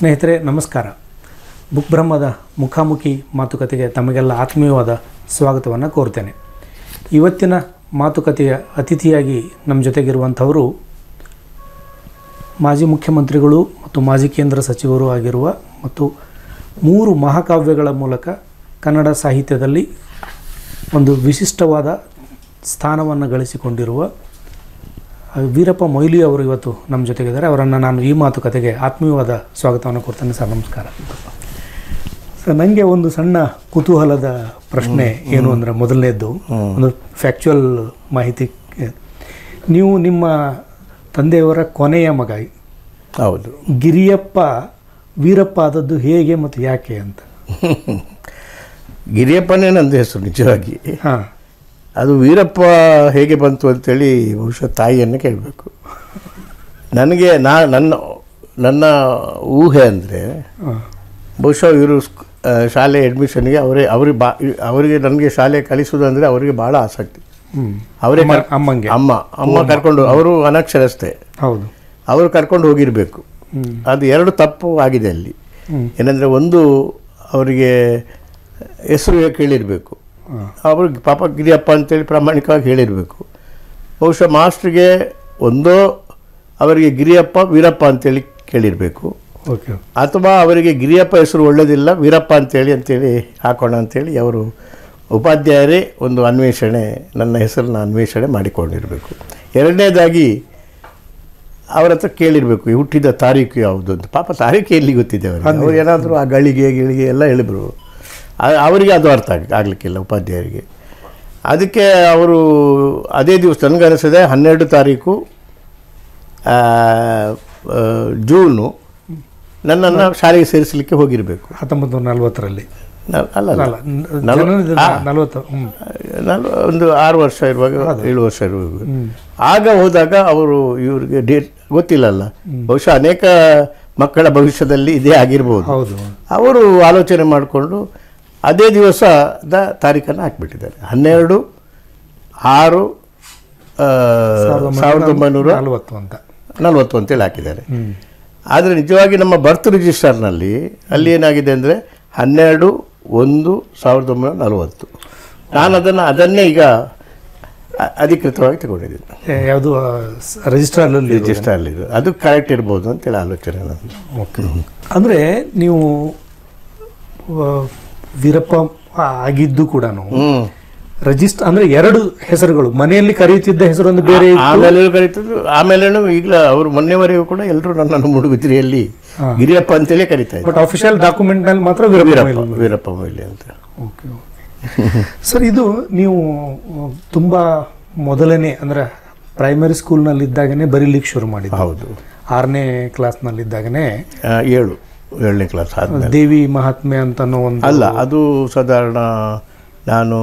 ಸ್ನೇಹಿತರೆ ನಮಸ್ಕಾರ ಬುಕ್ ಬ್ರಹ್ಮದ ಮುಖಾಮುಖಿ ಮಾತುಕತೆಗೆ ತಮಗೆಲ್ಲ ಆತ್ಮೀಯವಾದ ಸ್ವಾಗತವನ್ನು ಕೋರ್ತೇನೆ ಇವತ್ತಿನ ಮಾತುಕತೆಯ ಅತಿಥಿಯಾಗಿ ನಮ್ಮ ಜೊತೆಗಿರುವಂಥವರು ಮಾಜಿ ಮುಖ್ಯಮಂತ್ರಿಗಳು ಮತ್ತು ಮಾಜಿ ಕೇಂದ್ರ ಸಚಿವರು ಆಗಿರುವ ಮತ್ತು ಮೂರು ಮಹಾಕಾವ್ಯಗಳ ಮೂಲಕ ಕನ್ನಡ ಸಾಹಿತ್ಯದಲ್ಲಿ ಒಂದು ವಿಶಿಷ್ಟವಾದ ಸ್ಥಾನವನ್ನು ಗಳಿಸಿಕೊಂಡಿರುವ ಆ, ವೀರಪ್ಪ ಮೊಯ್ಲಿ ಅವರು ಇವತ್ತು ನಮ್ಮ ಜೊತೆಗಿದ್ದಾರೆ ಅವರನ್ನು ನಾನು ಈ ಮಾತುಕತೆಗೆ ಆತ್ಮೀಯವಾದ ಸ್ವಾಗತವನ್ನು ಕೊಡ್ತೇನೆ ಸರ್ ನಮಸ್ಕಾರ ಸರ್ ನನಗೆ ಒಂದು ಸಣ್ಣ ಕುತೂಹಲದ ಪ್ರಶ್ನೆ ಏನು ಅಂದರೆ ಮೊದಲನೇದ್ದು ಒಂದು ಫ್ಯಾಕ್ಚುಯಲ್ ಮಾಹಿತಿ ನೀವು ನಿಮ್ಮ ತಂದೆಯವರ ಕೊನೆಯ ಮಗ ಹೌದು ಗಿರಿಯಪ್ಪ ವೀರಪ್ಪ ಆದದ್ದು ಹೇಗೆ ಮತ್ತು ಯಾಕೆ ಅಂತ ಗಿರಿಯಪ್ಪನೇ ನಂದು ಹೆಸರು ನಿಜವಾಗಿ ಹಾಂ ಅದು ವೀರಪ್ಪ ಹೇಗೆ ಬಂತು ಅಂತೇಳಿ ಬಹುಶಃ ತಾಯಿಯನ್ನು ಕೇಳಬೇಕು ನನಗೆ ನಾ ನನ್ನ ನನ್ನ ಊಹೆ ಅಂದರೆ ಹಾಂ ಬಹುಶಃ ಇವರು ಸ್ಕ್- ಆ, ಶಾಲೆ ಅಡ್ಮಿಷನ್ಗೆ ಅವರೇ ಅವ್ರಿಗೆ ಬಾ ಅವರಿಗೆ ನನಗೆ ಶಾಲೆ ಕಲಿಸೋದು ಅಂದರೆ ಅವರಿಗೆ ಭಾಳ ಆಸಕ್ತಿ ಹ್ಞೂ ಅವರೇ ಅಮ್ಮ- ಕರ್- ಅಮ್ಮಂಗೆ ಅಮ್ಮ ಅಮ್ಮ ಕರ್ಕೊಂಡು ಅವರು ಅನಕ್ಷರಸ್ಥೆ ಹೌದು ಅವರು ಕರ್ಕೊಂಡು ಹೋಗಿರಬೇಕು ಹ್ಞೂ ಅದು ಎರಡು ತಪ್ಪು ಆಗಿದೆ ಅಲ್ಲಿ ಹ್ಞೂ ಏನಂದರೆ ಒಂದು ಅವರಿಗೆ ಹೆಸರು ಕೇಳಿರಬೇಕು ಹಾಂ ಅವ್ರಿಗೆ ಪಾಪ ಗಿರಿಯಪ್ಪ ಅಂತೇಳಿ ಪ್ರಾಮಾಣಿಕವಾಗಿ ಹೇಳಿರಬೇಕು ಬಹುಶಃ ಮಾಸ್ಟ್ರಿಗೆ ಒಂದೋ ಅವರಿಗೆ ಗಿರಿಯಪ್ಪ ವೀರಪ್ಪ ಅಂತೇಳಿ ಕೇಳಿರಬೇಕು ಓಕೆ ಅಥವಾ ಅವರಿಗೆ ಗಿರಿಯಪ್ಪ ಹೆಸರು ಒಳ್ಳೆಯದಿಲ್ಲ ವೀರಪ್ಪ ಅಂತೇಳಿ ಅಂತೇಳಿ ಹಾಕೋಣ ಅಂತೇಳಿ ಅವರು ಉಪಾಧ್ಯಾಯರೇ ಒಂದು ಅನ್ವೇಷಣೆ ನನ್ನ ಹೆಸರನ್ನ ಅನ್ವೇಷಣೆ ಮಾಡಿಕೊಂಡಿರಬೇಕು ಎರಡನೇದಾಗಿ ಅವ್ರ ಹತ್ರ ಕೇಳಿರಬೇಕು ಹುಟ್ಟಿದ ತಾರೀಕು ಯಾವುದು ಅಂತ ಪಾಪ ತಾರೀಕು ಎಲ್ಲಿ ಗೊತ್ತಿದೆ ಅವರಿಗೆ ಅವ್ರು ಏನಾದರೂ ಆ ಗಳಿಗೆ ಗಿಳಿಗೆ ಎಲ್ಲ ಹೇಳಿದ್ರು ಆ- ಅವರಿಗೆ ಅದು ಅರ್ಥ ಆಗ ಆಗಲಿಕ್ಕಿಲ್ಲ ಉಪಾಧ್ಯಾಯರಿಗೆ ಅದಕ್ಕೆ ಅವರು ಅದೇ ದಿವಸ ನನಗನಿಸಿದೆ ಹನ್ನೆರಡು ತಾರೀಕು ಆ, ಆ, ಜೂನು ನನ್ನನ್ನು ಶಾಲೆಗೆ ಸೇರಿಸಲಿಕ್ಕೆ ಹೋಗಿರಬೇಕು ಹತ್ತೊಂಬತ್ತು ನೂರ ನಲ್ವತ್ತರಲ್ಲಿ ನ- ಅಲ್ಲ ಅಲ್ಲ ಅಲ್ಲ ನ- ನಲ್ವ- ಜನನದ ಆ. ನಲ್ವತ್ತು ಹ್ಞೂ ನಾನು ಒಂದು ಆರು ವರ್ಷ ಇರುವಾಗ ಏಳು ವರ್ಷ ಇರುವಾಗ ಆಗ ಹೋದಾಗ ಅವರು ಇವ್ರಿಗೆ ಡೇಟ್ ಗೊತ್ತಿಲ್ಲಲ್ಲ ಬಹುಶಃ ಅನೇಕ ಮಕ್ಕಳ ಭವಿಷ್ಯದಲ್ಲಿ ಇದೇ ಆಗಿರ್ಬೋದು ಹೌದು ಅವರು ಆಲೋಚನೆ ಮಾಡಿಕೊಂಡು ಅದೇ ದಿವಸದ ತಾರೀಖನ್ನು ಹಾಕಿಬಿಟ್ಟಿದ್ದಾರೆ ಹನ್ನೆರಡು ಆರು ಆ, ಸಾವಿರದ ಒಂಬೈನೂರ ನಲ್ವತ್ತು ಅಂತ ನಲವತ್ತು ಅಂತೇಳಿ ಹಾಕಿದ್ದಾರೆ ಹ್ಞೂ ಆದರೆ ನಿಜವಾಗಿ ನಮ್ಮ ಬರ್ತ್ ರಿಜಿಸ್ಟರ್ನಲ್ಲಿ ಅಲ್ಲಿ ಏನಾಗಿದೆ ಅಂದರೆ ಹನ್ನೆರಡು ಒಂದು ಸಾವಿರದ ಒಂಬೈನೂರ ನಲವತ್ತು ನಾನು ಅದನ್ನು ಅದನ್ನೇ ಈಗ ಅ- ಅಧಿಕೃತವಾಗಿ ತಗೊಂಡಿದ್ದೀನಿ ಯಾವುದು ರಿಜಿಸ್ಟ್ರಲ್ಲಿ ರಿಜಿಸ್ಟರ್ಲಿ ಅದು ಕರೆಕ್ಟ್ ಇರ್ಬೋದು ಅಂತೇಳಿ ಆಲೋಚನೆ ನಂದು ಓಕೆ ಅಂದರೆ ನೀವು ಆ, ವೀರಪ್ಪ ಆಗಿದ್ದು ಕೂಡ ಹ್ಞೂ ರಿಜಿಸ್ಟರ್ ಅಂದರೆ ಎರಡು ಹೆಸರುಗಳು ಮನೆಯಲ್ಲಿ ಕರೆಯುತ್ತಿದ್ದ ಹೆಸರು ಒಂದು ಬೇರೆ ಇತ್ತು. ಆಮೇಲೆ ಕರೀತಿದ್ರು ಆಮೇಲೆ ಈಗಲ ಅವರು ಮೊನ್ನೆವರೆಗೂ ಕೂಡ ಎಲ್ಲರೂ ನನ್ನನ್ನು ಮುಡುಗುದ್ರಿಯಲ್ಲಿ ಗಿರಿಯಪ್ಪ ಅಂತೇಳಿ ಕರೀತಾ ಇದ್ರು ಬಟ್ ಅಫಿಷಿಯಲ್ ಡಾಕ್ಯುಮೆಂಟ್ ನಲ್ಲಿ ಮಾತ್ರ ವೀರಪ್ಪ ವೀರಪ್ಪ ಮೊಯ್ಲಿ. ವೀರಪ್ಪ ಮೊಯ್ಲಿ ಅಂತ ಓಕೆ ಸರ್ ಇದು ನೀವು ತುಂಬ ಮೊದಲನೇ ಅಂದರೆ ಪ್ರೈಮರಿ ಸ್ಕೂಲ್ನಲ್ಲಿದ್ದಾಗನೇ ಬರೀಲಿಕ್ಕೆ ಶುರು ಮಾಡಿದ್ದು ಹೌದು ಆರನೇ ಕ್ಲಾಸ್ನಲ್ಲಿದ್ದಾಗನೇ ಆ, ಏಳು ಏಳನೇ ಕ್ಲಾಸ್ ಆದ್ಮೇಲೆ ದೇವಿ ಮಹಾತ್ಮೆ ಅಂತನೋ ಒಂದು ಅಲ್ಲ ಅದು ಸಾಧಾರಣ ನಾನು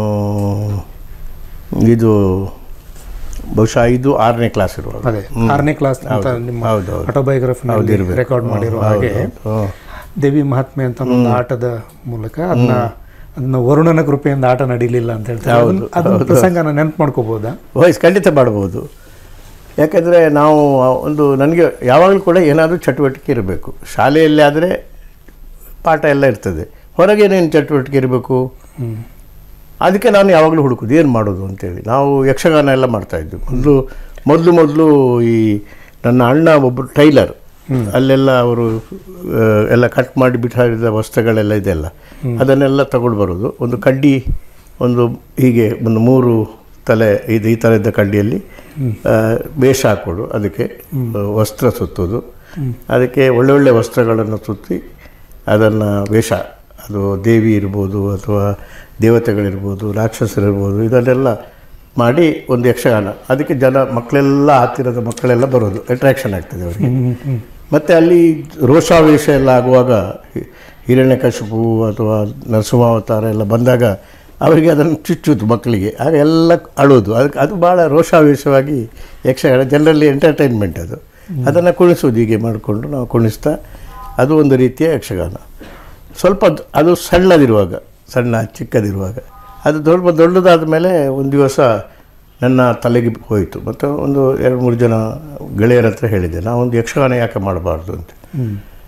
ಇದು ಬಹುಶಃ ಐದು ಆರನೇ ಕ್ಲಾಸ್ ಇರುವಾಗ ಅದೇ ಆರನೇ ಕ್ಲಾಸ್ ಅಂತ ನಿಮ್ಮ ಹೌದು ಹೌದು ಆಟೋಬಯೋಗ್ರಫಿ ಇರ್ಬೇಕು. ರೆಕಾರ್ಡ್ ಮಾಡಿರೋ ಹಾಗೆ ಹ್ಮ್. ದೇವಿ ಮಹಾತ್ಮೆ ಅಂತ ಒಂದು ಆಟದ ಮೂಲಕ ಅದನ್ನ ಅದನ್ನ ವರುಣನ ಕೃಪೆಯಿಂದ ಆಟ ನಡೀಲಿಲ್ಲ ಅಂತ ಹೇಳ್ತಾರೆ ಅದನ್ನ- ಅದನ್ನ ಪ್ರಸಂಗನ ನೆನಪು ಮಾಡ್ಕೋಬಹುದಾ ವಯಸ್ಸು ಖಂಡಿತ ಮಾಡಬಹುದು ಯಾಕಂದರೆ ನಾವು ಒಂದು ನನಗೆ ಯಾವಾಗಲೂ ಕೂಡ ಏನಾದರೂ ಚಟುವಟಿಕೆ ಇರಬೇಕು ಶಾಲೆಯಲ್ಲಿ ಆದರೆ ಪಾಠ ಎಲ್ಲ ಇರ್ತದೆ ಹೊರಗೇನೇನು ಚಟುವಟಿಕೆ ಇರಬೇಕು ಹ್ಮ್ ಅದಕ್ಕೆ ನಾನು ಯಾವಾಗಲೂ ಹುಡುಕೋದು ಏನು ಮಾಡೋದು ಅಂತೇಳಿ ನಾವು ಯಕ್ಷಗಾನ ಎಲ್ಲ ಮಾಡ್ತಾಯಿದ್ವಿ ಮೊದಲು ಮೊದಲು ಮೊದಲು ಈ ನನ್ನ ಅಣ್ಣ ಒಬ್ಬರು ಟೈಲರ್ ಅಲ್ಲೆಲ್ಲ ಅವರು ಆ, ಎಲ್ಲ ಕಟ್ ಮಾಡಿ ಬಿಟ್ಟಾಡಿದ ವಸ್ತ್ರಗಳೆಲ್ಲ ಇದೆಲ್ಲ ಅದನ್ನೆಲ್ಲ ತಗೊಂಡು ಬರೋದು ಒಂದು ಕಡ್ಡಿ ಒಂದು ಹೀಗೆ ಒಂದು ಮೂರು ತಲೆ ಇದು ಈ ಥರ ಇದ್ದ ಕಡ್ಡಿಯಲ್ಲಿ ಆ, ವೇಷ ಹಾಕೋದು ಅದಕ್ಕೆ ಆ, ವಸ್ತ್ರ ಸುತ್ತೋದು ಅದಕ್ಕೆ ಒಳ್ಳೊಳ್ಳೆ ವಸ್ತ್ರಗಳನ್ನು ಸುತ್ತಿ ಅದನ್ನು ವೇಷ ಅದು ದೇವಿ ಇರ್ಬೋದು ಅಥವಾ ದೇವತೆಗಳಿರ್ಬೋದು ರಾಕ್ಷಸರಿರ್ಬೋದು ಇದನ್ನೆಲ್ಲ ಮಾಡಿ ಒಂದು ಯಕ್ಷಗಾನ ಅದಕ್ಕೆ ಜನ ಮಕ್ಕಳೆಲ್ಲ ಹತ್ತಿರದ ಮಕ್ಕಳೆಲ್ಲ ಬರೋದು ಅಟ್ರಾಕ್ಷನ್ ಆಗ್ತದೆ ಅವರಿಗೆ ಮತ್ತು ಅಲ್ಲಿ ರೋಷಾವೇಶ ಎಲ್ಲ ಆಗುವಾಗ ಹಿ- ಹಿರಣ್ಯಕಶಿಪು ಅಥವಾ ನರಸಿಂಹಾವತಾರ ಎಲ್ಲ ಬಂದಾಗ ಅವರಿಗೆ ಅದನ್ನು ಚುಚ್ಚುದು ಮಕ್ಕಳಿಗೆ ಆಗ ಎಲ್ಲ ಅಳೋದು ಅದಕ್ಕೆ ಅದು ಭಾಳ ರೋಷಾವೇಶವಾಗಿ ಯಕ್ಷಗಾನ ಜನರಲ್ಲಿ ಎಂಟರ್ಟೈನ್ಮೆಂಟ್ ಅದು ಅದನ್ನು ಕುಣಿಸೋದು ಹೀಗೆ ಮಾಡಿಕೊಂಡು ನಾವು ಕುಣಿಸ್ತಾ ಅದು ಒಂದು ರೀತಿಯ ಯಕ್ಷಗಾನ ಸ್ವಲ್ಪ ದ್- ಅದು ಸಣ್ಣದಿರುವಾಗ ಸಣ್ಣ ಚಿಕ್ಕದಿರುವಾಗ ಅದು ಸ್ವಲ್ಪ ದೊಡ್ಡದಾದ ಮೇಲೆ ಒಂದು ದಿವಸ ನನ್ನ ತಲೆಗೆ ಹೋಯಿತು ಮತ್ತು ಒಂದು ಎರಡು ಮೂರು ಜನ ಗೆಳೆಯರ ಹತ್ರ ಹೇಳಿದ್ದೆ ನಾವೊಂದು ಯಕ್ಷಗಾನ ಯಾಕೆ ಮಾಡಬಾರ್ದು ಅಂತ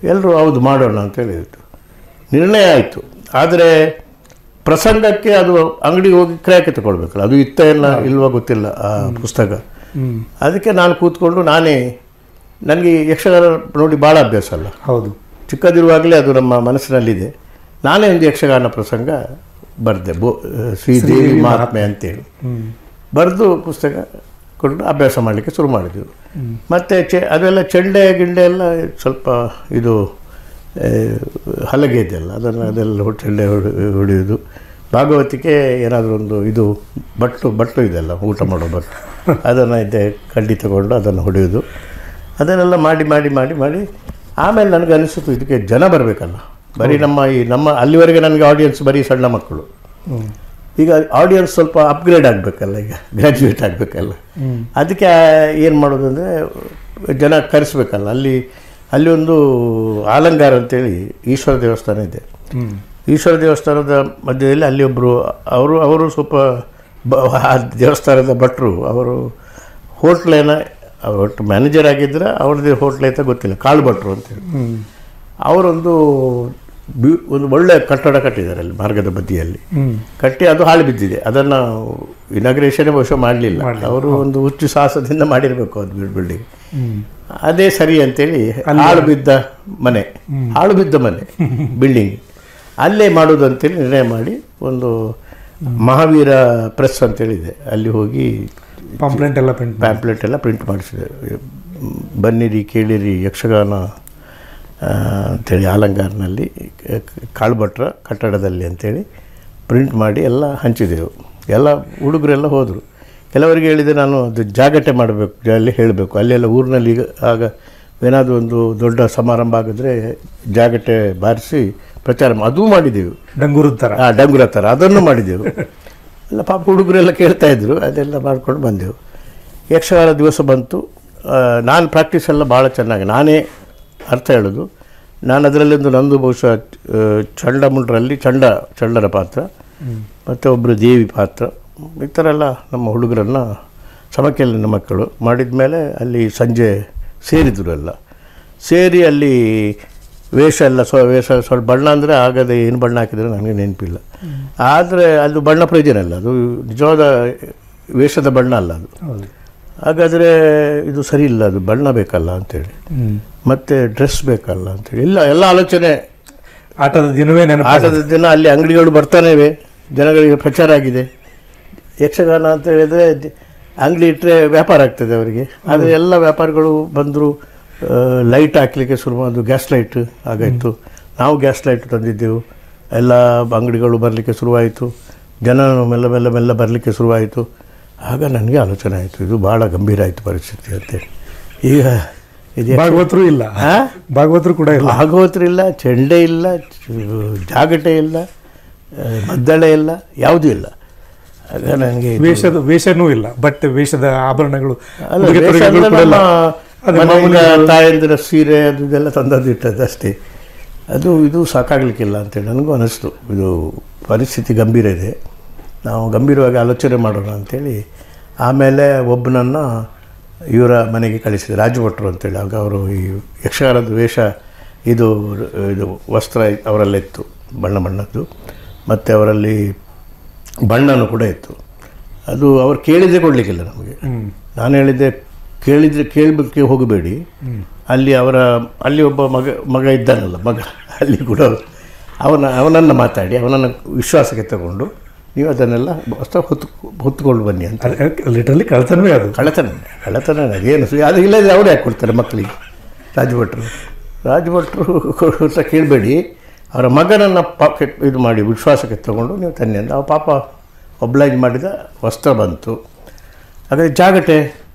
ಎಲ್ಲರೂ ಹೌದು ಮಾಡೋಣ ಅಂತ ಹೇಳಿತ್ತು ನಿರ್ಣಯ ಆಯಿತು ಆದರೆ ಪ್ರಸಂಗಕ್ಕೆ ಅದು ಅಂಗಡಿಗೆ ಹೋಗಿ ಕ್ರಯಕ್ಕೆ ತಗೊಳ್ಬೇಕಲ್ಲ ಅದು ಇತ್ತ ಇಲ್ಲ ಇಲ್ವಾ ಗೊತ್ತಿಲ್ಲ ಆ ಪುಸ್ತಕ ಹ್ಮ್ ಅದಕ್ಕೆ ನಾನು ಕೂತ್ಕೊಂಡು ನಾನೇ ನನಗೆ ಯಕ್ಷಗಾನ ನೋಡಿ ಭಾಳ ಅಭ್ಯಾಸ ಅಲ್ಲ ಹೌದು ಚಿಕ್ಕದಿರುವಾಗಲೇ ಅದು ನಮ್ಮ ಮನಸ್ಸಿನಲ್ಲಿದೆ ನಾನೇ ಒಂದು ಯಕ್ಷಗಾನ ಪ್ರಸಂಗ ಬರೆದೆ ಬೋ ಶ್ರೀದೇವಿ ಮಹಾತ್ಮೆ ಅಂತೇಳಿ ಹ್ಮ್ ಬರೆದು ಪುಸ್ತಕ ಕೊಂಡು ಅಭ್ಯಾಸ ಮಾಡಲಿಕ್ಕೆ ಶುರು ಮಾಡಿದೆವು ಮತ್ತು ಚೆ ಅದೆಲ್ಲ ಚೆಂಡೆ ಗಿಂಡೆ ಎಲ್ಲ ಸ್ವಲ್ಪ ಇದು ಆ, ಹಲಗೆ ಇದೆಯಲ್ಲ ಅದನ್ನು ಅದೆಲ್ಲ ಹೊ- ಚೆಂಡೆ ಹೊಡೆ ಹೊಡೆಯೋದು ಭಾಗವತಿಗೆ ಏನಾದರೂ ಒಂದು ಇದು ಬಟ್ಟು ಬಟ್ಟು ಇದೆಲ್ಲ ಊಟ ಮಾಡೋ ಬಟ್ಟು ಅದನ್ನು ಇದೆ ಕಡ್ಡಿ ತಗೊಂಡು ಅದನ್ನು ಹೊಡೆಯೋದು ಅದನ್ನೆಲ್ಲ ಮಾಡಿ ಮಾಡಿ ಮಾಡಿ ಮಾಡಿ ಆಮೇಲೆ ನನಗೆ ಅನಿಸಿತು ಇದಕ್ಕೆ ಜನ ಬರಬೇಕಲ್ಲ ಬರೀ ನಮ್ಮ ಈ ನಮ್ಮ ಅಲ್ಲಿವರೆಗೆ ನನಗೆ ಆಡಿಯನ್ಸ್ ಬರೀ ಸಣ್ಣ ಮಕ್ಕಳು ಹ್ಮ್ ಈಗ ಆಡಿಯನ್ಸ್ ಸ್ವಲ್ಪ ಅಪ್ಗ್ರೇಡ್ ಆಗಬೇಕಲ್ಲ ಈಗ ಗ್ರ್ಯಾಜುಯೇಟ್ ಆಗಬೇಕಲ್ಲ ಅದಕ್ಕೆ ಏನು ಮಾಡೋದು ಅಂದರೆ ಜನ ಕರೆಸ್ಬೇಕಲ್ಲ ಅಲ್ಲಿ ಅಲ್ಲಿ ಒಂದು ಆಲಂಗಾರ ಅಂತೇಳಿ ಈಶ್ವರ ದೇವಸ್ಥಾನ ಇದೆ ಹ್ಮ್ ಈಶ್ವರ ದೇವಸ್ಥಾನದ ಮಧ್ಯದಲ್ಲಿ ಅಲ್ಲಿ ಒಬ್ಬರು ಅವರು ಅವರು ಸ್ವಲ್ಪ ಬ ಆ ದೇವಸ್ಥಾನದ ಭಟ್ರು ಅವರು ಹೋಟ್ಲೇನ ಒಟ್ಟು ಮ್ಯಾನೇಜರ್ ಆಗಿದ್ದರೆ ಅವ್ರದ್ದೇ ಹೋಟ್ಲ್ ಅಂತ ಗೊತ್ತಿಲ್ಲ ಕಾಳು ಭಟ್ರು ಅಂತೇಳಿ ಹ್ಮ್ ಅವರೊಂದು ಬ್ಯೂ ಒಂದು ಒಳ್ಳೆಯ ಕಟ್ಟಡ ಕಟ್ಟಿದ್ದಾರೆ ಅಲ್ಲಿ ಮಾರ್ಗದ ಬದಿಯಲ್ಲಿ ಹ್ಮ್ ಕಟ್ಟಿ ಅದು ಹಾಳು ಬಿದ್ದಿದೆ ಅದನ್ನು ಇನಾಗ್ರೇಷನ್ ಬಹುಶಃ ಮಾಡಲಿಲ್ಲ ಅವರು ಒಂದು ಹುಚ್ಚು ಸಾಹಸದಿಂದ ಮಾಡಿರಬೇಕು ಅದು ಬಿಲ್ಡಿಂಗ್ ಹ್ಮ್ ಅದೇ ಸರಿ ಅಂತೇಳಿ ಹಾಳು ಬಿದ್ದ ಮನೆ ಹಾಳು ಬಿದ್ದ ಮನೆ ಬಿಲ್ಡಿಂಗ್ ಅಲ್ಲೇ ಮಾಡೋದು ಅಂತೇಳಿ ನಿರ್ಣಯ ಮಾಡಿ ಒಂದು ಮಹಾವೀರ ಪ್ರೆಸ್ ಅಂತೇಳಿದೆ ಅಲ್ಲಿ ಹೋಗಿ ಪಾಂಪ್ಲೆಂಟ್ ಎಲ್ಲ ಪ್ರಿಂಟ್ ಪ್ಯಾಂಪ್ಲೆಟ್ ಎಲ್ಲ ಪ್ರಿಂಟ್ ಮಾಡಿಸಿದೆ ಬನ್ನಿರಿ ಕೇಳಿರಿ ಯಕ್ಷಗಾನ ಆ, ಅಂತೇಳಿ ಆಲಂಗಾರ್ನಲ್ಲಿ ಕಾಳುಭಟ್ರ ಕಟ್ಟಡದಲ್ಲಿ ಅಂತೇಳಿ ಪ್ರಿಂಟ್ ಮಾಡಿ ಎಲ್ಲ ಹಂಚಿದೆವು ಎಲ್ಲ ಹುಡುಗರೆಲ್ಲ ಹೋದರು ಕೆಲವರಿಗೆ ಹೇಳಿದೆ ನಾನು ಅದು ಜಾಗಟೆ ಮಾಡಬೇಕು ಅಲ್ಲಿ ಹೇಳಬೇಕು ಅಲ್ಲೆಲ್ಲ ಊರಿನಲ್ಲಿ ಈಗ ಆಗ ಏನಾದರೂ ಒಂದು ದೊಡ್ಡ ಸಮಾರಂಭ ಆಗಿದ್ರೆ ಜಾಗಟೆ ಬಾರಿಸಿ ಪ್ರಚಾರ ಮಾ- ಅದೂ ಮಾಡಿದೆವು ಡಂಗೂರದ ಥರ ಆ ಡಂಗುರ ಥರ ಅದನ್ನು ಮಾಡಿದೆವು ಎಲ್ಲ ಪಾಪ ಹುಡುಗರೆಲ್ಲ ಕೇಳ್ತಾ ಇದ್ರು ಅದೆಲ್ಲ ಮಾಡ್ಕೊಂಡು ಬಂದೆವು ಯಕ್ಷಗಾನ ದಿವಸ ಬಂತು ಆ, ನಾನು ಪ್ರಾಕ್ಟೀಸ್ ಎಲ್ಲ ಭಾಳ ಚೆನ್ನಾಗಿ ನಾನೇ ಅರ್ಥ ಹೇಳೋದು ನಾನು ಅದರಲ್ಲಿ ಒಂದು ನಂದು ಬಹುಶಃ ಆ, ಚಂಡಮುಂಡ್ರಲ್ಲಿ ಚಂಡ ಚಂಡರ ಪಾತ್ರ ಮತ್ತು ಒಬ್ಬರು ದೇವಿ ಪಾತ್ರ ಈ ಥರ ಎಲ್ಲ ನಮ್ಮ ಹುಡುಗರನ್ನು ಸಮಕೆಲ್ಲಿನ ಮಕ್ಕಳು ಮಾಡಿದ ಮೇಲೆ ಅಲ್ಲಿ ಸಂಜೆ ಸೇರಿದರು ಎಲ್ಲ ಸೇರಿ ಅಲ್ಲಿ ವೇಷ ಎಲ್ಲ ಸ್ವ ವೇಷ ಸ್ವಲ್ಪ ಬಣ್ಣ ಅಂದರೆ ಆಗದೆ ಏನು ಬಣ್ಣ ಹಾಕಿದರೆ ನನಗೆ ನೆನಪಿಲ್ಲ ಆದರೆ ಅದು ಬಣ್ಣ ಪ್ರಯೋಜನ ಅಲ್ಲ ಅದು ನಿಜವಾದ ವೇಷದ ಬಣ್ಣ ಅಲ್ಲ ಅದು ಹೌದು ಹಾಗಾದರೆ ಇದು ಸರಿ ಇಲ್ಲ ಅದು ಬಣ್ಣ ಬೇಕಲ್ಲ ಅಂತೇಳಿ ಹ್ಮ್ ಮತ್ತು ಡ್ರೆಸ್ ಬೇಕಲ್ಲ ಅಂತೇಳಿ ಇಲ್ಲ ಎಲ್ಲ ಆಲೋಚನೆ ಆಟದ ದಿನವೇ ನೆನಪು ಆಟದ ದಿನ ಅಲ್ಲಿ ಅಂಗಡಿಗಳು ಬರ್ತಾನೆ ಇವೆ ಜನಗಳಿಗೆ ಪ್ರಚಾರ ಆಗಿದೆ ಯಕ್ಷಗಾನ ಅಂತ ಹೇಳಿದ್ರೆ ದ- ಅಂಗಡಿ ಇಟ್ಟರೆ ವ್ಯಾಪಾರ ಆಗ್ತದೆ ಅವರಿಗೆ ಆದರೆ ಎಲ್ಲ ವ್ಯಾಪಾರಿಗಳು ಬಂದರು ಲೈಟ್ ಹಾಕಲಿಕ್ಕೆ ಶುರು ಮಾಡೋದು ಗ್ಯಾಸ್ ಲೈಟ್ ಆಗಾಯಿತು ನಾವು ಗ್ಯಾಸ್ ಲೈಟ್ ತಂದಿದ್ದೆವು ಎಲ್ಲ ಅಂಗಡಿಗಳು ಬರಲಿಕ್ಕೆ ಶುರುವಾಯಿತು ಜನ ಮೆಲ್ಲ ಮೆಲ್ಲ ಮೆಲ್ಲ ಬರಲಿಕ್ಕೆ ಶುರುವಾಯಿತು ಆಗ ನನಗೆ ಆಲೋಚನೆ ಆಯಿತು ಇದು ಭಾಳ ಗಂಭೀರ ಆಯಿತು ಪರಿಸ್ಥಿತಿ ಅಂತೇಳಿ ಈಗ ಇದು ಭಾಗವತರು ಇಲ್ಲ ಹಾ? ಭಾಗವತರು ಕೂಡ ಇಲ್ಲ ಭಾಗವತರಿಲ್ಲ ಚೆಂಡೆ ಇಲ್ಲ ಚ- ಜಾಗಟೆ ಇಲ್ಲ ಆ, ಮದ್ದಳೆ ಇಲ್ಲ ಯಾವುದೂ ಇಲ್ಲ ಆಗ ನನಗೆ ಇದು- ವೇಷದ ವೇಷನೂ ಇಲ್ಲ ಬಟ್ ವೇಷದ ಆಭರಣಗಳು ಅಲ್ಲ, ಉಡುಗೆ ವೇಷ ತೊಡುಗೆಗಳು ಅಂದ್ರೆ ಕೂಡ ಇಲ್ಲ. ನಮ್ಮ ಅದೇ ಮನೆಯಿಂದ ಮಾಮೂಲಿ ತಾಯಂದಿರ ಸೀರೆ ಅದು ಇದೆಲ್ಲ ತಂದದ್ದು ಇಟ್ಟದ್ದು ಅಷ್ಟೇ ಅದು ಇದು ಸಾಕಾಗಲಿಕ್ಕಿಲ್ಲ ಅಂತೇಳಿ ನನಗೂ ಅನ್ನಿಸ್ತು ಇದು ಪರಿಸ್ಥಿತಿ ಗಂಭೀರ ಇದೆ ನಾವು ಗಂಭೀರವಾಗಿ ಆಲೋಚನೆ ಮಾಡೋಣ ಅಂತೇಳಿ ಆಮೇಲೆ ಒಬ್ಬನನ್ನು ಇವರ ಮನೆಗೆ ಕಳಿಸಿದೆ ರಾಜಭಟ್ರು ಅಂತೇಳಿ ಆಗ ಅವರು ಈ ಯಕ್ಷಗಾನದ ವೇಷ ಇದು ಇದು ವಸ್ತ್ರ ಅವರಲ್ಲಿತ್ತು ಬಣ್ಣ ಬಣ್ಣದ್ದು ಮತ್ತು ಅವರಲ್ಲಿ ಬಣ್ಣನೂ ಕೂಡ ಇತ್ತು ಅದು ಅವ್ರು ಕೇಳಿದ್ರೆ ಕೊಡಲಿಕ್ಕಿಲ್ಲ ನಮಗೆ ಹ್ಮ್ ನಾನು ಹೇಳಿದ್ದೆ ಕೇಳಿದರೆ ಕೇಳಲಿಕ್ಕೆ ಹೋಗಬೇಡಿ ಅಲ್ಲಿ ಅವರ ಅಲ್ಲಿ ಒಬ್ಬ ಮಗ ಮಗ ಇದ್ದಾನಲ್ಲ ಮಗ ಅಲ್ಲಿ ಕೂಡ ಅವನ ಅವನನ್ನು ಮಾತಾಡಿ ಅವನನ್ನು ವಿಶ್ವಾಸಕ್ಕೆ ತಗೊಂಡು ನೀವು ಅದನ್ನೆಲ್ಲ ಹೊಸ ಹೊತ್ತು ಹೊತ್ತುಕೊಂಡು ಬನ್ನಿ ಅಂತ ಲಿಟ್ರಲಿ ಕಳ್ತನವೇ ಅದು ಕಳ್ಳತನ ಕಳ್ಳತನ ಅದೇನು ಸು- ಅದು ಇಲ್ಲದೆ ಅವರೇ ಯಾಕೆ ಕೊಡ್ತಾರೆ ಮಕ್ಕಳಿಗೆ ರಾಜಭಟ್ರು ರಾಜಭಟ್ರು ಅಂತ ಕೇಳಬೇಡಿ ಅವರ ಮಗನನ್ನು ಪಾಕೆಟ್ ಇದು ಮಾಡಿ ವಿಶ್ವಾಸಕ್ಕೆ ತಗೊಂಡು ನೀವು ತನ್ನಿ ಅಂತ ಅವ ಪಾಪ ಒಬ್ಲೈಜ್ ಮಾಡಿದ ವಸ್ತ್ರ ಬಂತು ಹಾಗಾದರೆ ಜಾಗಟೆ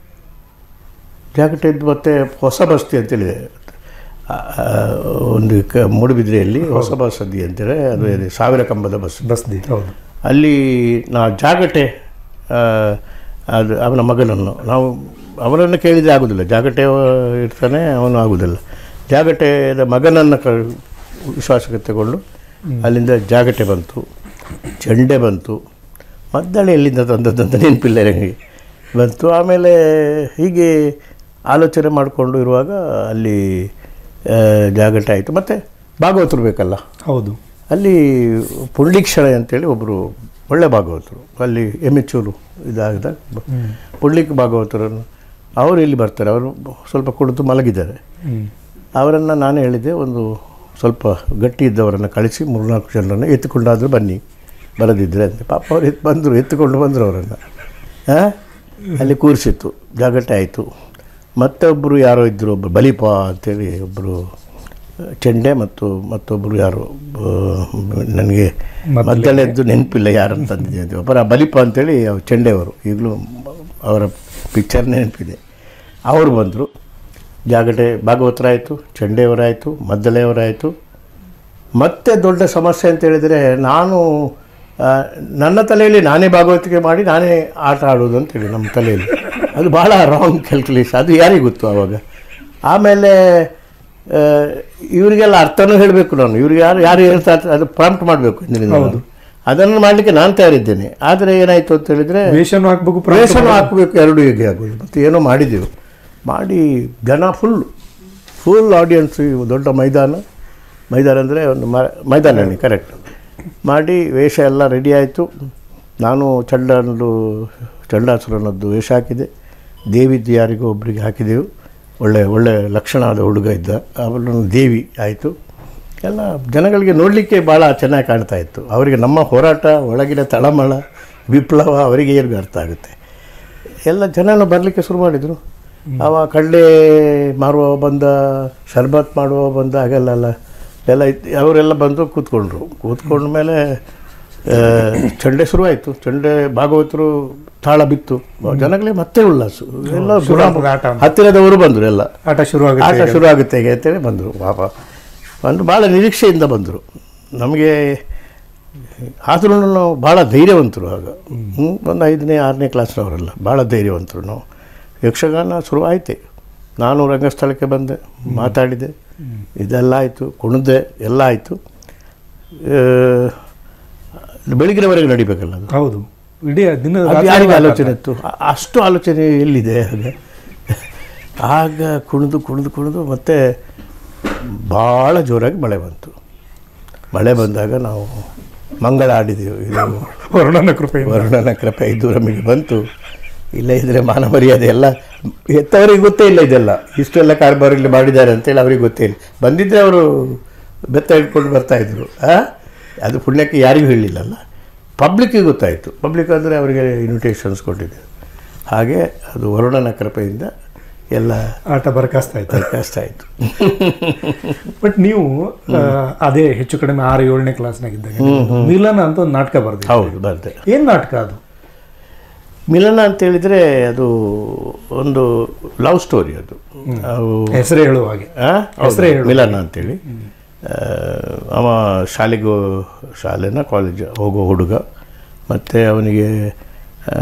ಜಾಗಟೆ ಇದ್ದು ಮತ್ತೆ ಹೊಸ ಬಸ್ತಿ ಅಂತೇಳಿದೆ ಆ, ಆ, ಒಂದು ಕ ಮೂಡುಬಿದ್ರೆಯಲ್ಲಿ ಹೊಸ ಬಸದಿ ಅಂತೇಳಿ ಅದು ಇದೆ ಸಾವಿರ ಕಂಬದ ಬಸ್ ಬಸ್ದಿ ಹೌದು ಅಲ್ಲಿ ನಾ ಜಾಗಟೆ ಆ, ಅದು ಅವನ ಮಗನನ್ನು ನಾವು ಅವನನ್ನು ಕೇಳಿದರೆ ಆಗೋದಿಲ್ಲ ಜಾಗಟೆ ಇರ್ತಾನೆ ಅವನು ಆಗೋದಿಲ್ಲ ಜಾಗಟೆದ ಮಗನನ್ನು ಕ ವಿಶ್ವಾಸಕ್ಕೆ ತಗೊಂಡು ಅಲ್ಲಿಂದ ಜಾಗಟೆ ಬಂತು ಚೆಂಡೆ ಬಂತು ಮದ್ದಳೆ ಎಲ್ಲಿಂದ ತಂದದ್ದಂತ ನೆನಪಿಲ್ಲ ನನಗೆ ಬಂತು ಆಮೇಲೆ ಹೀಗೆ ಆಲೋಚನೆ ಮಾಡಿಕೊಂಡು ಇರುವಾಗ ಅಲ್ಲಿ ಆ, ಜಾಗಟ ಆಯಿತು ಮತ್ತು ಭಾಗವತರು ಬೇಕಲ್ಲ ಹೌದು ಅಲ್ಲಿ ಪುಂಡ್ಲಿಕ್ಷಣ ಅಂತೇಳಿ ಒಬ್ಬರು ಒಳ್ಳೆ ಭಾಗವತರು ಅಲ್ಲಿ ಎಮ್ಮೆಚ್ಚೂರು ಇದಾಗದ ಪುಂಡ್ಲಿಕ್ ಭಾಗವತರನ್ನು ಅವರು ಇಲ್ಲಿ ಬರ್ತಾರೆ ಅವರು ಸ್ವಲ್ಪ ಕುಡಿದು ಮಲಗಿದ್ದಾರೆ ಹ್ಮ್. ಅವರನ್ನು ನಾನು ಹೇಳಿದೆ ಒಂದು ಸ್ವಲ್ಪ ಗಟ್ಟಿ ಇದ್ದವರನ್ನು ಕಳಿಸಿ ಮೂರ್ನಾಲ್ಕು ಜನರನ್ನು ಎತ್ತುಕೊಂಡಾದರೂ ಬನ್ನಿ ಬರದಿದ್ದರೆ ಅಂತ ಪಾಪ ಅವ್ರು ಎತ್ತು ಬಂದರು ಎತ್ತುಕೊಂಡು ಬಂದರು ಅವರನ್ನು ಹಾಂ ಅಲ್ಲಿ ಕೂರಿಸಿತ್ತು ಜಾಗಟೆ ಆಯಿತು ಮತ್ತೊಬ್ಬರು ಯಾರೋ ಇದ್ದರು ಒಬ್ಬರು ಬಲಿಪ ಅಂತೇಳಿ ಒಬ್ಬರು ಚೆಂಡೆ ಮತ್ತು ಮತ್ತೊಬ್ಬರು ಯಾರು ನನಗೆ ಮದ್ದಳೆದ್ದು ನೆನಪಿಲ್ಲ ಯಾರಂತಂದಿದೆ ಅದು ಒಬ್ಬರ ಬಲಿಪ ಅಂತೇಳಿ ಅವ್ರು ಚೆಂಡೆಯವರು ಈಗಲೂ ಅವರ ಪಿಕ್ಚರ್ ನೆನಪಿದೆ ಅವರು ಬಂದರು ಜಾಗಟೆ ಭಾಗವತರಾಯಿತು ಚಂಡೆಯವರಾಯಿತು ಮದ್ದಳೆಯವರಾಯಿತು ಮತ್ತೆ ದೊಡ್ಡ ಸಮಸ್ಯೆ ಅಂತ ಹೇಳಿದರೆ ನಾನು ಆ, ನನ್ನ ತಲೆಯಲ್ಲಿ ನಾನೇ ಭಾಗವತಿಕೆ ಮಾಡಿ ನಾನೇ ಆಟ ಆಡೋದು ಅಂತೇಳಿ ನಮ್ಮ ತಲೆಯಲ್ಲಿ ಅದು ಭಾಳ ರಾಂಗ್ ಕ್ಯಾಲ್ಕುಲೇಷನ್ ಅದು ಯಾರಿಗೆ ಗೊತ್ತು ಆವಾಗ ಆಮೇಲೆ ಆ, ಇವರಿಗೆಲ್ಲ ಅರ್ಥನೂ ಹೇಳಬೇಕು ನಾನು ಇವ್ರಿಗೆ ಯಾರು ಯಾರು ಹೇಳ್ತಾರೆ ಅದು ಪ್ರಾಂಪ್ಟ್ ಮಾಡಬೇಕು ಇಂದಿನಿಂದ ಅದನ್ನು ಮಾಡಲಿಕ್ಕೆ ನಾನು ತಯಾರಿದ್ದೇನೆ ಆದರೆ ಏನಾಯಿತು ಅಂತ ಹೇಳಿದರೆ ವೇಷನೂ ಹಾಕ್ಬೇಕು ವೇಷನೂ ಹಾಕಬೇಕು ಎರಡು ಹೇಗೆ ಆಗೋದು ಮತ್ತು ಏನೋ ಮಾಡಿದೆವು ಮಾಡಿ ಜನ ಫುಲ್ ಫುಲ್ ಆಡಿಯನ್ಸ್ ದೊಡ್ಡ ಮೈದಾನ ಮೈದಾನ ಅಂದರೆ ಒಂದು ಮ ಮೈದಾನನೇ ಕರೆಕ್ಟ್ ಮಾಡಿ ವೇಷ ಎಲ್ಲ ರೆಡಿ ಆಯಿತು ನಾನು ಚಂಡನದು ಚಂಡಾಸುರನದ್ದು ವೇಷ ಹಾಕಿದೆ ದೇವಿದ್ದು ಯಾರಿಗೋ ಒಬ್ಬರಿಗೆ ಹಾಕಿದೆವು ಒಳ್ಳೆ ಒಳ್ಳೆ ಲಕ್ಷಣವಾದ ಹುಡುಗ ಇದ್ದ ಅವನು ದೇವಿ ಆಯಿತು ಎಲ್ಲ ಜನಗಳಿಗೆ ನೋಡಲಿಕ್ಕೆ ಭಾಳ ಚೆನ್ನಾಗಿ ಕಾಣ್ತಾ ಇತ್ತು ಅವರಿಗೆ ನಮ್ಮ ಹೋರಾಟ ಒಳಗಿನ ತಳಮಳ ವಿಪ್ಲವ ಅವರಿಗೆ ಏನು ಅರ್ಥ ಆಗುತ್ತೆ ಎಲ್ಲ ಜನನು ಬರಲಿಕ್ಕೆ ಶುರು ಮಾಡಿದರು ಅವ ಕಳ್ಳೆ ಮಾರುವ ಬಂದ ಶರ್ಬತ್ ಮಾಡುವ ಬಂದ ಹಾಗೆಲ್ಲ ಎಲ್ಲ ಇತ್ತು ಅವರೆಲ್ಲ ಬಂದು ಕೂತ್ಕೊಂಡ್ರು ಕೂತ್ಕೊಂಡ ಮೇಲೆ ಆ, ಚಂಡೆ ಶುರುವಾಯಿತು ಚಂಡೆ ಭಾಗವತರು ತಾಳ ಬಿತ್ತು ಜನಗಳಿಗೆ ಮತ್ತೆ ಉಲ್ಲಾಸ ಎಲ್ಲ ಶುರುವಾಗ್ತದೆ ಆಟ ಅಂತ. ಹತ್ತಿರದವರು ಬಂದರು ಎಲ್ಲ ಆಟ ಶುರು ಆಟ ಆಗುತ್ತೆ ಶುರು ಆಗುತ್ತೆ ಹೇಗೆ ಅಂತೇಳಿ ಬಂದರು ಪಾಪ ಬಂದು ಭಾಳ ನಿರೀಕ್ಷೆಯಿಂದ ಬಂದರು ನಮಗೆ ಆದ್ರೂ ನಾವು ಭಾಳ ಧೈರ್ಯವಂತರು ಆಗ ಹ್ಮ್, ಒಂದು ಐದನೇ ಆರನೇ ಕ್ಲಾಸ್ನವರೆಲ್ಲ ಭಾಳ ಧೈರ್ಯವಂತರು ನಾವು ಯಕ್ಷಗಾನ ಶುರು ಆಯ್ತೆ ನಾನು ರಂಗಸ್ಥಳಕ್ಕೆ ಬಂದೆ ಮಾತಾಡಿದೆ ಇದೆಲ್ಲ ಆಯಿತು ಕುಣಿದೆ ಎಲ್ಲ ಆಯಿತು ಬೆಳಗಿನವರೆಗೆ ನಡಿಬೇಕಲ್ಲ ಅದು ಹೌದು ಇಡೀ ದಿನ ಅದು ಯಾರಿಗೆ ಆಲೋಚನೆ ಇತ್ತು ಅ- ಅಷ್ಟು ಆಲೋಚನೆ ಎಲ್ಲಿದೆ ಹಾಗೆ ಆಗ ಕುಣಿದು ಕುಣಿದು ಕುಣಿದು ಮತ್ತೆ ಭಾಳ ಜೋರಾಗಿ ಮಳೆ ಬಂತು ಮಳೆ ಬಂದಾಗ ನಾವು ಮಂಗಳ ಆಡಿದೆವು ಇದು ವರುಣನ ಕೃಪೆಯಿಂದ ವರುಣನ ಕೃಪೆ ಇದು ನಮಗೆ ಬಂತು ಇಲ್ಲ ಇದ್ರೆ ಮಾನ ಮರ್ಯಾದೆ ಎಲ್ಲ ಹೆತ್ತವರಿಗೆ ಗೊತ್ತೇ ಇಲ್ಲ ಇದೆಲ್ಲ ಇಷ್ಟೆಲ್ಲ ಕಾರ್ಬಾರಲ್ಲಿ ಮಾಡಿದ್ದಾರೆ ಅಂತೇಳಿ ಅವ್ರಿಗೆ ಗೊತ್ತೇ ಇಲ್ಲ ಬಂದಿದ್ದರೆ ಅವರು ಬೆತ್ತ ಹಿಡ್ಕೊಂಡು ಬರ್ತಾಯಿದ್ರು ಅದು ಪುಣ್ಯಕ್ಕೆ ಯಾರಿಗೂ ಹೇಳಿಲ್ಲಲ್ಲ ಪಬ್ಲಿಕ್ಕಿಗೆ ಗೊತ್ತಾಯಿತು ಪಬ್ಲಿಕ್ ಅಂದರೆ ಅವರಿಗೆ ಇನ್ವಿಟೇಷನ್ಸ್ ಕೊಟ್ಟಿದ್ದೆ ಹಾಗೆ ಅದು ವರುಣನ ಕೃಪೆಯಿಂದ ಎಲ್ಲ ಆಟ ಬರ್ಕಾಸ್ತಾ ಇತ್ತು ಕಷ್ಟ ಆಯಿತು ಬಟ್ ನೀವು ಆ, ಅದೇ ಹೆಚ್ಚು ಕಡಿಮೆ ಆರು ಏಳನೇ ಕ್ಲಾಸ್ನಾಗಿದ್ದಾಗ ಮಿಲನ ಅಂತ ಒಂದು ನಾಟಕ ಬರ್ದಿ ಹೌದು ಬರ್ದೆ ಏನ್ ನಾಟಕ ಅದು ಮಿಲನ ಅಂತ ಹೇಳಿದರೆ ಅದು ಒಂದು ಲವ್ ಸ್ಟೋರಿ ಅದು ಅವು ಹೆಸರೇ ಹೇಳುವ ಹಾಗೆ ಆ? ಹೌದು, ಮಿಲನ ಅಂತೇಳಿ ಆ, ಅವ ಶಾಲೆಗೂ ಶಾಲೆನ ಕಾಲೇಜ್ ಹೋಗೋ ಹುಡುಗ ಮತ್ತು ಅವನಿಗೆ ಆ,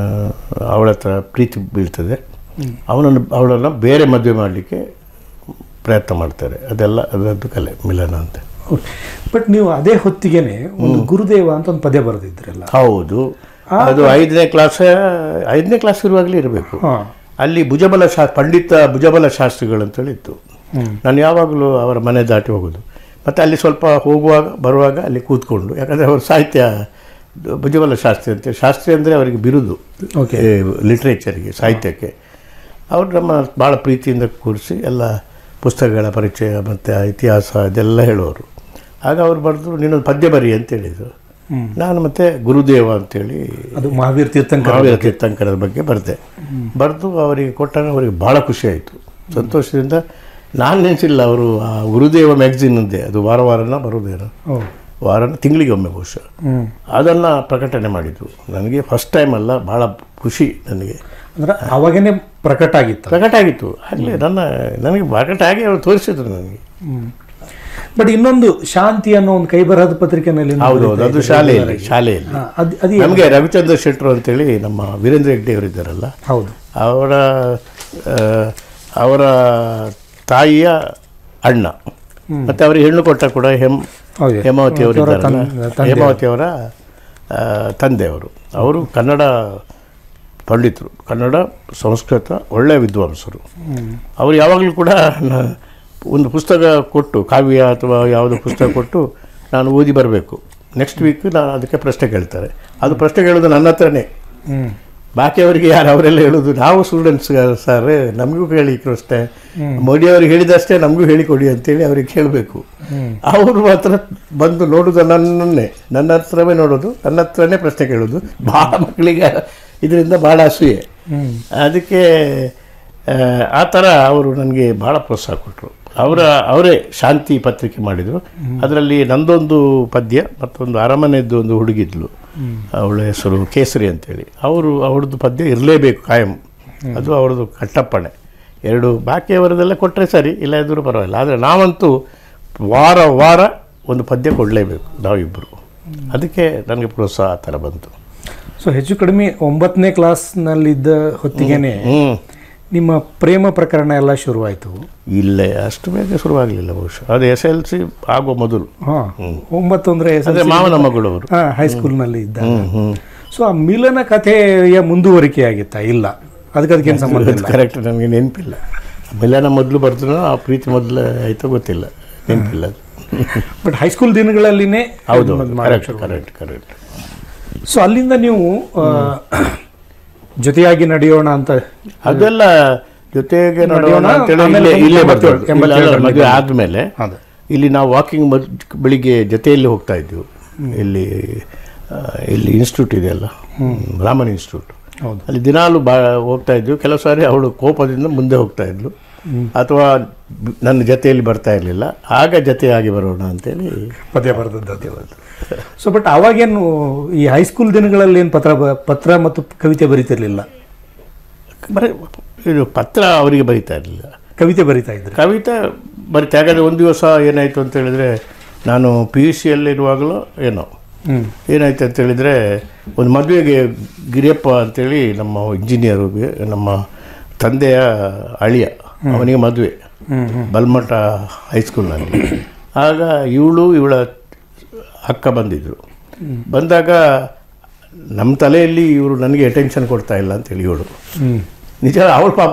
ಅವಳ ಹತ್ರ ಪ್ರೀತಿ ಬೀಳ್ತದೆ ಅವನನ್ನು ಅವಳನ್ನು ಬೇರೆ ಮದುವೆ ಮಾಡಲಿಕ್ಕೆ ಪ್ರಯತ್ನ ಮಾಡ್ತಾರೆ ಅದೆಲ್ಲ ಅದರದ್ದು ಕಲೆ ಮಿಲನ ಅಂತ ಬಟ್ ನೀವು ಅದೇ ಹೊತ್ತಿಗೆನೆ ಒಂದು ಗುರುದೇವ ಅಂತ ಒಂದು ಪದ್ಯ ಬರೆದಿದ್ರಲ್ಲ ಹೌದು ಅದು ಐದನೇ ಕ್ಲಾಸ್ ಐದನೇ ಕ್ಲಾಸ್ ಇರುವಾಗಲೇ ಇರಬೇಕು ಹಾ ಅಲ್ಲಿ ಭುಜಬಲ ಶಾ ಪಂಡಿತ ಭುಜಬಲ ಶಾಸ್ತ್ರಿಗಳು ಅಂತೇಳಿ ಇತ್ತು ನಾನು ಯಾವಾಗಲೂ ಅವರ ಮನೆ ದಾಟಿ ಹೋಗೋದು ಮತ್ತು ಅಲ್ಲಿ ಸ್ವಲ್ಪ ಹೋಗುವಾಗ ಬರುವಾಗ ಅಲ್ಲಿ ಕೂತ್ಕೊಂಡು ಯಾಕಂದರೆ ಅವರು ಸಾಹಿತ್ಯ ಭುಜಬಲ ಶಾಸ್ತ್ರಿ ಅಂತೇಳಿ ಶಾಸ್ತ್ರಿ ಅಂದರೆ ಅವರಿಗೆ ಬಿರುದು ಓಕೆ ಲಿಟ್ರೇಚರ್ಗೆ ಸಾಹಿತ್ಯಕ್ಕೆ ಅವರು ನಮ್ಮ ಭಾಳ ಪ್ರೀತಿಯಿಂದ ಕೂರಿಸಿ ಎಲ್ಲ ಪುಸ್ತಕಗಳ ಪರಿಚಯ ಮತ್ತು ಇತಿಹಾಸ ಇದೆಲ್ಲ ಹೇಳೋರು ಆಗ ಅವ್ರು ಬರೆದು ನೀನೊಂದು ಪದ್ಯ ಬರಿ ಅಂತ ಹೇಳಿದರು ನಾನು ಮತ್ತೆ ಗುರುದೇವ ಅಂತೇಳಿ ಅದು ಮಹಾವೀರ್ ತೀರ್ಥಂಕರ ಕಾವ್ಯ ತೀರ್ಥಂಕರದ ಬಗ್ಗೆ ಬರೆದೆ ಬರೆದು ಅವರಿಗೆ ಕೊಟ್ಟಾಗ ಅವರಿಗೆ ಭಾಳ ಖುಷಿ ಆಯಿತು ಸಂತೋಷದಿಂದ ನಾನು ನೆನೆಸಿಲ್ಲ ಅವರು ಆ ಗುರುದೇವ ಮ್ಯಾಗ್ಝಿನ್ ಅಂದೆ ಅದು ವಾರ ವಾರನ ಬರೋದೇನೋ ಓ ವಾರನ ತಿಂಗಳಿಗೆ ಒಮ್ಮೆ ಬಹುಶಃ ಹ್ಮ್ ಅದನ್ನು ಪ್ರಕಟಣೆ ಮಾಡಿದರು ನನಗೆ ಫಸ್ಟ್ ಟೈಮ್ ಅಲ್ಲ ಭಾಳ ಖುಷಿ ನನಗೆ ಅಂದ್ರೆ ಅವಾಗೇನೆ ಪ್ರಕಟ ಆಗಿತ್ತು ಪ್ರಕಟ ಆಗಿತ್ತು ಆಗಲೇ ನನ್ನ ನನಗೆ ಪ್ರಕಟ ಆಗಿ ಅವರು ತೋರಿಸಿದ್ರು ನನಗೆ ಬಟ್ ಇನ್ನೊಂದು ಶಾಂತಿ ಅನ್ನೋ ಒಂದು ಕೈ ಬರಹದ ಪತ್ರಿಕೆನಲ್ಲಿ ನೀವು ಹೌದು ಹೌದು ಅದು ಬರೀತಾ ಶಾಲೆಯಲ್ಲಿ ಶಾಲೆಯಲ್ಲಿ ಹಾ, ಅದ್ ಅದು ಏನು? ನಮಗೆ ರವಿಚಂದ್ರ ಶೆಟ್ಟರು ಅಂತೇಳಿ ನಮ್ಮ ವೀರೇಂದ್ರ ಹೆಗ್ಡೆ ಅವರಿದ್ದಾರಲ್ಲ ಹೌದು ಅವರ ಆ, ಅವರ ತಾಯಿಯ ಅಣ್ಣ ಮತ್ತು ಅವರಿಗೆ ಹೆಣ್ಣು ಕೊಟ್ಟ ಕೂಡ ಹೆಮ್ ಹೌದು ಹೇಮಾವತಿ ಅವರು ಅವರ ಇದ್ದಾರಲ್ಲ ತನ್- ತಂದೆ. ಹೇಮಾವತಿ ಅವರ ಆ, ತಂದೆಯವರು ಅವರು ಕನ್ನಡ ಪಂಡಿತರು ಕನ್ನಡ ಸಂಸ್ಕೃತ ಒಳ್ಳೆಯ ವಿದ್ವಾಂಸರು ಅವರು ಯಾವಾಗಲೂ ಕೂಡ ನ- ಒಂದು ಪುಸ್ತಕ ಕೊಟ್ಟು ಕಾವ್ಯ ಅಥವಾ ಯಾವುದೋ ಪುಸ್ತಕ ಕೊಟ್ಟು ನಾನು ಓದಿ ಬರಬೇಕು ನೆಕ್ಸ್ಟ್ ವೀಕ್ ನಾನು ಅದಕ್ಕೆ ಪ್ರಶ್ನೆ ಕೇಳ್ತಾರೆ ಅದು ಪ್ರಶ್ನೆ ಕೇಳೋದು ನನ್ನ ಹತ್ರನೇ ಹ್ಮ್ ಬಾಕಿಯವರಿಗೆ ಯಾರು ಅವರೆಲ್ಲ ಹೇಳೋದು ನಾವು ಸ್ಟೂಡೆಂಟ್ಸ್ ಸರ್ ನಮಗೂ ಹೇಳಿ ಅಷ್ಟೇ ಮೋದಿ ಅವರಿಗೆ ಹೇಳಿದಷ್ಟೇ ನಮಗೂ ಹೇಳಿಕೊಡಿ ಅಂತೇಳಿ ಅವ್ರಿಗೆ ಕೇಳಬೇಕು ಅವರು ಮಾತ್ರ ಬಂದು ನೋಡೋದು ನನ್ನನ್ನೇ ನನ್ನ ಹತ್ರವೇ ನೋಡೋದು ನನ್ನ ಹತ್ರನೇ ಪ್ರಶ್ನೆ ಕೇಳೋದು ಭಾಳ ಮಕ್ಕಳಿಗೆ ಇದರಿಂದ ಭಾಳ ಅಸೂಯೆ ಹ್ಮ್ ಅದಕ್ಕೆ ಆ, ಆ ಥರ ಅವರು ನನಗೆ ಭಾಳ ಪ್ರೋತ್ಸಾಹ ಕೊಟ್ಟರು ಅವರ ಅವರೇ ಶಾಂತಿ ಪತ್ರಿಕೆ ಮಾಡಿದರು ಅದರಲ್ಲಿ ನಂದೊಂದು ಪದ್ಯ ಮತ್ತೊಂದು ಅರಮನೆದ್ದು ಒಂದು ಹುಡುಗಿದ್ಲು ಅವಳ ಹೆಸರು ಕೇಸರಿ ಅಂತೇಳಿ ಅವರು ಅವ್ರದ್ದು ಪದ್ಯ ಇರಲೇಬೇಕು ಕಾಯಂ ಅದು ಅವ್ರದ್ದು ಕಟ್ಟಪ್ಪಣೆ ಎರಡು ಬಾಕಿಯವರದೆಲ್ಲ ಕೊಟ್ಟರೆ ಸರಿ ಇಲ್ಲ ಇದ್ರೂ ಪರವಾಗಿಲ್ಲ ಆದರೆ ನಾವಂತೂ ವಾರ ವಾರ ಒಂದು ಪದ್ಯ ಕೊಡಲೇಬೇಕು ನಾವಿಬ್ಬರು ಅದಕ್ಕೆ ನನಗೆ ಪ್ರೋತ್ಸಾಹ ಆ ಥರ ಬಂತು ಸೊ ಹೆಚ್ಚು ಕಡಿಮೆ ಒಂಬತ್ತನೇ ಕ್ಲಾಸ್ನಲ್ಲಿದ್ದ ಹೊತ್ತಿಗೆನೆ ಹ್ಞೂ ನಿಮ್ಮ ಪ್ರೇಮ ಪ್ರಕರಣ ಎಲ್ಲ ಶುರುವಾಯಿತು ಇಲ್ಲೇ ಅಷ್ಟು ಬೇಗ ಶುರುವಾಗಲಿಲ್ಲ ಬಹುಶಃ ಅದು ಎಸ್ ಎಲ್ ಸಿ ಆಗುವ ಮೊದಲು ಹಾಂ ಒಂಬತ್ತು ಅಂದರೆ ಅಂದರೆ ಮಾವನ ಮಗಳವರು ಹಾಂ ಹೈಸ್ಕೂಲ್ನಲ್ಲಿ ಇದ್ದಾಗ ಹ್ಮ್. ಸೊ ಆ ಮಿಲನ ಕಥೆಯ ಮುಂದುವರಿಕೆ ಆಗಿತ್ತಾ ಇಲ್ಲ ಅದಕ್ಕೆ ಅದಕ್ಕೇನು ಸಂಬಂಧ ಇಲ್ಲ ಕರೆಕ್ಟ್ ನನಗೆ ನೆನಪಿಲ್ಲ ಮಿಲನ ಮೊದಲು ಬರ್ದ್ರು ಆ ಪ್ರೀತಿ ಮೊದಲು ಆಯ್ತೋ ಗೊತ್ತಿಲ್ಲ ನೆನಪಿಲ್ಲ ಅದು ಬಟ್ ಹೈಸ್ಕೂಲ್ ದಿನಗಳಲ್ಲಿನೇ ಹೌದು ಮದ್ವೆ ಮಾಡಕ್ಕೆ ಕರೆಕ್ಟ್ ಕರೆಕ್ಟ್ ಕರೆಕ್ಟ್ ಸೊ ಅಲ್ಲಿಂದ ನೀವು ಆ, ಜೊತೆಯಾಗಿ ನಡೆಯೋಣ ಅಂತ ಅದೆಲ್ಲ ಜೊತೆಗೆ ನಡೆಯೋಣ, ನಡೆಯೋಣ ಅಂತೇಳಿ ಆಮೇಲೆ ಇಲ್ಲೇ ಇಲ್ಲೇ ಎಂಬತ್ತೇಳು, ಬರ್ತೇವೆ ಎಂಬತ್ತೇಳರಲ್ಲಿ ಮದುವೆ ಆದಮೇಲೆ ಅದೇ ಇಲ್ಲಿ ನಾವು ವಾಕಿಂಗ್ ಮದ್ ಬೆಳಿಗ್ಗೆ ಜೊತೆಯಲ್ಲಿ ಹೋಗ್ತಾ ಇದ್ವಿ ಇಲ್ಲಿ ಆ, ಇಲ್ಲಿ ಇನ್ಸ್ಟಿಟ್ಯೂಟ್ ಇದೆಯಲ್ಲ ರಾಮನ್ ಇನ್ಸ್ಟಿಟ್ಯೂಟ್ ಹೌದು ಅಲ್ಲಿ ದಿನಾಲು ಬಾ ಹೋಗ್ತಾ ಇದ್ವಿ ಕೆಲವು ಸಾರಿ ಅವಳು ಕೋಪದಿಂದ ಮುಂದೆ ಹೋಗ್ತಾ ಇದ್ಲು ಅಥವಾ ಬ್- ನನ್ನ ಜೊತೆಯಲ್ಲಿ ಬರ್ತಾ ಇರಲಿಲ್ಲ ಆಗ ಜೊತೆಯಾಗಿ ಬರೋಣ ಅಂತೇಳಿ ಪದ್ಯ ಬರೆದದ್ದು ಸೊ ಬಟ್ ಅವಾಗೇನು ಈ ಹೈಸ್ಕೂಲ್ ದಿನಗಳಲ್ಲಿ ಏನು ಪತ್ರ ಬ- ಪತ್ರ ಮತ್ತು ಕವಿತೆ ಬರೀತಿರ್ಲಿಲ್ಲ ಬರೀ ಇದು ಪತ್ರ ಅವರಿಗೆ ಬರೀತಾ ಇರಲಿಲ್ಲ ಕವಿತೆ ಬರಿತಾ ಇದ್ರಿ ಕವಿತೆ ಬರೀತಾ ಹಾಗಾದರೆ ಒಂದು ದಿವಸ ಏನಾಯಿತು ಅಂತ ಹೇಳಿದರೆ ನಾನು ಪಿ ಯು ಸಿಯಲ್ಲಿರುವಾಗಲೂ ಏನೋ ಹ್ಮ್ ಏನಾಯ್ತು ಅಂತ ಹೇಳಿದರೆ ಒಂದು ಮದುವೆಗೆ ಗಿರಿಯಪ್ಪ ಅಂತೇಳಿ ನಮ್ಮ ಇಂಜಿನಿಯರ್ಗೆ ನಮ್ಮ ತಂದೆಯ ಅಳಿಯ ಅವನಿಗೆ ಮದುವೆ ಹ್ಮ್ ಹ್ಮ್ ಬಲ್ಮಠ ಹೈಸ್ಕೂಲ್ನಲ್ಲಿ ಆಗ ಇವಳು ಇವಳ ಅಕ್ಕ ಬಂದಿದ್ದರು ಬಂದಾಗ ನಮ್ಮ ತಲೆಯಲ್ಲಿ ಇವರು ನನಗೆ ಅಟೆನ್ಷನ್ ಕೊಡ್ತಾ ಇಲ್ಲ ಅಂತೇಳಿ ಇವಳು ಹ್ಮ್ ನಿಜ ಅವಳು ಪಾಪ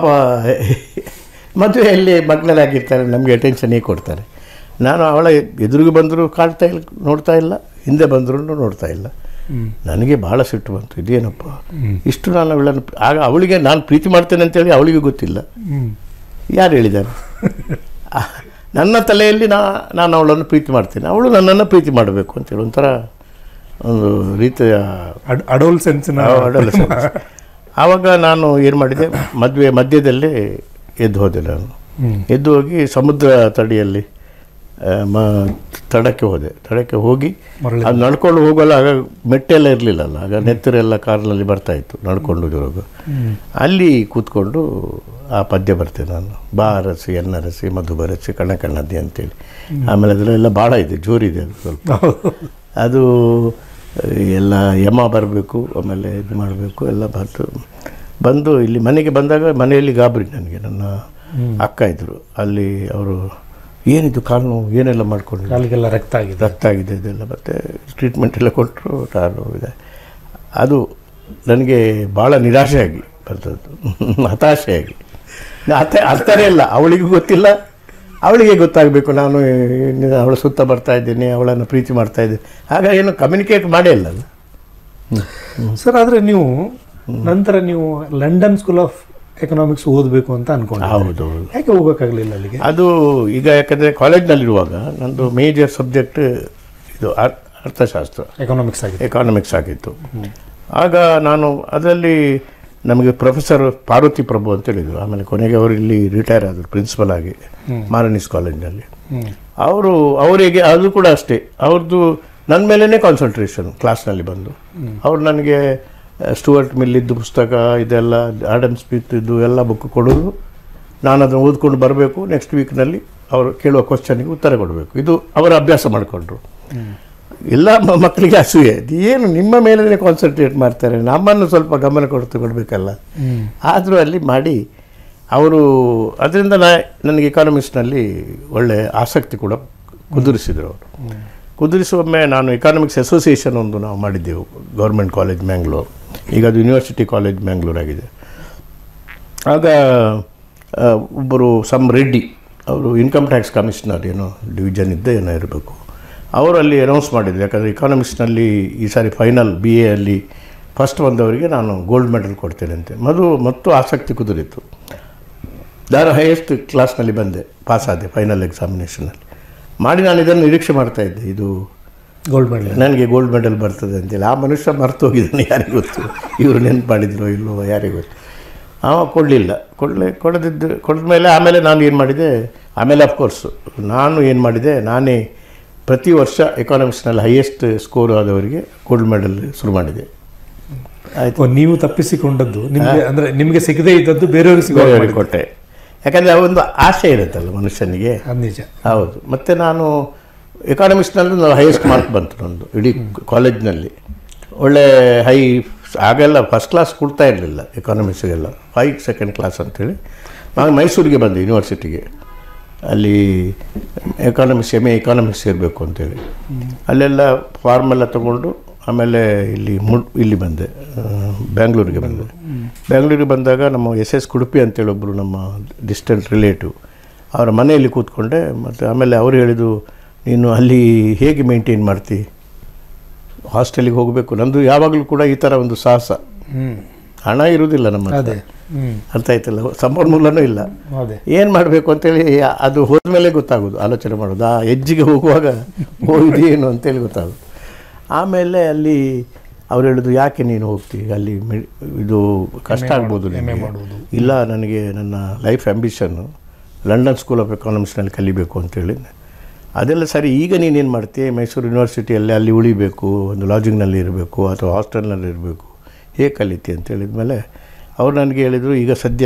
ಮದುವೆಯಲ್ಲಿ ಮಕ್ಕಳೆಲ್ಲ ಆಗಿರ್ತಾರೆ ನಮಗೆ ಅಟೆನ್ಷನ್ ಹೇಗೆ ಕೊಡ್ತಾರೆ ನಾನು ಅವಳ ಎದುರಿಗೆ ಬಂದರೂ ಕಾಣ್ತಾ ಇಲ್ಲ ನೋಡ್ತಾ ಇಲ್ಲ ಹಿಂದೆ ಬಂದರೂ ನೋಡ್ತಾ ಇಲ್ಲ ಹ್ಮ್ ನನಗೆ ಭಾಳ ಸಿಟ್ಟು ಬಂತು ಇದೇನಪ್ಪ ಇಷ್ಟು ನಾನು ಅವಳನ್ನು ಆಗ ಅವಳಿಗೆ ನಾನು ಪ್ರೀತಿ ಮಾಡ್ತೇನೆ ಅಂತೇಳಿ ಅವಳಿಗೆ ಗೊತ್ತಿಲ್ಲ ಹ್ಮ್ ಯಾರು ಹೇಳಿದ್ದಾರೆ ಆ, ನನ್ನ ತಲೆಯಲ್ಲಿ ನಾ ನಾನು ಅವಳನ್ನು ಪ್ರೀತಿ ಮಾಡ್ತೇನೆ ಅವಳು ನನ್ನನ್ನು ಪ್ರೀತಿ ಮಾಡಬೇಕು ಅಂತೇಳಿ ಒಂಥರ ಒಂದು ರೀತಿಯ ಅಡ್ ಅಡೋಲ್ ಸೆನ್ಸ್ನ adolescence. ಆವಾಗ ನಾನು ಏನು ಮಾಡಿದೆ ಮದುವೆ ಮಧ್ಯದಲ್ಲೇ ಎದ್ದು ಹೋದೆ ನಾನು ಹ್ಮ್ ಎದ್ದು ಹೋಗಿ ಸಮುದ್ರ ತಡಿಯಲ್ಲಿ ಆ, ಮ ತಡಕ್ಕೆ ಹೋದೆ ತಡಕ್ಕೆ ಹೋಗಿ ಮರಳಿ ಅದು ನಡ್ಕೊಂಡು ಹೋಗಲ್ಲ ಆಗ ಮೆಟ್ಟೆಲ್ಲ ಇರಲಿಲ್ಲಲ್ಲ ಆಗ ನೆತ್ತರೆಲ್ಲ ಕಾರ್ನಲ್ಲಿ ಬರ್ತಾ ಇತ್ತು ನಡ್ಕೊಂಡು ಹೋಗುವಾಗ ಹ್ಮ್ ಅಲ್ಲಿ ಕೂತ್ಕೊಂಡು ಆ ಪದ್ಯ ಬರ್ತೇನೆ ನಾನು ಬಾ ಅರಸಿ ಎನ್ನರಸಿ ಮಧು ಬರಸಿ ಕಣ ಕಣ್ಣದ್ದಿ ಅಂತೇಳಿ ಆಮೇಲೆ ಅದರಲ್ಲೆಲ್ಲ ಭಾಳ ಇದೆ ಜೋರಿದೆ ಅದು ಸ್ವಲ್ಪ ಹೌದು. ಅದು ಎಲ್ಲ ಯಮ ಬರಬೇಕು ಆಮೇಲೆ ಇದು ಮಾಡಬೇಕು ಎಲ್ಲ ಬಂತು ಬಂದು ಇಲ್ಲಿ ಮನೆಗೆ ಬಂದಾಗ ಮನೆಯಲ್ಲಿ ಗಾಬರಿ ನನಗೆ ನನ್ನ ಅಕ್ಕ ಇದ್ದರು ಅಲ್ಲಿ ಅವರು ಏನಿದು ಕಾಲು ನೋವು ಏನೆಲ್ಲ ಮಾಡ್ಕೊಂಡು ಕಾಲಿಗೆಲ್ಲ ರಕ್ತ ಆಗಿದೆ ರಕ್ತ ಆಗಿದೆ ಇದೆಲ್ಲ ಮತ್ತು ಟ್ರೀಟ್ಮೆಂಟ್ ಎಲ್ಲ ಕೊಟ್ಟರು ಕಾಲು ಇದೆ ಅದು ನನಗೆ ಭಾಳ ನಿರಾಶೆಯಾಗಿ ಬರ್ತದ್ದು ಹತಾಶೆಯಾಗಿ ಅರ್ಥ ಅರ್ಥನೇ ಇಲ್ಲ ಅವಳಿಗೂ ಗೊತ್ತಿಲ್ಲ ಅವಳಿಗೆ ಗೊತ್ತಾಗಬೇಕು ನಾನು ಏನಿದೆ ಅವಳ ಸುತ್ತ ಬರ್ತಾ ಇದ್ದೀನಿ ಅವಳನ್ನು ಪ್ರೀತಿ ಮಾಡ್ತಾ ಇದ್ದೀನಿ ಆಗ ಏನು ಕಮ್ಯುನಿಕೇಟ್ ಮಾಡೇ ಇಲ್ಲ ಅಲ್ಲ ಸರ್ ಆದರೆ ನೀವು ನಂತರ ನೀವು ಲಂಡನ್ ಸ್ಕೂಲ್ ಆಫ್ ಎಕನಾಮಿಕ್ಸ್ ಓದಬೇಕು ಅಂತ ಅನ್ಕೊಂಡೆ ಹೌದು ಯಾಕೆ ಹೋಗ್ಬೇಕಾಗ್ಲಿಲ್ಲ ಅಲ್ಲಿಗೆ ಅದು ಈಗ ಯಾಕಂದರೆ ಕಾಲೇಜ್ನಲ್ಲಿರುವಾಗ ನಂದು ಮೇಜರ್ ಸಬ್ಜೆಕ್ಟ್ ಇದು ಅರ್- ಅರ್ಥಶಾಸ್ತ್ರ ಎಕನಾಮಿಕ್ಸ್ ಆಗಿದೆ ಎಕಾನಮಿಕ್ಸ್ ಆಗಿತ್ತು ಆಗ ನಾನು ಅದರಲ್ಲಿ ನಮಗೆ ಪ್ರೊಫೆಸರ್ ಪಾರ್ವತಿ ಪ್ರಭು ಅಂತ ಹೇಳಿದರು ಆಮೇಲೆ ಕೊನೆಗೆ ಅವರು ಇಲ್ಲಿ ರಿಟೈರ್ ಆದರು ಪ್ರಿನ್ಸಿಪಲ್ ಆಗಿ ಮಾರನೀಸ್ ಕಾಲೇಜ್ನಲ್ಲಿ ಹ್ಮ್ ಅವರು ಅವರಿಗೆ ಅದು ಕೂಡ ಅಷ್ಟೇ ಅವ್ರದ್ದು ನನ್ನ ಮೇಲೇ ಕಾನ್ಸಂಟ್ರೇಷನ್ ಕ್ಲಾಸ್ನಲ್ಲಿ ಬಂದು ಅವ್ರು ನನಗೆ ಸ್ಟುವರ್ಟ್ ಮಿಲ್ಲಿದ್ದು ಪುಸ್ತಕ ಇದೆಲ್ಲ ಆಡಮ್ ಸ್ಮಿತ್ ಇದ್ದು ಎಲ್ಲ ಬುಕ್ ಕೊಡೋದು ನಾನು ಅದನ್ನು ಓದ್ಕೊಂಡು ಬರಬೇಕು ನೆಕ್ಸ್ಟ್ ವೀಕ್ನಲ್ಲಿ ಅವರು ಕೇಳುವ ಕ್ವಶನಿಗೆ ಉತ್ತರ ಕೊಡಬೇಕು ಇದು ಅವರ ಅಭ್ಯಾಸ ಮಾಡಿಕೊಂಡ್ರು ಎಲ್ಲ ಮ- ಮಕ್ಕಳಿಗೆ ಅಸೂಯೆ ಇದು ಏನು ನಿಮ್ಮ ಮೇಲೆ ಕಾನ್ಸಂಟ್ರೇಟ್ ಮಾಡ್ತಾರೆ ನಮ್ಮನ್ನು ಸ್ವಲ್ಪ ಗಮನ ಕೊಡ್ತು ಕೊಡಬೇಕಲ್ಲ ಹ್ಮ್ ಆದರೂ ಅಲ್ಲಿ ಮಾಡಿ ಅವರು ಅದರಿಂದ ನಾ ನನಗೆ ಎಕಾನಮಿಕ್ಸ್ನಲ್ಲಿ ಒಳ್ಳೆ ಆಸಕ್ತಿ ಕೂಡ ಕುದುರಿಸಿದರು ಅವರು ಕುದುರಿಸುವೊಮ್ಮೆ ನಾನು ಎಕಾನಮಿಕ್ಸ್ ಅಸೋಸಿಯೇಷನ್ ಒಂದು ನಾವು ಮಾಡಿದ್ದೆವು ಗೌರ್ಮೆಂಟ್ ಕಾಲೇಜ್ ಮ್ಯಾಂಗ್ಳೂರ್ ಈಗ ಅದು ಯೂನಿವರ್ಸಿಟಿ ಕಾಲೇಜ್ ಮ್ಯಾಂಗ್ಳೂರ್ ಆಗಿದೆ ಆಗ ಆ, ಒಬ್ಬರು ಸಮ್ ರೆಡ್ಡಿ ಅವರು ಇನ್ಕಮ್ ಟ್ಯಾಕ್ಸ್ ಕಮಿಷನರ್ ಏನೋ ಡಿವಿಷನ್ ಇದ್ದೇ ಏನೋ ಇರಬೇಕು ಅವರು ಅಲ್ಲಿ ಅನೌನ್ಸ್ ಮಾಡಿದ್ರು ಯಾಕಂದರೆ ಇಕಾನಮಿಕ್ಸ್ನಲ್ಲಿ ಈ ಸಾರಿ ಫೈನಲ್ ಬಿ ಎ ಅಲ್ಲಿ ಫಸ್ಟ್ ಬಂದವರಿಗೆ ನಾನು ಗೋಲ್ಡ್ ಮೆಡಲ್ ಕೊಡ್ತೇನೆ ಅಂತ ಮದು ಮತ್ತು ಆಸಕ್ತಿ ಕುದುರಿತು ನಾನು ಹೈಯೆಸ್ಟ್ ಕ್ಲಾಸ್ನಲ್ಲಿ ಬಂದೆ ಪಾಸ್ ಆದೆ ಫೈನಲ್ ಎಕ್ಸಾಮಿನೇಷನಲ್ಲಿ ಮಾಡಿ ನಾನು ಇದನ್ನು ನಿರೀಕ್ಷೆ ಮಾಡ್ತಾ ಇದ್ದೆ ಇದು ಗೋಲ್ಡ್ ಮೆಡಲ್ ನನಗೆ ಗೋಲ್ಡ್ ಮೆಡಲ್ ಬರ್ತದೆ ಅಂತೇಳಿ ಆ ಮನುಷ್ಯ ಮರ್ತು ಹೋಗಿದ್ದಾನೆ ಯಾರಿಗೂ ಗೊತ್ತು ಇವರು ನೆನ್ಪು ಮಾಡಿದ್ರು ಇಲ್ಲವೋ ಯಾರಿಗೂ ಗೊತ್ತು ಅವ ಕೊಡಲಿಲ್ಲ ಕೊಡಲೆ ಕೊಡದಿದ್ದು ಕೊಡದ ಮೇಲೆ ಆಮೇಲೆ ನಾನು ಏನು ಮಾಡಿದೆ ಆಮೇಲೆ ಅಫ್ಕೋರ್ಸು ನಾನು ಏನು ಮಾಡಿದೆ ನಾನೇ ಪ್ರತಿ ವರ್ಷ ಎಕಾನಮಿಕ್ಸ್ನಲ್ಲಿ ಹೈಯೆಸ್ಟ್ ಸ್ಕೋರ್ ಆದವರಿಗೆ ಗೋಲ್ಡ್ ಮೆಡಲ್ ಶುರು ಮಾಡಿದೆ ಆಯಿತು ಓ, ನೀವು ತಪ್ಪಿಸಿಕೊಂಡದ್ದು ನಿಮಗೆ ಅಂದ್ರೆ ನಿಮಗೆ ಸಿಗದೇ ಇದ್ದದ್ದು ಬೇರೆಯವ್ರಿಗೆ ಸಿಗೋ ಬೇರೆಯವರಿಗೆ ಕೊಟ್ಟೆ ಯಾಕಂದರೆ ಒಂದು ಆಸೆ ಇರುತ್ತಲ್ಲ ಮನುಷ್ಯನಿಗೆ ಅದು ನಿಜ ಹೌದು ಮತ್ತು ನಾನು ಎಕಾನಮಿಕ್ಸ್ನಲ್ಲಿ ನಾನು ಹೈಯೆಸ್ಟ್ ಮಾರ್ಕ್ ಬಂತು ನಂದು ಇಡೀ ಕಾಲೇಜ್ನಲ್ಲಿ ಒಳ್ಳೆ ಹೈ ಆಗೆಲ್ಲ ಫಸ್ಟ್ ಕ್ಲಾಸ್ ಕೊಡ್ತಾ ಇರಲಿಲ್ಲ ಎಕಾನಮಿಕ್ಸ್ಗೆಲ್ಲ ಫೈವ್ ಸೆಕೆಂಡ್ ಕ್ಲಾಸ್ ಅಂತೇಳಿ ನಾನು ಮೈಸೂರಿಗೆ ಬಂದೆ ಯೂನಿವರ್ಸಿಟಿಗೆ ಅಲ್ಲಿ ಎಕಾನಮಿಕ್ಸ್ ಎಮ್ ಎ ಎಕಾನಮಿಕ್ಸ್ ಇರಬೇಕು ಅಂತೇಳಿ ಅಲ್ಲೆಲ್ಲ ಫಾರ್ಮ್ ಎಲ್ಲ ತೊಗೊಂಡು ಆಮೇಲೆ ಇಲ್ಲಿ ಮು ಇಲ್ಲಿ ಬಂದೆ ಆ, ಬ್ಯಾಂಗ್ಳೂರಿಗೆ ಬಂದೆ ಬ್ಯಾಂಗ್ಳೂರಿಗೆ ಬಂದಾಗ ನಮ್ಮ ಎಸ್ ಎಸ್ ಕುಡುಪಿ ಅಂತೇಳಿ ಒಬ್ಬರು ನಮ್ಮ ಡಿಸ್ಟೆಂಟ್ ರಿಲೇಟಿವ್ ಅವರ ಮನೆಯಲ್ಲಿ ಕೂತ್ಕೊಂಡೆ ಮತ್ತು ಆಮೇಲೆ ಅವರು ಹೇಳಿದ್ದು ನೀನು ಅಲ್ಲಿ ಹೇಗೆ ಮೇಂಟೈನ್ ಮಾಡ್ತಿ ಹಾಸ್ಟೆಲಿಗೆ ಹೋಗಬೇಕು ನಂದು ಯಾವಾಗಲೂ ಕೂಡ ಈ ಥರ ಒಂದು ಸಾಹಸ ಹ್ಮ್ ಹಣ ಇರುವುದಿಲ್ಲ ನಮ್ಮ ಹತ್ರ. ಅದೇ ಹ್ಮ್ ಅರ್ಥ ಆಯ್ತಲ್ಲ ಸಂಪನ್ಮೂಲನೂ ಇಲ್ಲ ಅದೇ ಏನು ಮಾಡಬೇಕು ಅಂತೇಳಿ ಅದು ಹೋದ್ಮೇಲೆ ಗೊತ್ತಾಗೋದು ಆಲೋಚನೆ ಮಾಡೋದು ಆ ಹೆಜ್ಜೆಗೆ ಹೋಗುವಾಗ ಓ ಇದು ಏನು ಅಂತೇಳಿ ಗೊತ್ತಾಗೋದು ಆಮೇಲೆ ಅಲ್ಲಿ ಅವ್ರು ಹೇಳಿದ್ರು ಯಾಕೆ ನೀನು ಹೋಗ್ತಿ ಅಲ್ಲಿ ಮೆ- ಇದು ಕಷ್ಟ ಆಗ್ಬೋದು ನಿನಗೆ ಮಾಡುವುದು. ಇಲ್ಲ ನನಗೆ ನನ್ನ life ambition London school of ಎಕಾನಮಿಕ್ಸ್ನಲ್ಲಿ ಕಲಿಬೇಕು ಅಂತೇಳಿ ಅದೆಲ್ಲ ಸರಿ ಈಗ ನೀನೇನು ಮಾಡ್ತೀಯ ಮೈಸೂರು ಯೂನಿವರ್ಸಿಟಿಯಲ್ಲಿ ಅಲ್ಲಿ ಉಳಿಬೇಕು ಒಂದು ಲಾಡ್ಜಿಂಗ್ನಲ್ಲಿ ಇರಬೇಕು ಅಥವಾ ಹಾಸ್ಟೆಲ್ನಲ್ಲಿ ಇರಬೇಕು ಹೇಗೆ ಕಲಿತಿ ಅಂತ ಹೇಳಿದ್ಮೇಲೆ ಅವ್ರು ನನಗೆ ಹೇಳಿದರು ಈಗ ಸದ್ಯ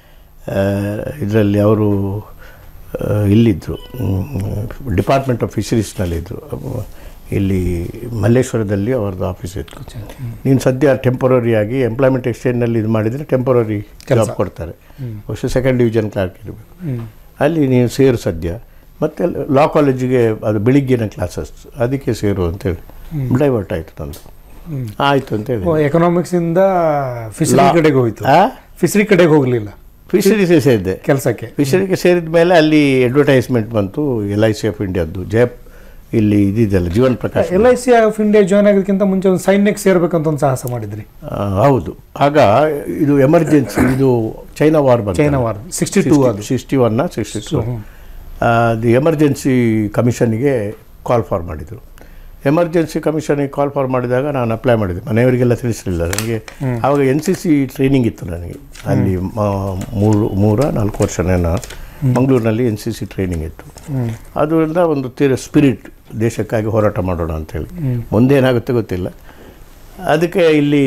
ಇದರಲ್ಲಿ ಅವರು ಇಲ್ಲಿದ್ದರು ಡಿಪಾರ್ಟ್ಮೆಂಟ್ ಆಫ್ ಫಿಶರೀಸ್ನಲ್ಲಿದ್ದರು ಇಲ್ಲಿ ಮಲ್ಲೇಶ್ವರದಲ್ಲಿ ಅವ್ರದ್ದು ಆಫೀಸ್ ಇತ್ತು ನೀನು ಸದ್ಯ ಟೆಂಪರರಿ ಆಗಿ ಎಂಪ್ಲಾಯ್ಮೆಂಟ್ ಎಕ್ಸ್ಚೇಂಜ್ನಲ್ಲಿ ಇದು ಮಾಡಿದರೆ ಟೆಂಪರರಿ ಜಾಬ್ ಕೊಡ್ತಾರೆ ಬಹುಶಃ ಸೆಕೆಂಡ್ ಡಿವಿಷನ್ ಕ್ಲಾರ್ಕ್ ಇರಬೇಕು ಹ್ಮ್ ಅಲ್ಲಿ ನೀವು ಸೇರು ಸದ್ಯ ಮತ್ತು ಲಾ ಕಾಲೇಜಿಗೆ ಅದು ಬೆಳಿಗ್ಗಿನ ಕ್ಲಾಸಸ್ ಅದಕ್ಕೆ ಸೇರು ಅಂತೇಳಿ ಡೈವರ್ಟ್ ಆಯಿತು ನಂದು ಹ್ಮ್. ಆಯಿತು ಅಂತೇಳಿ ಎಕನಾಮಿಕ್ಸ್ ಇಂದ ಫಿಶರಿ ಲಾ- ಕಡೆಗೆ ಹೋಯ್ತು ಆ ಫಿಶರಿ ಕಡೆಗೆ ಹೋಗ್ಲಿಲ್ಲ ಫಿಶರೀಸೇ ಸೇರಿದೆ ಕೆಲಸಕ್ಕೆ ಫಿಶರಿಗೆ ಸೇರಿದ ಮೇಲೆ ಅಲ್ಲಿ ಅಡ್ವರ್ಟೈಸ್ಮೆಂಟ್ ಬಂತು ಎಲ್ ಐ ಸಿ ಆಫ್ ಇಂಡಿಯಾದ್ದು ಜಯಪ್ ಇಲ್ಲಿ ಇದಿದೆಯಲ್ಲ Jeevan Prakash L I C of India join ಆಗೋದಕ್ಕಿಂತ ಮುಂಚೆ ಒಂದು ಸೈನ್ಯಕ್ಕೆ ಸೇರ್ಬೇಕಂತ ಒಂದು ಸಾಹಸ ಮಾಡಿದ್ರಿ ಆ, ಹೌದು ಆಗ ಇದು ಎಮರ್ಜೆನ್ಸಿ ಇದು ಚೈನಾ ವಾರ್ ಬಂತು ಚೈನಾ ವಾರ್ ಸಿಕ್ಸ್ಟಿ ಟೂ ಅದು ಸಿಕ್ಸ್ಟಿ ಒನ್ನ ಸಿಕ್ಸ್ಟಿ ಟು ಹ್ಮ್. ಅದು ಎಮರ್ಜೆನ್ಸಿ ಕಮಿಷನ್ಗೆ ಕಾಲ್ ಫಾರ್ ಮಾಡಿದರು ಎಮರ್ಜೆನ್ಸಿ ಕಮಿಷನಿಗೆ ಕಾಲ್ ಫಾರ್ ಮಾಡಿದಾಗ ನಾನು ಅಪ್ಲೈ ಮಾಡಿದೆ ಮನೆಯವರಿಗೆಲ್ಲ ತಿಳಿಸಲಿಲ್ಲ ನನಗೆ ಆವಾಗ ಎನ್ ಸಿ ಸಿ ಟ್ರೈನಿಂಗ್ ಇತ್ತು ನನಗೆ ಅಲ್ಲಿ ಮ- ಮೂರು ಮೂರ ನಾಲ್ಕು ವರ್ಷನೇನ ಮಂಗಳೂರಿನಲ್ಲಿ ಎನ್ ಸಿ ಸಿ ಟ್ರೈನಿಂಗ್ ಇತ್ತು ಹ್ಮ್. ಅದರಿಂದ ಒಂದು ತೀರ ಸ್ಪಿರಿಟ್ ದೇಶಕ್ಕಾಗಿ ಹೋರಾಟ ಮಾಡೋಣ ಅಂತೇಳಿ ಮುಂದೆ ಏನಾಗುತ್ತೆ ಗೊತ್ತಿಲ್ಲ ಅದಕ್ಕೆ ಇಲ್ಲಿ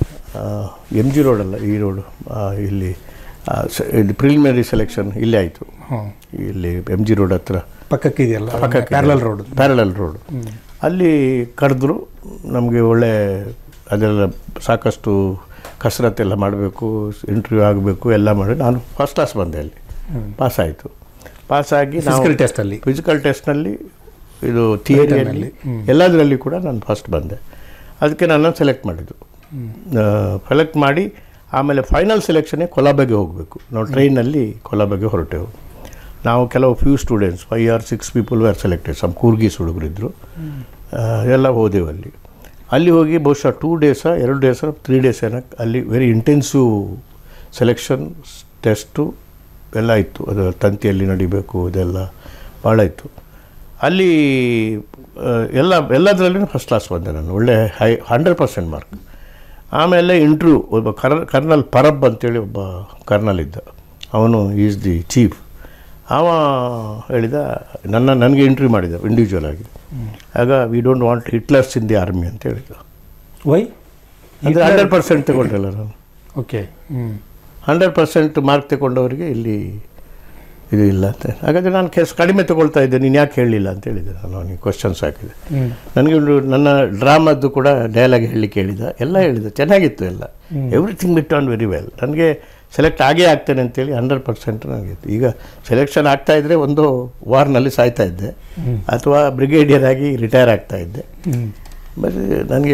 ಎಮ್ ಜಿ ರೋಡಲ್ಲ ಈ ರೋಡು ಆ, ಇಲ್ಲಿ ಆ, ಸ- ಇದು ಪ್ರಿಲಿಮಿನರಿ ಸೆಲೆಕ್ಷನ್ ಇಲ್ಲೇ ಆಯಿತು ಹ್ಮ್. ಇಲ್ಲಿ ಎಮ್ ಜಿ ರೋಡ್ ಹತ್ರ ಪಕ್ಕಕ್ಕೆ ಇದೆಯಲ್ಲ ಪ್ಯಾರಲಲ್ ರೋಡ್ ಪ್ಯಾರಲಲ್ ರೋಡ್ ಅಲ್ಲಿ ಕರೆದ್ರು ನಮಗೆ ಒಳ್ಳೆ ಅದೆಲ್ಲ ಸಾಕಷ್ಟು ಕಸರತ್ತೆಲ್ಲ ಮಾಡಬೇಕು ಇಂಟರ್ವ್ಯೂ ಆಗಬೇಕು ಎಲ್ಲ ಮಾಡಿ ನಾನು ಫಸ್ಟ್ ಕ್ಲಾಸ್ ಬಂದೆ ಅಲ್ಲಿ ಪಾಸ್ ಆಯಿತು ಪಾಸಾಗಿ ನಾವು ಫಿಸಿಕಲ್ ಟೆಸ್ಟ್ ಅಲ್ಲಿ ಫಿಸಿಕಲ್ ಟೆಸ್ಟ್ನಲ್ಲಿ ಇದು ಥಿಯರಿಯಲ್ಲಿ ಎಲ್ಲದರಲ್ಲಿ ಕೂಡ ನಾನು ಫಸ್ಟ್ ಬಂದೆ ಅದಕ್ಕೆ ನನ್ನನ್ನು ಸೆಲೆಕ್ಟ್ ಮಾಡಿದ್ದು ಸೆಲೆಕ್ಟ್ ಮಾಡಿ ಆಮೇಲೆ ಫೈನಲ್ ಸೆಲೆಕ್ಷನ್ನೇ ಕೊಲಾಬೆಗೆ ಹೋಗಬೇಕು ನಾವು ಟ್ರೈನಲ್ಲಿ ಕೊಲಾಬೆಗೆ ಹೊರಟೆವು ನಾವು ಕೆಲವು few students five or six people were selected some Coorgis ಹುಡುಗರಿದ್ದರು ಎಲ್ಲ ಹೋದೆವು ಅಲ್ಲಿ ಅಲ್ಲಿ ಹೋಗಿ ಬಹುಶಃ ಟೂ ಡೇಸ ಎರಡು ಡೇಸ ತ್ರೀ ಡೇಸ್ ಏನೋ ಅಲ್ಲಿ ವೆರಿ ಇಂಟೆನ್ಸಿವ್ ಸೆಲೆಕ್ಷನ್ ಟೆಸ್ಟು ಎಲ್ಲ ಇತ್ತು ಅದು ತಂತಿಯಲ್ಲಿ ನಡಿಬೇಕು ಇದೆಲ್ಲ ಭಾಳ ಇತ್ತು ಅಲ್ಲಿ ಆ, ಎಲ್ಲ ಎಲ್ಲದರಲ್ಲೂ ಫಸ್ಟ್ ಕ್ಲಾಸ್ ಬಂದೆ ನಾನು ಒಳ್ಳೆ ಹೈ ಹಂಡ್ರೆಡ್ ಪರ್ಸೆಂಟ್ ಮಾರ್ಕ್ ಆಮೇಲೆ ಇಂಟ್ರ್ಯೂ ಒಬ್ಬ ಕರ್ ಕರ್ನಲ್ ಪರಬ್ ಅಂತೇಳಿ ಒಬ್ಬ ಕರ್ನಲ್ ಇದ್ದ ಅವನು ಈಸ್ ದಿ ಚೀಫ್ ಅವ ಹೇಳಿದ ನನ್ನ ನನಗೆ ಇಂಟ್ರ್ಯೂ ಮಾಡಿದ ಇಂಡಿವಿಜುವಲ್ ಆಗಿ ಆಗ we don't want Hitlers in the army ಅಂತ ಹೇಳಿದ ವೈ ಅಂದರೆ ಹಂಡ್ರೆಡ್ ಪರ್ಸೆಂಟ್ ತಗೊಂಡಿಲ್ಲ ನಾನು okay hmm hundred percent mark ತಗೊಂಡವರಿಗೆ ಇಲ್ಲಿ ಇದು ಇಲ್ಲ ಅಂತ ಹಾಗಾದರೆ ನಾನು ಕೆಲಸ ಕಡಿಮೆ ತಗೊಳ್ತಾ ಇದ್ದೆ ನೀನು ಯಾಕೆ ಹೇಳಲಿಲ್ಲ ಅಂತ ಹೇಳಿದೆ ನಾನು ಅವನಿಗೆ ಕ್ವಶನ್ಸ್ ಹಾಕಿದೆ ಹ್ಮ್ ನನಗೆ ಒಂದು ನನ್ನ ಡ್ರಾಮದ್ದು ಕೂಡ ಡೈಲಾಗ್ ಹೇಳಲಿಕ್ಕೆ ಹೇಳಿದ ಎಲ್ಲ ಹೇಳಿದ ಚೆನ್ನಾಗಿತ್ತು ಎಲ್ಲ everything bit on very well ನನಗೆ ಸೆಲೆಕ್ಟ್ ಆಗೇ ಆಗ್ತೇನೆ ಅಂತೇಳಿ ಹಂಡ್ರೆಡ್ ಪರ್ಸೆಂಟ್ ನನಗಿತ್ತು ಈಗ ಸೆಲೆಕ್ಷನ್ ಆಗ್ತಾ ಇದ್ದರೆ ಒಂದು ವಾರ್ನಲ್ಲಿ ಸಾಯ್ತಾ ಇದ್ದೆ ಅಥವಾ ಬ್ರಿಗೇಡಿಯರ್ ಆಗಿ ರಿಟೈರ್ ಆಗ್ತಾ ಇದ್ದೆ ಹ್ಮ್ ಮತ್ತು ನನಗೆ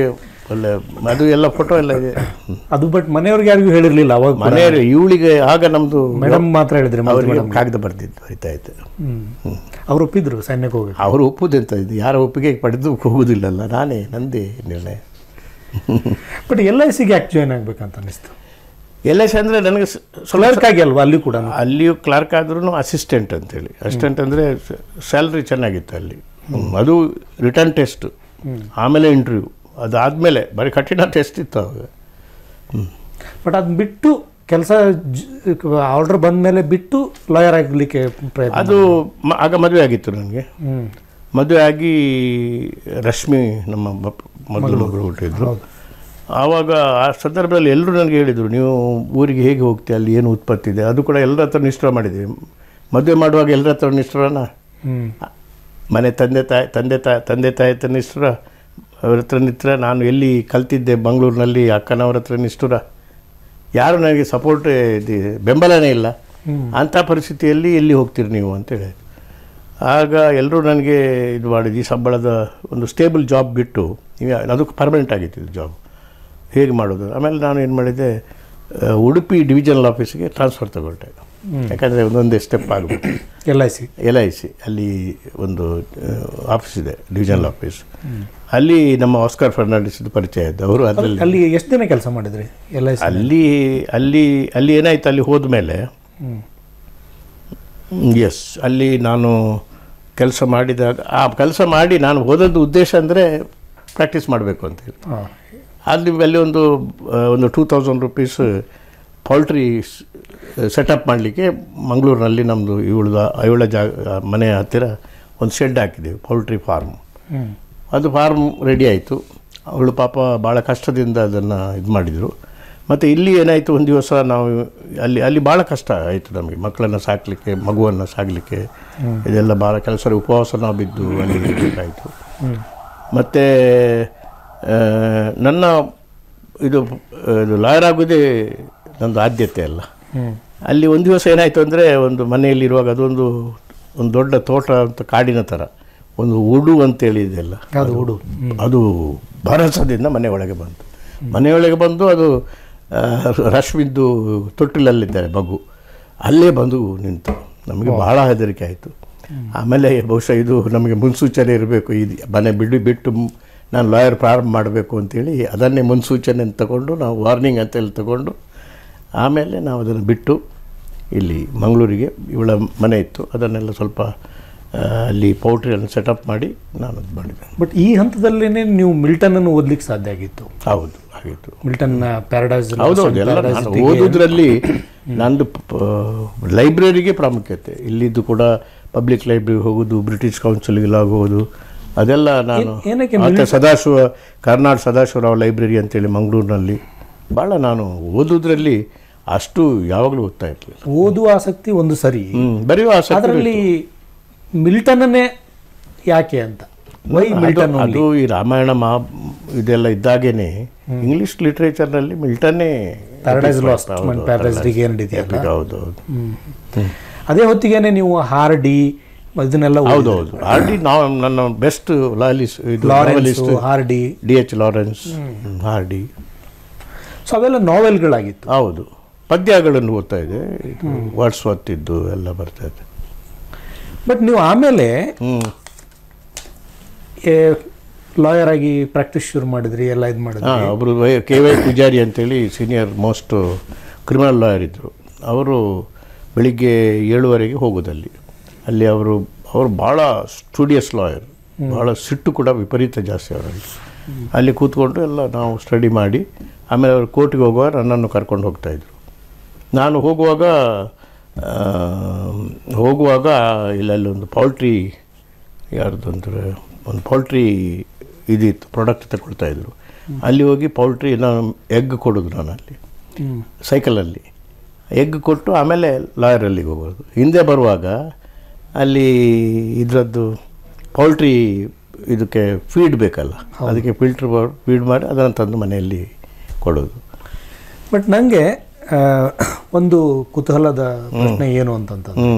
ಒಳ್ಳೆ ಅದು ಎಲ್ಲ ಫೋಟೋ ಎಲ್ಲ ಇದೆ ಹ್ಮ್. ಅದು ಬಟ್ ಮನೆಯವ್ರಿಗೆ ಯಾರಿಗೂ ಹೇಳಿರ್ಲಿಲ್ಲ ಅವಾಗ ಮನೆಯವರು ಇವಳಿಗೆ ಆಗ ನಮ್ಮದು ಮೇಡಮ್ ಮಾತ್ರ ಹೇಳಿದ್ರಿ ಅವರಿಗೆ ಕಾಗದ ಬರ್ದಿದ್ದು ಆಯ್ತಾ ಆಯ್ತು ಅವ್ರು ಒಪ್ಪಿದ್ರು ಸೈನ್ಯಕ್ಕೆ ಹೋಗಿ ಅವರು ಒಪ್ಪುದೆಂತ ಇದು ಯಾರ ಒಪ್ಪಿಗೆ ಪಡೆದು ಹೋಗುದಿಲ್ಲಲ್ಲ ನಾನೇ ನಂದೇ ನಿರ್ಣಯ ಬಟ್ ಎಲ್ ಐ ಸಿಗೆ ಯಾಕೆ ಜಾಯ್ನ್ ಆಗ್ಬೇಕಂತ ಅನಿಸ್ತು ಎಲ್ ಐ ಸಿ ಅಂದರೆ ನನಗೆ ಸ- ಸ್ವಲ್ಪ ಕ್ಲರ್ಕ್ ಆಗಿ ಅಲ್ವಾ ಅಲ್ಲಿ ಕೂಡ ಅಲ್ಲಿಯೂ ಕ್ಲಾರ್ಕ್ ಆದ್ರೂ ಅಸಿಸ್ಟೆಂಟ್ ಅಂತೇಳಿ ಅಸಿಸ್ಟೆಂಟ್ ಅಂದರೆ ಸ್ಯಾಲ್ರಿ ಚೆನ್ನಾಗಿತ್ತು ಅಲ್ಲಿ ಅದು ರಿಟರ್ನ್ ಟೆಸ್ಟ್ ಆಮೇಲೆ ಇಂಟರ್ವ್ಯೂ ಅದಾದಮೇಲೆ ಬರೀ ಕಠಿಣ ಟೆಸ್ಟ್ ಇತ್ತು ಅವಾಗ ಹ್ಮ್. ಬಟ್ ಅದನ್ನ ಬಿಟ್ಟು ಕೆಲಸ ಆರ್ಡರ್ ಬಂದ ಮೇಲೆ ಬಿಟ್ಟು ಲಾಯರ್ ಆಗಲಿಕ್ಕೆ ಪ್ರಯತ್ನ ಅದು ಮ- ಆಗ ಮದುವೆ ಆಗಿತ್ತು ನನಗೆ ಹ್ಮ್ ಮದುವೆ ಆಗಿ ರಶ್ಮಿ ನಮ್ಮ ಬಪ್- ಮೊದಲು ಮಗಳು ಹುಟ್ಟಿದ್ರು ಆವಾಗ ಆ ಸಂದರ್ಭದಲ್ಲಿ ಎಲ್ಲರೂ ನನಗೆ ಹೇಳಿದರು ನೀವು ಊರಿಗೆ ಹೇಗೆ ಹೋಗ್ತೀಯ ಅಲ್ಲಿ ಏನು ಉತ್ಪತ್ತಿ ಇದೆ ಅದು ಕೂಡ ಎಲ್ಲರ ಹತ್ರ ನಿಷ್ಠುರ ಮಾಡಿದ್ದೀವಿ ಮದುವೆ ಮಾಡುವಾಗ ಎಲ್ಲರ ಹತ್ರ ನಿಷ್ಠುರನ ಹ್ಮ್ ಮನೆ ತಂದೆ ತಾಯಿ ತಂದೆ ತಾಯಿ ತಂದೆ ತಾಯಿ ಹತ್ರ ನಿಷ್ಠುರ ಅವ್ರ ಹತ್ರ ನಿತ್ರ ನಾನು ಎಲ್ಲಿ ಕಲ್ತಿದ್ದೆ ಮಂಗಳೂರಿನಲ್ಲಿ ಅಕ್ಕನವ್ರ ಹತ್ರ ನಿಷ್ಠುರ ಯಾರು ನನಗೆ ಸಪೋರ್ಟ್ ಇದು ಬೆಂಬಲನೇ ಇಲ್ಲ ಅಂಥ ಪರಿಸ್ಥಿತಿಯಲ್ಲಿ ಎಲ್ಲಿ ಹೋಗ್ತೀರಿ ನೀವು ಅಂತೇಳಿ ಆಗ ಎಲ್ಲರೂ ನನಗೆ ಇದು ಮಾಡಿದ್ದು ಈ ಸಂಬಳದ ಒಂದು ಸ್ಟೇಬಲ್ ಜಾಬ್ ಬಿಟ್ಟು ಈಗ ಅದು ಪರ್ಮನೆಂಟ್ ಆಗಿತ್ತು ಇದು ಜಾಬ್ ಹೇಗೆ ಮಾಡೋದು ಆಮೇಲೆ ನಾನು ಏನು ಮಾಡಿದೆ ಆ, ಉಡುಪಿ ಡಿವಿಷನಲ್ ಆಫೀಸಿಗೆ ಟ್ರಾನ್ಸ್ಫರ್ ತಗೊಳ್ಟೆ ಯಾಕಂದರೆ ಒಂದೊಂದೇ ಸ್ಟೆಪ್ ಆಗಬೇಕು L I C L I C ಅಲ್ಲಿ ಒಂದು ಆಫೀಸ್ ಇದೆ ಡಿವಿಷನಲ್ ಆಫೀಸ್ ಅಲ್ಲಿ ನಮ್ಮ ಆಸ್ಕರ್ ಫರ್ನಾಂಡಿಸ್ ಪರಿಚಯ ಇದ್ದ ಅವರು ಅದರಲ್ಲಿ ಅಲ್ಲಿ ಎಷ್ಟು ದಿನ ಕೆಲಸ ಮಾಡಿದ್ರಿ ಎಲ್ ಐ ಸಿ ಅಲ್ಲಿ ಅಲ್ಲಿ ಅಲ್ಲಿ ಏನಾಯ್ತು ಅಲ್ಲಿ ಹೋದ್ಮೇಲೆ ಎಸ್ ಅಲ್ಲಿ ನಾನು ಕೆಲಸ ಮಾಡಿದಾಗ ಆ ಕೆಲಸ ಮಾಡಿ ನಾನು ಹೋದದ್ದು ಉದ್ದೇಶ ಅಂದರೆ ಪ್ರಾಕ್ಟೀಸ್ ಮಾಡಬೇಕು ಅಂತೇಳಿ ಹಾಂ ಅಲ್ಲಿ ಅಲ್ಲಿ ಒಂದು ಆ, ಒಂದು two thousand rupees poultry setup ಮಾಡಲಿಕ್ಕೆ ಮಂಗಳೂರಿನಲ್ಲಿ ನಮ್ಮದು ಇವಳದ ಇವಳ ಜಾಗ ಮನೆ ಹತ್ತಿರ ಒಂದು ಶೆಡ್ ಹಾಕಿದ್ದೀವಿ ಪೌಲ್ಟ್ರಿ ಫಾರ್ಮ್ ಹ್ಞೂ ಅದು ಫಾರ್ಮ್ ರೆಡಿ ಆಯಿತು ಅವಳು ಪಾಪ ಭಾಳ ಕಷ್ಟದಿಂದ ಅದನ್ನು ಇದು ಮಾಡಿದರು ಮತ್ತು ಇಲ್ಲಿ ಏನಾಯಿತು ಒಂದು ದಿವಸ ನಾವು ಅಲ್ಲಿ ಅಲ್ಲಿ ಭಾಳ ಕಷ್ಟ ಆಯಿತು ನಮಗೆ ಮಕ್ಕಳನ್ನು ಸಾಕಲಿಕ್ಕೆ ಮಗುವನ್ನು ಸಾಗಲಿಕ್ಕೆ ಇದೆಲ್ಲ ಭಾಳ ಕೆಲಸ ಉಪವಾಸ ನಾವು ಬಿದ್ದು ಅಲ್ಲಿ ಇರಬೇಕಾಯಿತು ಮತ್ತು ನನ್ನ ಇದು ಇದು ಲಾಯರ್ ಆಗೋದೇ ನಂದು ಆದ್ಯತೆ ಅಲ್ಲ ಹ್ಞೂ ಅಲ್ಲಿ ಒಂದು ದಿವಸ ಏನಾಯಿತು ಅಂದರೆ ಒಂದು ಮನೆಯಲ್ಲಿರುವಾಗ ಅದೊಂದು ಒಂದು ದೊಡ್ಡ ತೋಟ ಅಂತ ಕಾಡಿನ ಥರ ಒಂದು ಉಡು ಅಂತೇಳಿ ಇದೆಯಲ್ಲ ಅದು ಹುಡು ಅದು ಭರಸದಿಂದ ಮನೆ ಒಳಗೆ ಬಂತು ಮನೆಯೊಳಗೆ ಬಂದು ಅದು ಆ, ರಶ್ಮಿದ್ದು ತೊಟ್ಟಿಲಲ್ಲಿದ್ದಾರೆ ಮಗು ಅಲ್ಲೇ ಬಂದು ನಿಂತು ನಮಗೆ ಬಹಳ ಹೆದರಿಕೆ ಆಯಿತು ಆಮೇಲೆ ಬಹುಶಃ ಇದು ನಮಗೆ ಮುನ್ಸೂಚನೆ ಇರಬೇಕು ಇದು ಮನೆ ಬಿಡು ಬಿಟ್ಟು ಮ್- ನಾನು ಲಾಯರ್ ಪ್ರಾರಂಭ ಮಾಡಬೇಕು ಅಂತೇಳಿ ಅದನ್ನೇ ಮುನ್ಸೂಚನೆ ಅಂತ ತಗೊಂಡು ನಾವು ವಾರ್ನಿಂಗ್ ಅಂತೇಳಿ ತಗೊಂಡು ಆಮೇಲೆ ನಾವು ಅದನ್ನು ಬಿಟ್ಟು ಇಲ್ಲಿ ಮಂಗಳೂರಿಗೆ ಇವಳ ಮನೆ ಇತ್ತು ಅದನ್ನೆಲ್ಲ ಸ್ವಲ್ಪ ಆ, ಅಲ್ಲಿ ಪೌಲ್ಟ್ರಿಯನ್ನು ಸೆಟಪ್ ಮಾಡಿ ನಾನು ಇದು ಮಾಡಿದೆ ಬಟ್ ಈ ಹಂತದಲ್ಲೇ ನೀವು ಮಿಲ್ಟನ್ ಅನ್ನು ಓದ್ಲಿಕ್ಕೆ ಸಾಧ್ಯ ಆಗಿತ್ತು ಹೌದು ಹಾಗಿತ್ತು ಮಿಲ್ಟನ್ ಪ್ಯಾರಡೈಸ್ ಹೌದೌದು ಎಲ್ಲ ನಾನು ಓದೋದ್ರಲ್ಲಿ ನಂದು ಲೈಬ್ರರಿಗೆ ಪ್ರಾಮುಖ್ಯತೆ ಇಲ್ಲಿದ್ದು ಕೂಡ ಪಬ್ಲಿಕ್ ಲೈಬ್ರರಿ ಹೋಗೋದು ಬ್ರಿಟಿಷ್ ಕೌನ್ಸಿಲ್ಗೆಲ್ಲ ಹೋಗೋದು ಅದೆಲ್ಲ ನಾನು ಏನ್- ಏನಕ್ಕೆ ಮತ್ತು ಸದಾಶಿವ ಕರ್ನಾಡ್ ಸದಾಶಿವರಾವ್ ಲೈಬ್ರರಿ ಅಂತೇಳಿ ಮಂಗಳೂರಿನಲ್ಲಿ ಭಾಳ ನಾನು ಓದೋದ್ರಲ್ಲಿ ಅಷ್ಟು ಯಾವಾಗಲೂ ಓದ್ತಾ ಇರಲಿಲ್ಲ ಓದುವ ಆಸಕ್ತಿ ಒಂದು ಸರಿ ಹ್ಞೂ ಬರೆಯುವ ಆಸಕ್ತಿ ಅದರಲ್ಲಿ ಮಿಲ್ಟನ್ನೇ ಯಾಕೆ ಅಂತ ವೈ ಮಿಲ್ಟನ್ ಅದು- ಅದು ಈ ರಾಮಾಯಣ ಮಹಾ ಇದೆಲ್ಲ ಇದ್ದಾಗೇನೆ ಇಂಗ್ಲಿಷ್ ಲಿಟ್ರೇಚರ್ನಲ್ಲಿ ಮಿಲ್ಟನ್ನೇ ಪ್ಯಾರಡೈಸ್ ಲಾಸ್ಟ್ ಹೌದು, ಪ್ಯಾರಡೈಸ್ ರಿಗೇನ್ ಇದೆಯಲ್ಲ ಹೌದು ಹೌದು ಅದೇ ಹೊತ್ತಿಗೆನೆ ನೀವು ಹಾರ್ಡಿ ಇದನ್ನೆಲ್ಲ ಹೌದು ಹೌದು ಆಲ್ರೆಡಿ ನಾವು ನನ್ನ ಬೆಸ್ಟ್ ಲಾಯಲಿಸ್ಟ್ ಇದು Lawrence novelist Hardy D H Lawrence Hardy so ಅವೆಲ್ಲ ನಾವೆಲ್ಗಳಾಗಿತ್ತು ಹೌದು ಪದ್ಯಗಳನ್ನು ಓದ್ತಾ ಇದೆ ವರ್ಡ್ಸ್ ಒತ್ತಿದ್ದು ಎಲ್ಲ ಬರ್ತಾ ಇದೆ ಬಟ್ ನೀವು ಆಮೇಲೆ ಹ್ಞೂ ಲಾಯರ್ ಆಗಿ ಪ್ರಾಕ್ಟೀಸ್ ಶುರು ಮಾಡಿದ್ರಿ ಎಲ್ಲ ಇದು ಮಾಡಿದ್ರಿ ಹಾಂ ಒಬ್ಬರು ಕೆ ವೈ ಪೂಜಾರಿ ಅಂತೇಳಿ ಸೀನಿಯರ್ ಮೋಸ್ಟ್ ಕ್ರಿಮಿನಲ್ ಲಾಯರ್ ಇದ್ದರು ಅವರು ಬೆಳಿಗ್ಗೆ ಏಳುವರೆಗೆ ಹೋಗೋದಲ್ಲಿ ಅಲ್ಲಿ ಅವರು ಅವರು ಭಾಳ ಸ್ಟೂಡಿಯಸ್ ಲಾಯರ್ ಭಾಳ ಸಿಟ್ಟು ಕೂಡ ವಿಪರೀತ ಜಾಸ್ತಿ ಅವರಲ್ಲಿ ಅಲ್ಲಿ ಕೂತ್ಕೊಂಡು ಎಲ್ಲ ನಾವು ಸ್ಟಡಿ ಮಾಡಿ ಆಮೇಲೆ ಅವರು ಕೋರ್ಟಿಗೆ ಹೋಗುವಾಗ ನನ್ನನ್ನು ಕರ್ಕೊಂಡು ಹೋಗ್ತಾಯಿದ್ರು ನಾನು ಹೋಗುವಾಗ ಆ, ಹೋಗುವಾಗ ಇಲ್ಲಲ್ಲಿ ಒಂದು ಪೌಲ್ಟ್ರಿ ಯಾರ್ದು ಅಂದರೆ ಒಂದು ಪೌಲ್ಟ್ರಿ ಇದಿತ್ತು ಪ್ರಾಡಕ್ಟ್ ತಗೊಳ್ತಾ ಇದ್ರು ಅಲ್ಲಿ ಹೋಗಿ ಪೌಲ್ಟ್ರಿ ನಾನು ಎಗ್ ಕೊಡೋದು ನಾನು ಅಲ್ಲಿ ಹ್ಮ್. ಸೈಕಲಲ್ಲಿ ಎಗ್ ಕೊಟ್ಟು ಆಮೇಲೆ ಲಾಯರಲ್ಲಿಗೆ ಹೋಗೋದು ಹಿಂದೆ ಬರುವಾಗ ಅಲ್ಲಿ ಇದರದ್ದು ಪೌಲ್ಟ್ರಿ ಇದಕ್ಕೆ ಫೀಡ್ ಬೇಕಲ್ಲ ಅದಕ್ಕೆ ಫಿಲ್ಟ್ರ್ ಫೀಡ್ ಮಾಡಿ ಅದನ್ನು ತಂದು ಮನೆಯಲ್ಲಿ ಕೊಡೋದು ಬಟ್ ನನಗೆ ಒಂದು ಕುತೂಹಲದ ಪ್ರಶ್ನೆ ಏನು ಅಂತಂತಂದ್ರೆ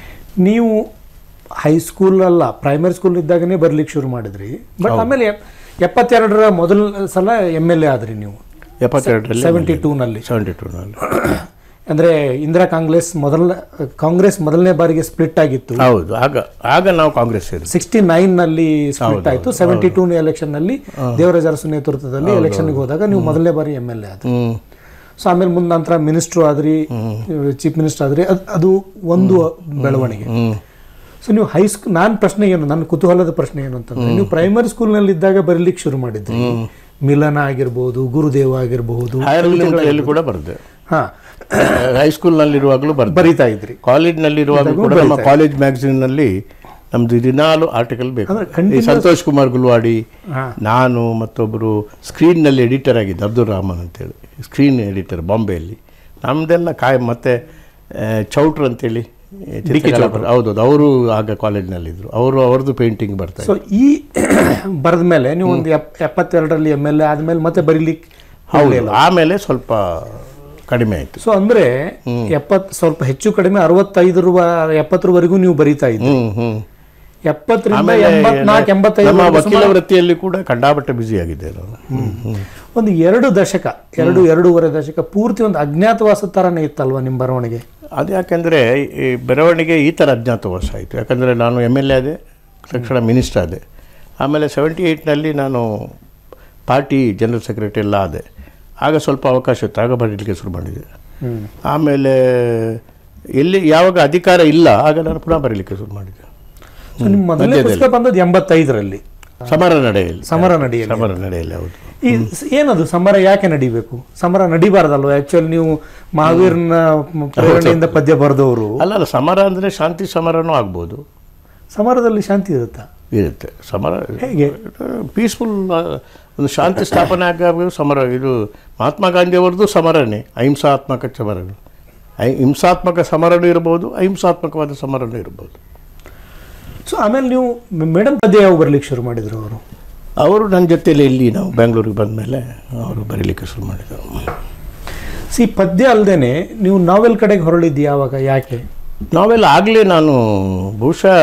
ನೀವು ಹೈಸ್ಕೂಲ್ ಅಲ್ಲ ಪ್ರೈಮರಿ ಸ್ಕೂಲ್ ಇದ್ದಾಗನೇ ಬರ್ಲಿಕ್ಕೆ ಶುರು ಮಾಡಿದ್ರಿ ಬಟ್ ಆಮೇಲೆ ಎಪ್ಪತ್ತೆರಡರ ಮೊದಲ ಸಲ ಎಮ್ ಎಲ್ ಎ ಆದ್ರಿ ನೀವು ಎಪ್ಪತ್ತೆರಡರಲ್ಲಿ ಸೆವೆಂಟಿ ಟೂನಲ್ಲಿ ಸೆವೆಂಟಿ ಟೂನಲ್ಲಿ ಅಂದ್ರೆ ಇಂದಿರಾ ಕಾಂಗ್ರೆಸ್ ಮೊದಲ ಕಾಂಗ್ರೆಸ್ ಮೊದಲನೇ ಬಾರಿಗೆ ಸ್ಪ್ಲಿಟ್ ಆಗಿತ್ತು ಹೌದು ಆಗ ಆಗ ನಾವು ಕಾಂಗ್ರೆಸ್ ಸೇರಿದ್ವಿ ಸಿಕ್ಸ್ಟಿ ನೈನ್ ನಲ್ಲಿ ಸ್ಪ್ಲಿಟ್ ಆಯ್ತು ಸೆವೆಂಟಿ ಟೂ ಎಲೆಕ್ಷನ್ ನಲ್ಲಿ ದೇವರಾಜ ಅರಸು ನೇತೃತ್ವದಲ್ಲಿ ಎಲೆಕ್ಷನ್ಗೆ ಹೋದಾಗ ನೀವು ಮೊದಲನೇ ಬಾರಿ ಎಮ್ ಎಲ್ ಎ ಆದ್ರಿ ಹ್ಞೂ ಸೊ ಆಮೇಲೆ ಮುಂದೆ ನಂತರ ಮಿನಿಸ್ಟ್ರು ಆದ್ರಿ ಚೀಫ್ ಮಿನಿಸ್ಟರ್ ಆದ್ರಿ ಅದ್- ಅದು ಒಂದು ಬೆಳವಣಿಗೆ ಸೊ ನೀವು ಹೈಸ್ಕೂಲ್ ನಾನು ಪ್ರಶ್ನೆ ಏನು ನನ್ನ ಕುತೂಹಲದ ಪ್ರಶ್ನೆ ಏನು ಅಂತಂದ್ರೆ ನೀವು ಪ್ರೈಮರಿ ಸ್ಕೂಲ್ನಲ್ಲಿ ಇದ್ದಾಗ ಬರೀಲಿಕ್ಕೆ ಶುರು ಮಾಡಿದ್ರಿ ಮಿಲನ ಆಗಿರ್ಬೋದು ಗುರುದೇವ ಆಗಿರಬಹುದು ಹೈಯರ್ ಎಲಿಮೆಂಟರಿಯಲ್ಲಿ ಕೂಡ ಬರ್ತದೆ ಹಾ ಹೈಸ್ಕೂಲ್ನಲ್ಲಿರುವಾಗಲೂ ಬರ್ತದೆ ಬರಿತಾ ಇದ್ರಿ ಕಾಲೇಜ್ನಲ್ಲಿರುವಾಗಲೂ ಕೂಡ ನಮ್ಮ ಕಾಲೇಜ್ ಮ್ಯಾಗಝಿನ್ನಲ್ಲಿ ನಮ್ದು ದಿನಾಲು ಆರ್ಟಿಕಲ್ ಬೇಕು ಅಂದ್ರೆ ಈ ಸಂತೋಷ್ ಕುಮಾರ್ ಗುಲ್ವಾಡಿ ಹಾ. ನಾನು ಮತ್ತೊಬ್ಬರು ಸ್ಕ್ರೀನ್ನಲ್ಲಿ ಎಡಿಟರ್ ಆಗಿದ್ದೆ ಅಬ್ದುಲ್ ರಹಮಾನ್ ಅಂತೇಳಿ ಸ್ಕ್ರೀನ್ ಎಡಿಟರ್ ಬಾಂಬೆಯಲ್ಲಿ ನಮ್ಮದೆಲ್ಲ ಕಾಯ್ ಮತ್ತೆ ಆ, ಚೌಟ್ರ್ ಅಂತೇಳಿ ಡಿ ಕೆ ಚೌಟ್ರ್ ಹೌದೌದು ಅವರು ಆಗ ಕಾಲೇಜ್ನಲ್ಲಿದ್ದರು ಅವರು ಅವ್ರದ್ದು ಪೇಂಟಿಂಗ್ ಬರ್ತಾ ಸೊ ಈ ಬರೆದ ಮೇಲೆ ನೀವು ಒಂದು ಎಪ್ ಎಪ್ಪತ್ತೆರಡರಲ್ಲಿ ಎಮ್ ಎಲ್ ಎ ಆದ್ಮೇಲೆ ಮತ್ತೆ ಬರೀಲಿಕ್ಕೆ ಹೌದು ಆಮೇಲೆ ಸ್ವಲ್ಪ ಕಡಿಮೆ ಆಯಿತು ಸೊ ಅಂದ್ರೆ ಎಪ್ಪತ್ ಸ್ವಲ್ಪ ಹೆಚ್ಚು ಕಡಿಮೆ ಅರವತ್ತೈದರ ಎಪ್ಪತ್ತರವರೆಗೂ ನೀವು ಬರೀತಾ ಇದ್ರಿ ಹ್ಞೂ ಹ್ಞೂ ಎಪ್ಪತ್ತರಿಂದ ಎಂಬತ್ನಾಲ್ಕು ಎಂಬತ್ತೈದು ನಮ್ಮ ವಕೀಲ ವೃತ್ತಿಯಲ್ಲಿ ಕೂಡ ಕಂಡಾಪಟ್ಟೆ ಬ್ಯುಸಿ ಆಗಿದೆ ನಾನು ಹ್ಮ್. ಒಂದು ಎರಡು ದಶಕ ಎರಡು ಎರಡೂವರೆ ದಶಕ ಪೂರ್ತಿ ಒಂದು ಅಜ್ಞಾತವಾಸ ಥರನೇ ಇತ್ತಲ್ವಾ ನಿಮ್ಮ ಬರವಣಿಗೆ ಅದು ಯಾಕೆಂದರೆ ಈ ಬೆಳವಣಿಗೆ ಈ ಥರ ಅಜ್ಞಾತವಾಸ ಆಯಿತು ಯಾಕಂದರೆ ನಾನು ಎಮ್ ಎಲ್ ಎ ಆದೆ ತಕ್ಷಣ ಮಿನಿಸ್ಟರ್ ಆದೆ ಆಮೇಲೆ ಸೆವೆಂಟಿ ಏಯ್ಟ್ನಲ್ಲಿ ನಾನು ಪಾರ್ಟಿ ಜನರಲ್ ಸೆಕ್ರೆಟರಿ ಎಲ್ಲ ಆದೆ ಆಗ ಸ್ವಲ್ಪ ಅವಕಾಶ ಇತ್ತು ಆಗ ಬರೀಲಿಕ್ಕೆ ಶುರು ಮಾಡಿದೆ ಹ್ಮ್ ಆಮೇಲೆ ಎಲ್ಲಿ ಯಾವಾಗ ಅಧಿಕಾರ ಇಲ್ಲ ಆಗ ನಾನು ಪುನಃ ಬರೀಲಿಕ್ಕೆ ಶುರು ಮಾಡಿದೆ ಸೊ ನಿಮ್ಮ ಮೊದಲನೇ ಪುಸ್ತಕ ಬಂದದ್ದು ಎಂಬತ್ತೈದರಲ್ಲಿ ಸಮರ ನಡೆಯಲ್ಲಿ ಸಮರ ನಡೆಯಲ್ಲಿ ಸಮರ ನಡೆಯಲ್ಲಿ ಹೌದು ಈ ಸ- ಏನದು ಸಮರ ಯಾಕೆ ನಡಿಬೇಕು ಸಮರ ನಡಿಬಾರ್ದಲ್ವ ಆಕ್ಚುಲಿ ನೀವು ಮಹಾವೀರನ ಪ್ರೇರಣೆಯಿಂದ ಪದ್ಯ ಬರೆದವರು ಅಲ್ಲ ಅಲ್ಲ ಸಮರ ಅಂದರೆ ಶಾಂತಿ ಸಮರನೂ ಆಗ್ಬೋದು ಸಮರದಲ್ಲಿ ಶಾಂತಿ ಇರುತ್ತಾ ಇರುತ್ತೆ ಸಮರ ಹೇಗೆ ಪೀಸ್ಫುಲ್ ಒಂದು ಶಾಂತಿ ಸ್ಥಾಪನೆ ಆಗಬೇಕು ಸಮರ ಇದು ಮಹಾತ್ಮ ಗಾಂಧಿಯವರದ್ದು ಸಮರನೇ ಅಹಿಂಸಾತ್ಮಕ ಸಮರ ಐ ಹಿಂಸಾತ್ಮಕ ಸಮರನೂ ಇರ್ಬೋದು ಅಹಿಂಸಾತ್ಮಕವಾದ ಸಮರನೂ ಇರ್ಬೋದು ಸೊ ಆಮೇಲೆ ನೀವು ಮೇಡಮ್ ಪದ್ಯ ಯಾವ ಬರ್ಲಿಕ್ಕೆ ಶುರು ಮಾಡಿದ್ರು ಅವರು ಅವರು ನನ್ನ ಜೊತೆಯಲ್ಲಿ ಇಲ್ಲಿ ನಾವು ಬೆಂಗಳೂರಿಗೆ ಬಂದ ಮೇಲೆ ಅವರು ಬರೀಲಿಕ್ಕೆ ಶುರು ಮಾಡಿದರು ಸಿ ಪದ್ಯ ಅಲ್ಲದೇನೆ ನೀವು ನಾವೆಲ್ ಕಡೆಗೆ ಹೊರಳಿದ್ದು ಯಾವಾಗ ಯಾಕೆ ನಾವೆಲ್ಲ ಆಗಲೇ ನಾನು ಬಹುಶಃ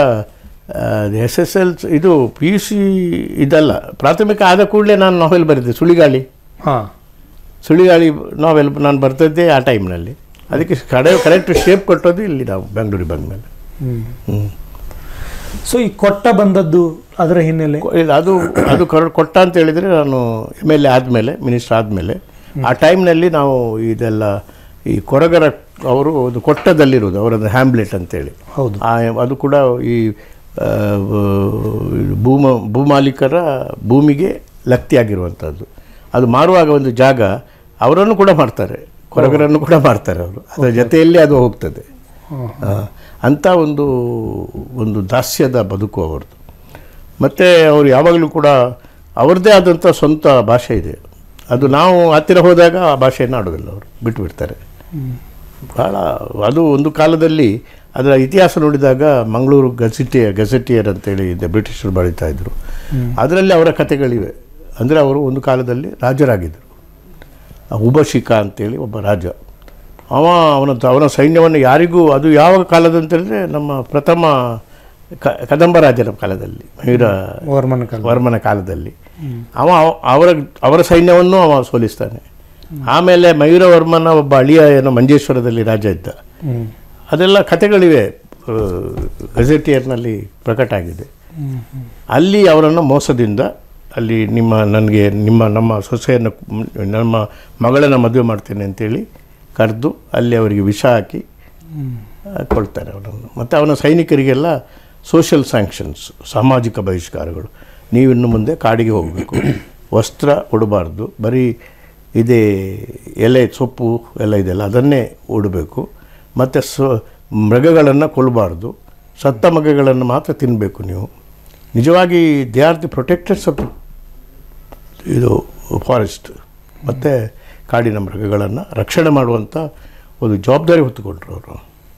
ಎಸ್ ಎಸ್ ಎಲ್ ಇದು ಪಿ ಯು ಸಿ ಇದಲ್ಲ ಪ್ರಾಥಮಿಕ ಆದ ಕೂಡಲೇ ನಾನು ನಾವೆಲ್ ಬರೆದಿದ್ದೆ ಸುಳಿಗಾಳಿ ಹಾ ಸುಳಿಗಾಳಿ ನಾವೆಲ್ ನಾನು ಬರ್ತಿದ್ದೆ ಆ ಟೈಮ್ನಲ್ಲಿ ಅದಕ್ಕೆ ಕಡೆ ಕರೆಕ್ಟ್ ಶೇಪ್ ಕೊಟ್ಟೋದು ಇಲ್ಲಿ ನಾವು ಬೆಂಗಳೂರಿಗೆ ಬಂದಮೇಲೆ ಹ್ಮ್ ಹ್ಞೂ ಸೊ ಈ ಕೊಟ್ಟ ಬಂದದ್ದು ಅದರ ಹಿನ್ನೆಲೆ ಇಲ್ಲ ಅದು ಅದು ಕರ್- ಕೊಟ್ಟ ಅಂತ ಹೇಳಿದರೆ ನಾನು ಎಮ್ ಎಲ್ ಎ ಆದಮೇಲೆ ಮಿನಿಸ್ಟರ್ ಆದಮೇಲೆ ಆ ಟೈಮ್ನಲ್ಲಿ ನಾವು ಇದೆಲ್ಲ ಈ ಕೊರಗರ ಅವರು ಒಂದು ಕೊಟ್ಟದಲ್ಲಿರೋದು ಅವರದ್ದು ಹ್ಯಾಮ್ಲೆಟ್ ಅಂತೇಳಿ ಹೌದು ಆ ಅದು ಕೂಡ ಈ ಆ, ಭೂಮ ಭೂಮಾಲೀಕರ ಭೂಮಿಗೆ ಲಕ್ತಿಯಾಗಿರುವಂಥದ್ದು ಅದು ಮಾರುವಾಗ ಒಂದು ಜಾಗ ಅವರನ್ನು ಕೂಡ ಮಾಡ್ತಾರೆ ಕೊರಗರನ್ನು ಕೂಡ ಮಾಡ್ತಾರೆ ಅವರು ಅದರ ಜೊತೆಯಲ್ಲಿ ಅದು ಹೋಗ್ತದೆ ಆ, ಅಂಥ ಒಂದು ಒಂದು ದಾಸ್ಯದ ಬದುಕು ಅವರದ್ದು ಮತ್ತು ಅವರು ಯಾವಾಗಲೂ ಕೂಡ ಅವ್ರದ್ದೇ ಆದಂಥ ಸ್ವಂತ ಭಾಷೆ ಇದೆ ಅದು ನಾವು ಹತ್ತಿರ ಹೋದಾಗ ಆ ಭಾಷೆಯನ್ನು ಆಡೋದಿಲ್ಲ ಅವರು ಬಿಟ್ಟು ಬಿಡ್ತಾರೆ ಭಾಳ ಅದು ಒಂದು ಕಾಲದಲ್ಲಿ ಅದರ ಇತಿಹಾಸ ನೋಡಿದಾಗ ಮಂಗಳೂರು ಗಸಿಟಿಯ ಗಸೆಟಿಯರ್ ಅಂತೇಳಿ ಇದೆ ಬ್ರಿಟಿಷರು ಬರೀತಾ ಇದ್ರು ಅದರಲ್ಲಿ ಅವರ ಕಥೆಗಳಿವೆ ಅಂದರೆ ಅವರು ಒಂದು ಕಾಲದಲ್ಲಿ ರಾಜರಾಗಿದ್ದರು ಆ ಉಬಶಿಕ ಅಂತೇಳಿ ಒಬ್ಬ ರಾಜ ಅವ ಅವನ ಅವನ ಸೈನ್ಯವನ್ನು ಯಾರಿಗೂ ಅದು ಯಾವ ಕಾಲದಂತೇಳಿದ್ರೆ ನಮ್ಮ ಪ್ರಥಮ ಕ ಕದಂಬ ರಾಜರ ಕಾಲದಲ್ಲಿ ಮಯೂರ ವರ್ಮನ ಕಾಲ ವರ್ಮನ ಕಾಲದಲ್ಲಿ ಅವ ಅವ- ಅವರ ಅವರ ಸೈನ್ಯವನ್ನು ಅವ ಸೋಲಿಸ್ತಾನೆ ಆಮೇಲೆ ಮಯೂರವರ್ಮನ ಒಬ್ಬ ಅಳಿಯ ಏನೋ ಮಂಜೇಶ್ವರದಲ್ಲಿ ರಾಜ ಇದ್ದ ಹ್ಮ್ ಅದೆಲ್ಲ ಕಥೆಗಳಿವೆ ಗಜೆಟಿಯರ್ನಲ್ಲಿ ಪ್ರಕಟ ಆಗಿದೆ ಅಲ್ಲಿ ಅವರನ್ನು ಮೋಸದಿಂದ ಅಲ್ಲಿ ನಿಮ್ಮ ನನಗೆ ನಿಮ್ಮ ನಮ್ಮ ಸೊಸೆಯನ್ನು ನಮ್ಮ ಮಗಳನ್ನ ಮದುವೆ ಮಾಡ್ತೇನೆ ಅಂತೇಳಿ ಕರೆದು ಅಲ್ಲಿ ಅವರಿಗೆ ವಿಷ ಹಾಕಿ ಆ, ಕೊಳ್ತಾರೆ ಅವನನ್ನು ಮತ್ತು ಅವನ ಸೈನಿಕರಿಗೆಲ್ಲ ಸೋಷಿಯಲ್ ಸ್ಯಾಂಕ್ಷನ್ಸ್ ಸಾಮಾಜಿಕ ಬಹಿಷ್ಕಾರಗಳು ನೀವಿನ್ನು ಮುಂದೆ ಕಾಡಿಗೆ ಹೋಗಬೇಕು ವಸ್ತ್ರ ಉಡಬಾರ್ದು ಬರೀ ಇದೇ ಎಲೆ ಸೊಪ್ಪು ಎಲ್ಲ ಇದೆಯಲ್ಲ ಅದನ್ನೇ ಉಡಬೇಕು ಮತ್ತು ಸೊ ಮೃಗಗಳನ್ನು ಕೊಲ್ಲಬಾರ್ದು ಸತ್ತ ಮೃಗಗಳನ್ನು ಮಾತ್ರ ತಿನ್ನಬೇಕು ನೀವು ನಿಜವಾಗಿ they are the protectors of ಇದು ಫಾರೆಸ್ಟ್ ಮತ್ತು ಕಾಡಿನ ಮೃಗಗಳನ್ನು ರಕ್ಷಣೆ ಮಾಡುವಂಥ ಒಂದು ಜವಾಬ್ದಾರಿ ಹೊತ್ತುಕೊಂಡ್ರು ಅವರು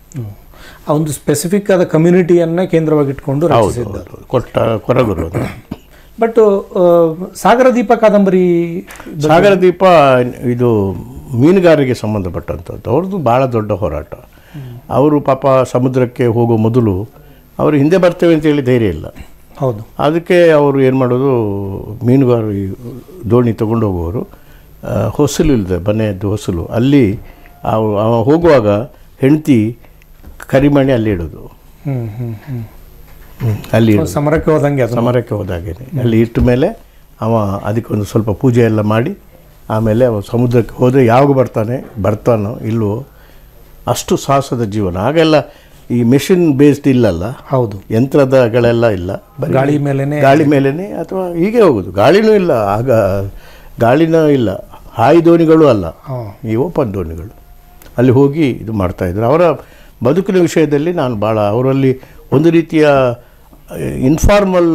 ಆ ಒಂದು ಸ್ಪೆಸಿಫಿಕ್ ಆದ ಕಮ್ಯುನಿಟಿಯನ್ನ ಕೇಂದ್ರವಾಗಿಟ್ಕೊಂಡು ಹೌದು ರಚಿಸಿದ್ದ ಹೌದು. ಕೊಟ್ಟ ಕೊರಗುರು ಅದು. ಬಟ್ ಸಾಗರ ದೀಪ ಕಾದಂಬರಿ ಸಾಗರ ದೀಪ ಇದು ಮೀನುಗಾರರಿಗೆ ಸಂಬಂಧಪಟ್ಟಂಥದ್ದು ಅವ್ರದ್ದು ಭಾಳ ದೊಡ್ಡ ಹೋರಾಟ ಅವರು ಪಾಪ ಸಮುದ್ರಕ್ಕೆ ಹೋಗೋ ಮೊದಲು ಅವರು ಹಿಂದೆ ಬರ್ತೇವೆ ಅಂತೇಳಿ ಧೈರ್ಯ ಇಲ್ಲ ಹೌದು ಅದಕ್ಕೆ ಅವರು ಏನು ಮಾಡೋದು ಮೀನುಗಾರರು ಈ ದೋಣಿ ತಗೊಂಡು ಹೋಗುವವರು ಆ, ಹೊಸಲು ಇಲ್ಲದೆ ಮನೆಯದ್ದು ಹೊಸಲು ಅಲ್ಲಿ ಅವ ಅವ ಹೋಗುವಾಗ ಹೆಂಡತಿ ಕರಿಮಣಿ ಅಲ್ಲಿ ಇಡೋದು ಹ್ಮ್ ಹ್ಮ್ ಹ್ಮ್ ಅಲ್ಲಿ ಇಡೋದು. ಸಮರಕ್ಕೆ ಹೋದಂಗೆ ಅದು ಸಮರಕ್ಕೆ ಹೋದಾಗೇನೆ ಅಲ್ಲಿ ಇಟ್ಟ ಮೇಲೆ ಅವ ಅದಕ್ಕೊಂದು ಸ್ವಲ್ಪ ಪೂಜೆ ಎಲ್ಲ ಮಾಡಿ ಆಮೇಲೆ ಅವ ಸಮುದ್ರಕ್ಕೆ ಹೋದರೆ ಯಾವಾಗ ಬರ್ತಾನೆ ಬರ್ತಾನೋ ಇಲ್ವೋ ಅಷ್ಟು ಸಾಹಸದ ಜೀವನ ಆಗೆಲ್ಲ ಈ ಮೆಷಿನ್ ಬೇಸ್ಡ್ ಇಲ್ಲಲ್ಲ ಹೌದು ಯಂತ್ರದಗಳೆಲ್ಲ ಇಲ್ಲ ಬರೀ ಗಾಳಿ ಮೇಲೆನೆ ಗಾಳಿ ಮೇಲೇನೆ ಅಥವಾ ಹೀಗೆ ಹೋಗೋದು ಗಾಳಿನೂ ಇಲ್ಲ ಆಗ ಗಾಳಿನೂ ಇಲ್ಲ ಹಾಯಿ ದೋಣಿಗಳು ಅಲ್ಲ ಹಾ ಈ ಓಪನ್ ದೋಣಿಗಳು ಅಲ್ಲಿ ಹೋಗಿ ಇದು ಮಾಡ್ತಾಯಿದ್ರು ಅವರ ಬದುಕಿನ ವಿಷಯದಲ್ಲಿ ನಾನು ಭಾಳ ಅವರಲ್ಲಿ ಒಂದು ರೀತಿಯ ಇನ್ಫಾರ್ಮಲ್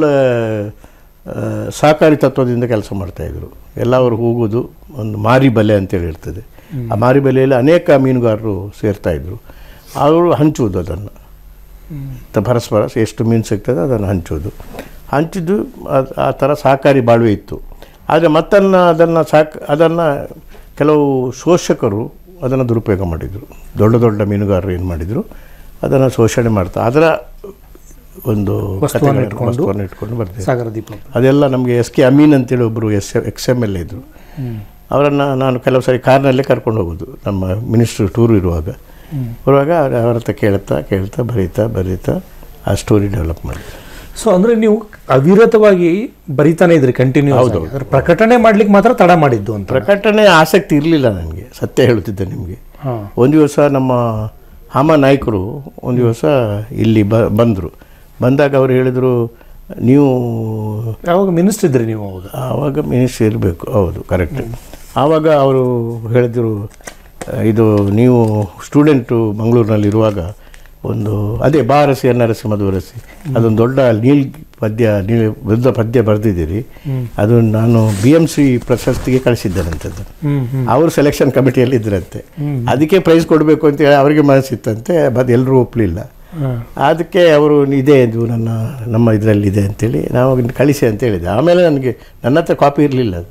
ಸಹಕಾರಿ ತತ್ವದಿಂದ ಕೆಲಸ ಮಾಡ್ತಾಯಿದ್ರು ಎಲ್ಲ ಅವರು ಹೋಗೋದು ಒಂದು ಮಾರಿ ಬಲೆ ಅಂತೇಳಿ ಇರ್ತದೆ ಆ ಮಾರಿ ಬಲೆಯಲ್ಲಿ ಅನೇಕ ಮೀನುಗಾರರು ಸೇರ್ತಾಯಿದ್ರು ಅವರು ಹಂಚುವುದು ಅದನ್ನು ತ- ಪರಸ್ಪರ ಎಷ್ಟು ಮೀನು ಸಿಗ್ತದೆ ಅದನ್ನು ಹಂಚೋದು ಹಂಚಿದ್ದು ಆ- ಆ ಥರ ಸಹಕಾರಿ ಬಾಳ್ವೆ ಇತ್ತು ಆದರೆ ಮತ್ತನ್ನು ಅದನ್ನು ಸಾಕ್ ಅದನ್ನು ಕೆಲವು ಶೋಷಕರು ಅದನ್ನು ದುರುಪಯೋಗ ಮಾಡಿದರು ದೊಡ್ಡ ದೊಡ್ಡ ಮೀನುಗಾರರು ಏನು ಮಾಡಿದರು ಅದನ್ನು ಶೋಷಣೆ ಮಾಡ್ತಾ ಅದರ ಒಂದು ವಸ್ತುವನ್ನು ಕಥೆಗಳನ್ನು- ಇಟ್ಕೊಂಡು ವಸ್ತುವನ್ನು ಇಟ್ಕೊಂಡು ಬರ್ತಾರೆ ಸಾಗರ ದೀಪ ಅದೆಲ್ಲ ನಮಗೆ ಎಸ್ ಕೆ ಅಮೀನ್ ಅಂತೇಳಿ ಒಬ್ಬರು ಎಸ್ ಎಕ್ಸ್ ಎಮ್ ಎಲ್ ಇದ್ದರು ಅವರನ್ನು ನಾನು ಕೆಲವು ಸಾರಿ ಕಾರ್ನಲ್ಲೇ ಕರ್ಕೊಂಡು ಹೋಗೋದು ನಮ್ಮ ಮಿನಿಸ್ಟ್ರು ಟೂರ್ ಇರುವಾಗ ಬರುವಾಗ ಅವ್ರ ಅವ್ರ ಹತ್ರ ಕೇಳ್ತಾ ಕೇಳ್ತಾ ಬರೀತಾ ಬರೀತಾ ಆ ಸ್ಟೋರಿ ಡೆವಲಪ್ ಮಾಡಿದೆ ಸೊ ಅಂದ್ರೆ ನೀವು ಅವಿರತವಾಗಿ ಬರಿತಾನೆ ಇದ್ರಿ ಕಂಟಿನ್ಯೂಸ್ ಅದ್ರ ಪ್ರಕಟಣೆ ಮಾಡ್ಲಿಕ್ಕೆ ಮಾತ್ರ ತಡ ಮಾಡಿದ್ದು ಅಂತ ಪ್ರಕಟಣೆ ಆಸಕ್ತಿ ಇರಲಿಲ್ಲ ನನಗೆ ಸತ್ಯ ಹೇಳುತ್ತಿದ್ದೆ ನಿಮಗೆ ಹಾ ಒಂದು ದಿವಸ ನಮ್ಮ ಹಾಮ ನಾಯಕರು ಒಂದು ದಿವಸ ಇಲ್ಲಿ ಬ ಬಂದರು ಬಂದಾಗ ಅವರು ಹೇಳಿದರು ನೀವು ಯಾವಾಗ ಮಿನಿಸ್ಟರ್ ಇದ್ರಿ ನೀವು ಅವಾಗ ಆವಾಗ ಮಿನಿಸ್ಟ್ರಿ ಇರಬೇಕು ಹೌದು ಕರೆಕ್ಟ್ ಆವಾಗ ಅವರು ಹೇಳಿದರು ಇದು ನೀವು ಸ್ಟೂಡೆಂಟು ಮಂಗಳೂರಿನಲ್ಲಿ ಇರುವಾಗ ಒಂದು ಅದೇ ಬಾರಸಿ ಅನ್ನರಸಿ ಮಧುರಸಿ ಅದೊಂದು ದೊಡ್ಡ ನೀಲ್ ಪದ್ಯ ನೀಲ್ ವೃದ್ಧ ಪದ್ಯ ಬರೆದಿದ್ದೀರಿ ಅದು ನಾನು ಬಿ ಎಮ್ ಸಿ ಪ್ರಶಸ್ತಿಗೆ ಕಳಿಸಿದ್ದೇನಂತದ್ದು ಹ್ಮ್ ಹ್ಮ್ ಅವರು ಸೆಲೆಕ್ಷನ್ ಕಮಿಟಿಯಲ್ಲಿ ಇದ್ರಂತೆ ಅದಕ್ಕೆ ಪ್ರೈಸ್ ಕೊಡಬೇಕು ಅಂತೇಳಿ ಅವರಿಗೆ ಮನಸ್ಸಿತ್ತಂತೆ ಬಟ್ ಎಲ್ಲರೂ ಒಪ್ಪಲಿಲ್ಲ ಹಾ. ಅದಕ್ಕೆ ಅವರು ಇದೆ ಇದು ನನ್ನ ನಮ್ಮ ಇದರಲ್ಲಿ ಇದೆ ಅಂತೇಳಿ ನಾವು ಅದನ್ನ ಕಳಿಸಿ ಅಂತ ಹೇಳಿದೆ ಆಮೇಲೆ ನನಗೆ ನನ್ನ ಹತ್ರ ಕಾಪಿ ಇರಲಿಲ್ಲ ಅದು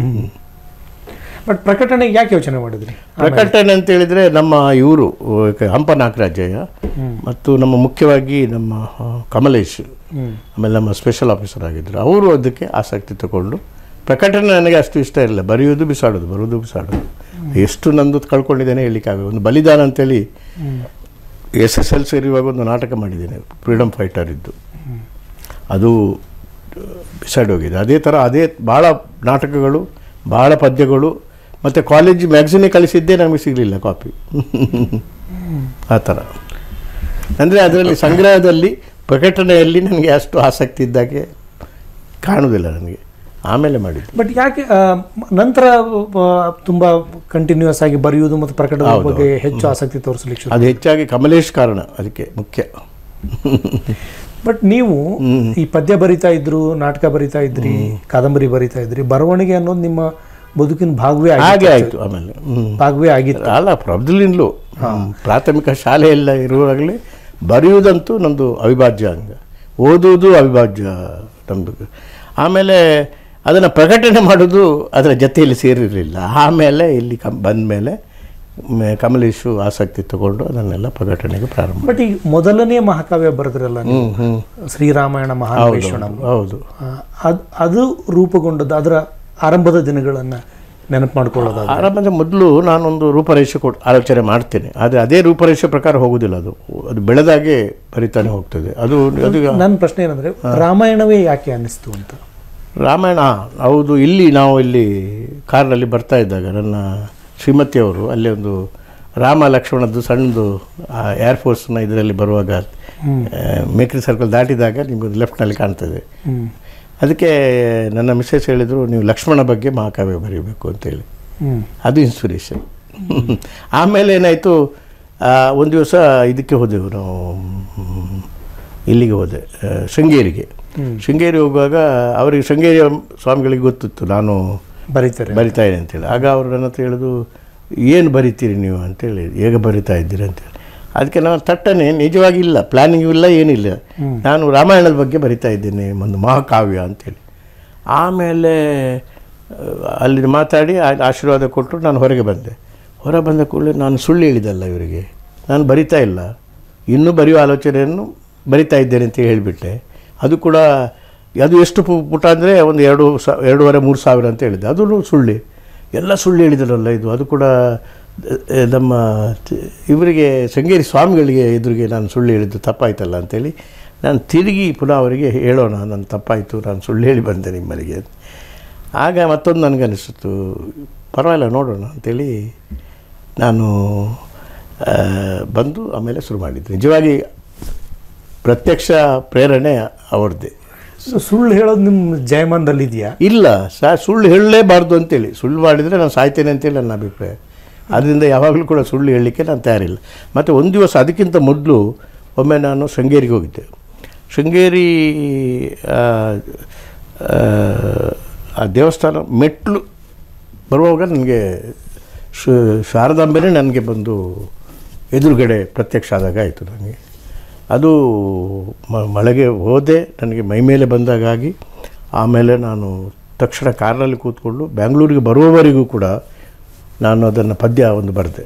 ಬಟ್ ಪ್ರಕಟಣೆಗೆ ಯಾಕೆ ಯೋಚನೆ ಮಾಡಿದ್ರಿ ಪ್ರಕಟಣೆ ಅಂತ ಹೇಳಿದರೆ ನಮ್ಮ ಇವರು ಹಂಪ ನಾಗರಾಜಯ್ಯ ಮತ್ತು ನಮ್ಮ ಮುಖ್ಯವಾಗಿ ನಮ್ಮ ಆ, ಕಮಲೇಶ್ ಹ್ಮ್ ಆಮೇಲೆ ನಮ್ಮ ಸ್ಪೆಷಲ್ ಆಫೀಸರ್ ಆಗಿದ್ದರು ಅವರು ಅದಕ್ಕೆ ಆಸಕ್ತಿ ತಗೊಂಡು ಪ್ರಕಟಣೆ ನನಗೆ ಅಷ್ಟು ಇಷ್ಟ ಇರಲಿಲ್ಲ ಬರೆಯೋದು ಬಿಸಾಡೋದು ಬರೋದು ಬಿಸಾಡೋದು ಎಷ್ಟು ನಂದು ಕಳ್ಕೊಂಡಿದ್ದೇನೆ ಹೇಳಲಿಕ್ಕಾಗ ಒಂದು ಬಲಿದಾನ ಅಂತೇಳಿ ಎಸ್ ಎಸ್ ಎಲ್ ಸಿ ಇರುವಾಗ ಒಂದು ನಾಟಕ ಮಾಡಿದ್ದೇನೆ ಫ್ರೀಡಮ್ ಫೈಟರ್ ಇದ್ದು ಅದು ಬಿಸೈಡ್ ಹೋಗಿದೆ ಅದೇ ಥರ ಅದೇ ಭಾಳ ನಾಟಕಗಳು ಭಾಳ ಪದ್ಯಗಳು ಮತ್ತು ಕಾಲೇಜ್ ಮ್ಯಾಗ್ಝಿನಿಗೆ ಕಳಿಸಿದ್ದೇ ನಮಗೆ ಸಿಗಲಿಲ್ಲ ಕಾಪಿ ಆ ಥರ ಅಂದರೆ ಅದರಲ್ಲಿ ಸಂಗ್ರಹದಲ್ಲಿ ಪ್ರಕಟಣೆಯಲ್ಲಿ ನನಗೆ ಅಷ್ಟು ಆಸಕ್ತಿ ಇದ್ದಾಗೆ ಕಾಣುವುದಿಲ್ಲ ನನಗೆ ಆಮೇಲೆ ಮಾಡಿದ್ದು ಬಟ್ ಯಾಕೆ ಆ, ಮ- ನಂತರ ಆ, ತುಂಬಾ ಕಂಟಿನ್ಯೂಸ್ ಆಗಿ ಬರೆಯುವುದು ಮತ್ತು ಪ್ರಕಟಣೆ ಹೌದು, ಬಗ್ಗೆ ಹೆಚ್ಚು ಆಸಕ್ತಿ ತೋರಿಸಲಿಕ್ಕೆ ಶುರು ಅದು ಹೆಚ್ಚಾಗಿ ಕಮಲೇಶ್ ಕಾರಣ ಅದಕ್ಕೆ ಮುಖ್ಯ ಬಟ್ ನೀವು ಈ ಪದ್ಯ ಬರಿತಾ ಇದ್ರು ನಾಟಕ ಬರಿತಾ ಇದ್ರಿ ಕಾದಂಬರಿ ಬರಿತಾ ಇದ್ರಿ ಬರವಣಿಗೆ ಅನ್ನೋದು ನಿಮ್ಮ ಬದುಕಿನ ಭಾಗವೇ ಆಗಿ ಹಾಗೆ ಆಯಿತು ಆಮೇಲೆ ಹ್ಞೂ ಭಾಗವೇ ಆಗಿತ್ತು ಅಲ್ಲ ಮೊದಲಿಂದಲೂ ಪ್ರಾಥಮಿಕ ಶಾಲೆ ಎಲ್ಲ ಇರುವಾಗಲೇ ಬರೆಯುವುದಂತೂ ನಮ್ಮದು ಅವಿಭಾಜ್ಯ ಅಂಗ ಓದುವುದು ಅವಿಭಾಜ್ಯ ನಮ್ಮದು ಆಮೇಲೆ ಅದನ್ನು ಪ್ರಕಟಣೆ ಮಾಡೋದು ಅದರ ಜೊತೆಯಲ್ಲಿ ಸೇರಿರಲಿಲ್ಲ ಆಮೇಲೆ ಇಲ್ಲಿ ಕಮ್ ಬಂದ ಮೇಲೆ ಕಮಲೇಶು ಆಸಕ್ತಿ ತಗೊಂಡು ಅದನ್ನೆಲ್ಲ ಪ್ರಕಟಣೆಗೆ ಪ್ರಾರಂಭ ಬಟ್ ಈ ಮೊದಲನೇ ಮಹಾಕಾವ್ಯ ಬರೆದ್ರಲ್ಲ ನೀವು, ಹ್ಞೂ ಹ್ಞೂ ಶ್ರೀರಾಮಾಯಣ ಮಹಾನ್ವೇಷಣಂ ಹೌದು ಆ, ಅದ್ ಅದು ರೂಪುಗೊಂಡದ್ದು ಅದರ ಆರಂಭದ ದಿನಗಳನ್ನ ನೆನಪು ಮಾಡ್ಕೊಳ್ಳೋದಾದ ಆರಂಭದ ಮೊದಲು ನಾನೊಂದು ರೂಪರೇಷೆ ಕೊಟ್ಟು ಆಲೋಚನೆ ಮಾಡ್ತೇನೆ ಆದರೆ ಅದೇ ರೂಪರೇಷೆ ಪ್ರಕಾರ ಹೋಗುವುದಿಲ್ಲ ಅದು ಅದು ಬೆಳೆದಾಗೆ ಬರಿತಾನೆ ಹೋಗ್ತದೆ ಅದು ಅದು ನನ್ನ ಪ್ರಶ್ನೆ ಏನಂದ್ರೆ ರಾಮಾಯಣವೇ ಯಾಕೆ ಅನ್ನಿಸ್ತು ಅಂತ ರಾಮಾಯಣ ಹೌದು ಇಲ್ಲಿ ನಾವು ಇಲ್ಲಿ ಕಾರ್ನಲ್ಲಿ ಬರ್ತಾ ಇದ್ದಾಗ ನನ್ನ ಶ್ರೀಮತಿಯವರು ಅಲ್ಲಿ ಒಂದು ರಾಮ ಲಕ್ಷ್ಮಣದ್ದು ಸಣ್ಣದು ಏರ್ಫೋರ್ಸ್ನ ಇದರಲ್ಲಿ ಬರುವಾಗ ಆ, ಮೇಕ್ರಿ ಸರ್ಕಲ್ ದಾಟಿದಾಗ ನಿಮಗೆ ಲೆಫ್ಟ್ನಲ್ಲಿ ಕಾಣ್ತದೆ ಹ್ಮ್ ಅದಕ್ಕೆ ನನ್ನ ಮಿಸ್ಸೆಸ್ ಹೇಳಿದರು ನೀವು ಲಕ್ಷ್ಮಣ ಬಗ್ಗೆ ಮಹಾಕಾವ್ಯ ಬರೀಬೇಕು ಅಂತೇಳಿ ಹ್ಮ್ ಅದು ಇನ್ಸ್ಪಿರೇಷನ್ ಆಮೇಲೆ ಏನಾಯಿತು ಒಂದು ದಿವಸ ಇದಕ್ಕೆ ಹೋದೆವು ನಾವು ಮ್, ಇಲ್ಲಿಗೆ ಹೋದೆ ಆ, ಶೃಂಗೇರಿಗೆ ಶೃಂಗೇರಿ ಹೋಗುವಾಗ ಅವರಿಗೆ ಶೃಂಗೇರಿ ಸ್ವಾಮಿಗಳಿಗೆ ಗೊತ್ತಿತ್ತು ನಾನು ಬರೀತಾರೆ ಬರಿತಾ ಇದ್ದೀನಿ ಅಂತೇಳಿ ಆಗ ಅವರು ನನ್ನ ಹತ್ರ ಹೇಳೋದು ಏನು ಬರಿತೀರಿ ನೀವು ಅಂತೇಳಿ ಹೇಗೆ ಬರಿತಾ ಇದ್ದೀರಿ ಅಂತೇಳಿ ಅದಕ್ಕೆ ನಾನು ತಟ್ಟನೆ ನಿಜವಾಗಿ ಇಲ್ಲ ಪ್ಲ್ಯಾನಿಂಗ್ ಇಲ್ಲ ಏನಿಲ್ಲ ನಾನು ರಾಮಾಯಣದ ಬಗ್ಗೆ ಬರಿತಾ ಇದ್ದೇನೆ ಒಂದು ಮಹಾಕಾವ್ಯ ಅಂತೇಳಿ ಆಮೇಲೆ ಆ, ಅಲ್ಲಿ ಮಾತಾಡಿ ಆ- ಆಶೀರ್ವಾದ ಕೊಟ್ಟರು ನಾನು ಹೊರಗೆ ಬಂದೆ ಹೊರ ಬಂದ ಕೂಡಲೇ ನಾನು ಸುಳ್ಳು ಹೇಳಿದಲ್ಲ ಇವರಿಗೆ ನಾನು ಬರಿತಾ ಇಲ್ಲ ಇನ್ನೂ ಬರೆಯುವ ಆಲೋಚನೆಯನ್ನು ಬರಿತಾ ಇದ್ದೇನೆ ಅಂತ ಹೇಳಿಬಿಟ್ಟೆ ಅದು ಕೂಡ ಅದು ಎಷ್ಟು ಪು- ಪುಟ ಅಂದರೆ ಒಂದು ಎರಡು ಸಾ ಎರಡೂವರೆ ಮೂರು ಸಾವಿರ ಅಂತ ಹೇಳಿದ್ದೆ ಅದು ಸುಳ್ಳಿ ಎಲ್ಲ ಸುಳ್ಳು ಹೇಳಿದ್ರಲ್ಲ ಇದು ಅದು ಕೂಡ ಅಹ್, ನಮ್ಮ ತ- ಇವರಿಗೆ ಶೃಂಗೇರಿ ಸ್ವಾಮಿಗಳಿಗೆ ಎದುರಿಗೆ ನಾನು ಸುಳ್ಳು ಹೇಳಿದ್ದು ತಪ್ಪಾಯ್ತಲ್ಲ ಅಂತೇಳಿ ನಾನು ತಿರುಗಿ ಪುನಃ ಅವರಿಗೆ ಹೇಳೋಣ ನಾನು ತಪ್ಪಾಯಿತು ನಾನು ಸುಳ್ಳು ಹೇಳಿ ಬಂದೆ ನಿಮ್ಮಲ್ಲಿಗೆ ಆಗ ಮತ್ತೊಂದು ನನಗನ್ನಿಸ್ತು ಪರವಾಗಿಲ್ಲ ನೋಡೋಣ ಅಂತೇಳಿ ನಾನು ಆ, ಬಂದು ಆಮೇಲೆ ಶುರು ಮಾಡಿದ್ದೆ ನಿಜವಾಗಿ ಪ್ರತ್ಯಕ್ಷ ಪ್ರೇರಣೆ ಅವ್ರದ್ದೇ ಸೊ ಸುಳ್ಳು ಹೇಳೋದು ನಿಮ್ಮ ಜಯಮಾನದಲ್ಲಿ ಇದೆಯಾ ಇಲ್ಲ ಸಾ ಸುಳ್ಳು ಹೇಳಲೇಬಾರ್ದು ಅಂತೇಳಿ ಸುಳ್ಳು ಮಾಡಿದರೆ ನಾನು ಸಾಯ್ತೇನೆ ಅಂತೇಳಿ ನನ್ನ ಅಭಿಪ್ರಾಯ ಅದರಿಂದ ಯಾವಾಗಲೂ ಕೂಡ ಸುಳ್ಳು ಹೇಳಲಿಕ್ಕೆ ನಾನು ತಯಾರಿಲ್ಲ ಮತ್ತು ಒಂದು ದಿವಸ ಅದಕ್ಕಿಂತ ಮೊದಲು ಒಮ್ಮೆ ನಾನು ಶೃಂಗೇರಿಗೆ ಹೋಗಿದ್ದೆ ಶೃಂಗೇರಿ ಆ, ಆ, ಆ ದೇವಸ್ಥಾನ ಮೆಟ್ಲು ಬರುವಾಗ ನನಗೆ ಶಾರದಾಂಬೆನೇ ನನಗೆ ಬಂದು ಎದುರುಗಡೆ ಪ್ರತ್ಯಕ್ಷ ಆದಾಗ ಆಯಿತು ನನಗೆ ಅದು ಮ- ಮಳೆಗೆ ಹೋದೆ ನನಗೆ ಮೈ ಮೇಲೆ ಬಂದಾಗಾಗಿ ಆಮೇಲೆ ನಾನು ತಕ್ಷಣ ಕಾರಿನಲ್ಲಿ ಕೂತ್ಕೊಂಡು ಬ್ಯಾಂಗ್ಳೂರಿಗೆ ಬರುವವರೆಗೂ ಕೂಡ ನಾನು ಅದನ್ನು ಪದ್ಯ ಒಂದು ಬರೆದೆ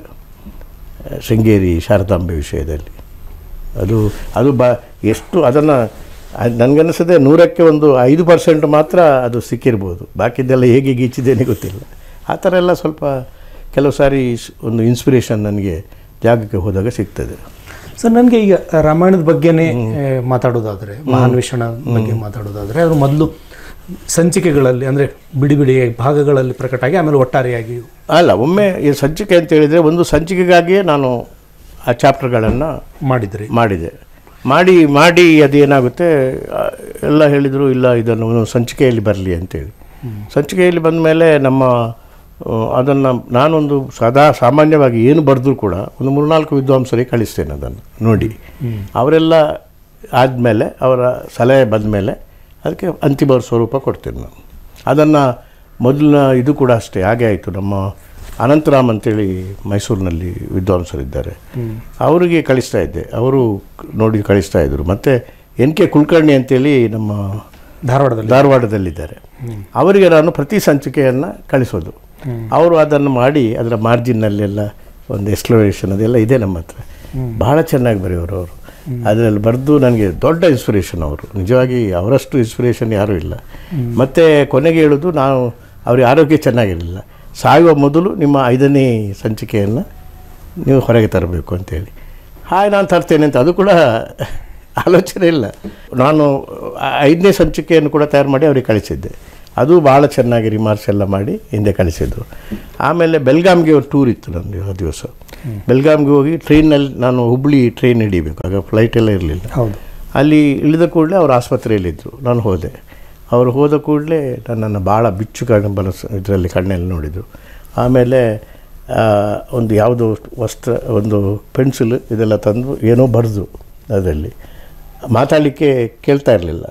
ಶೃಂಗೇರಿ ಶಾರದಾಂಬೆ ವಿಷಯದಲ್ಲಿ ಅದು ಅದು ಬ ಎಷ್ಟು ಅದನ್ನು ನನಗನ್ನಿಸದೆ ನೂರಕ್ಕೆ ಒಂದು ಐದು ಪರ್ಸೆಂಟ್ ಮಾತ್ರ ಅದು ಸಿಕ್ಕಿರ್ಬೋದು ಬಾಕಿದ್ದೆಲ್ಲ ಹೇಗೆ ಗೀಚಿದ್ದೇನೆ ಗೊತ್ತಿಲ್ಲ ಆ ಥರ ಎಲ್ಲ ಸ್ವಲ್ಪ ಕೆಲವು ಸಾರಿ ಸ್- ಒಂದು ಇನ್ಸ್ಪಿರೇಷನ್ ನನಗೆ ಜಾಗಕ್ಕೆ ಹೋದಾಗ ಸಿಗ್ತದೆ ಸರ್ ನನಗೆ ಈಗ ರಾಮಾಯಣದ ಬಗ್ಗೆನೇ ಆ, ಮಾತಾಡೋದಾದ್ರೆ ಮಹಾನ್ವೇಷಣ ಬಗ್ಗೆ ಮಾತಾಡೋದಾದ್ರೆ ಅದು ಮೊದಲು ಸಂಚಿಕೆಗಳಲ್ಲಿ ಅಂದರೆ ಬಿಡಿ ಬಿಡಿ ಭಾಗಗಳಲ್ಲಿ ಪ್ರಕಟ ಆಗಿ ಆಮೇಲೆ ಒಟ್ಟಾರೆಯಾಗಿ ಅಲ್ಲ ಒಮ್ಮೆ ಈ ಸಂಚಿಕೆ ಅಂತ ಹೇಳಿದರೆ ಒಂದು ಸಂಚಿಕೆಗಾಗಿಯೇ ನಾನು ಆ ಚಾಪ್ಟರ್ಗಳನ್ನು ಮಾಡಿದ್ರಿ ಮಾಡಿದೆ ಮಾಡಿ ಮಾಡಿ ಅದೇನಾಗುತ್ತೆ ಆ, ಎಲ್ಲ ಹೇಳಿದರು ಇಲ್ಲ ಇದನ್ನು ಒಂದು ಸಂಚಿಕೆಯಲ್ಲಿ ಬರಲಿ ಅಂತೇಳಿ ಸಂಚಿಕೆಯಲ್ಲಿ ಬಂದ ಮೇಲೆ ನಮ್ಮ ಅದನ್ನು ನಾನೊಂದು ಸದಾ ಸಾಮಾನ್ಯವಾಗಿ ಏನು ಬರೆದ್ರೂ ಕೂಡ ಒಂದು ಮೂರ್ನಾಲ್ಕು ವಿದ್ವಾಂಸರಿಗೆ ಕಳಿಸ್ತೇನೆ ಅದನ್ನು ನೋಡಿ ಅವರೆಲ್ಲ ಆದಮೇಲೆ ಅವರ ಸಲಹೆ ಬಂದ ಮೇಲೆ ಅದಕ್ಕೆ ಅಂತಿಮ ಸ್ವರೂಪ ಕೊಡ್ತೇನೆ ನಾನು ಅದನ್ನು ಮೊದಲಿನ ಇದು ಕೂಡ ಅಷ್ಟೇ ಹಾಗೆ ಆಯಿತು ನಮ್ಮ ಅನಂತರಾಮ್ ಅಂತೇಳಿ ಮೈಸೂರಿನಲ್ಲಿ ವಿದ್ವಾಂಸರಿದ್ದಾರೆ ಅವರಿಗೆ ಕಳಿಸ್ತಾ ಇದ್ದೆ ಅವರು ನೋಡಿ ಕಳಿಸ್ತಾ ಇದ್ದರು ಮತ್ತು ಎನ್ ಕೆ ಕುಲಕರ್ಣಿ ಅಂತೇಳಿ ನಮ್ಮ ಧಾರವಾಡದಲ್ಲಿ ಧಾರವಾಡದಲ್ಲಿದ್ದಾರೆ ಅವರಿಗೆ ನಾನು ಪ್ರತಿ ಸಂಚಿಕೆಯನ್ನು ಕಳಿಸೋದು ಅವರು ಅದನ್ನು ಮಾಡಿ ಅದರ ಮಾರ್ಜಿನ್ನಲ್ಲೆಲ್ಲ ಒಂದು ಎಕ್ಸ್ಪ್ಲೋರೇಷನ್ ಅದೆಲ್ಲ ಇದೆ ನಮ್ಮ ಹತ್ರ ಬಹಳ ಚೆನ್ನಾಗಿ ಬರೆಯೋರು ಅವರು ಅದರಲ್ಲಿ ಬರೆದು ನನಗೆ ದೊಡ್ಡ ಇನ್ಸ್ಪಿರೇಷನ್ ಅವರು ನಿಜವಾಗಿ ಅವರಷ್ಟು ಇನ್ಸ್ಪಿರೇಷನ್ ಯಾರೂ ಇಲ್ಲ ಮತ್ತು ಕೊನೆಗೆ ಹೇಳೋದು ನಾವು ಅವ್ರಿಗೆ ಆರೋಗ್ಯ ಚೆನ್ನಾಗಿರಲಿಲ್ಲ ಸಾಯುವ ಮೊದಲು ನಿಮ್ಮ ಐದನೇ ಸಂಚಿಕೆಯನ್ನು ನೀವು ಹೊರಗೆ ತರಬೇಕು ಅಂತೇಳಿ ಹಾಯ್ ನಾನು ತರ್ತೇನೆ ಅಂತ ಅದು ಕೂಡ ಆಲೋಚನೆ ಇಲ್ಲ ನಾನು ಆ ಐದನೇ ಸಂಚಿಕೆಯನ್ನು ಕೂಡ ತಯಾರು ಮಾಡಿ ಅವರಿಗೆ ಕಳಿಸಿದ್ದೆ ಅದು ಭಾಳ ಚೆನ್ನಾಗಿ ರಿಮಾರ್ಕ್ಸ್ ಎಲ್ಲ ಮಾಡಿ ಹಿಂದೆ ಕಳಿಸಿದ್ರು ಆಮೇಲೆ ಬೆಲ್ಗಾಮ್ಗೆ ಒಂದು ಟೂರ್ ಇತ್ತು ನನಗೆ ಆ ದಿವಸ ಬೆಲ್ಗಾಮ್ಗೆ ಹೋಗಿ ಟ್ರೈನಲ್ಲಿ ನಾನು ಹುಬ್ಳಿ ಟ್ರೈನ್ ಹಿಡಿಬೇಕು ಆಗ ಫ್ಲೈಟ್ ಎಲ್ಲ ಇರಲಿಲ್ಲ ಹೌದು ಅಲ್ಲಿ ಇಳಿದ ಕೂಡಲೇ ಅವರು ಆಸ್ಪತ್ರೆಯಲ್ಲಿದ್ದರು ನಾನು ಹೋದೆ ಅವರು ಹೋದ ಕೂಡಲೇ ನನ್ನನ್ನು ಭಾಳ ಬಿಚ್ಚು ಕಣ್ಣು ಬಲಸ ಇದರಲ್ಲಿ ಕಣ್ಣಲ್ಲಿ ನೋಡಿದರು ಆಮೇಲೆ ಆ, ಒಂದು ಯಾವುದೋ ವಸ್ತ್ರ ಒಂದು ಪೆನ್ಸಿಲ್ ಇದೆಲ್ಲ ತಂದು ಏನೋ ಬರೆದು ಅದರಲ್ಲಿ ಮಾತಾಡಲಿಕ್ಕೆ ಕೇಳ್ತಾ ಇರಲಿಲ್ಲ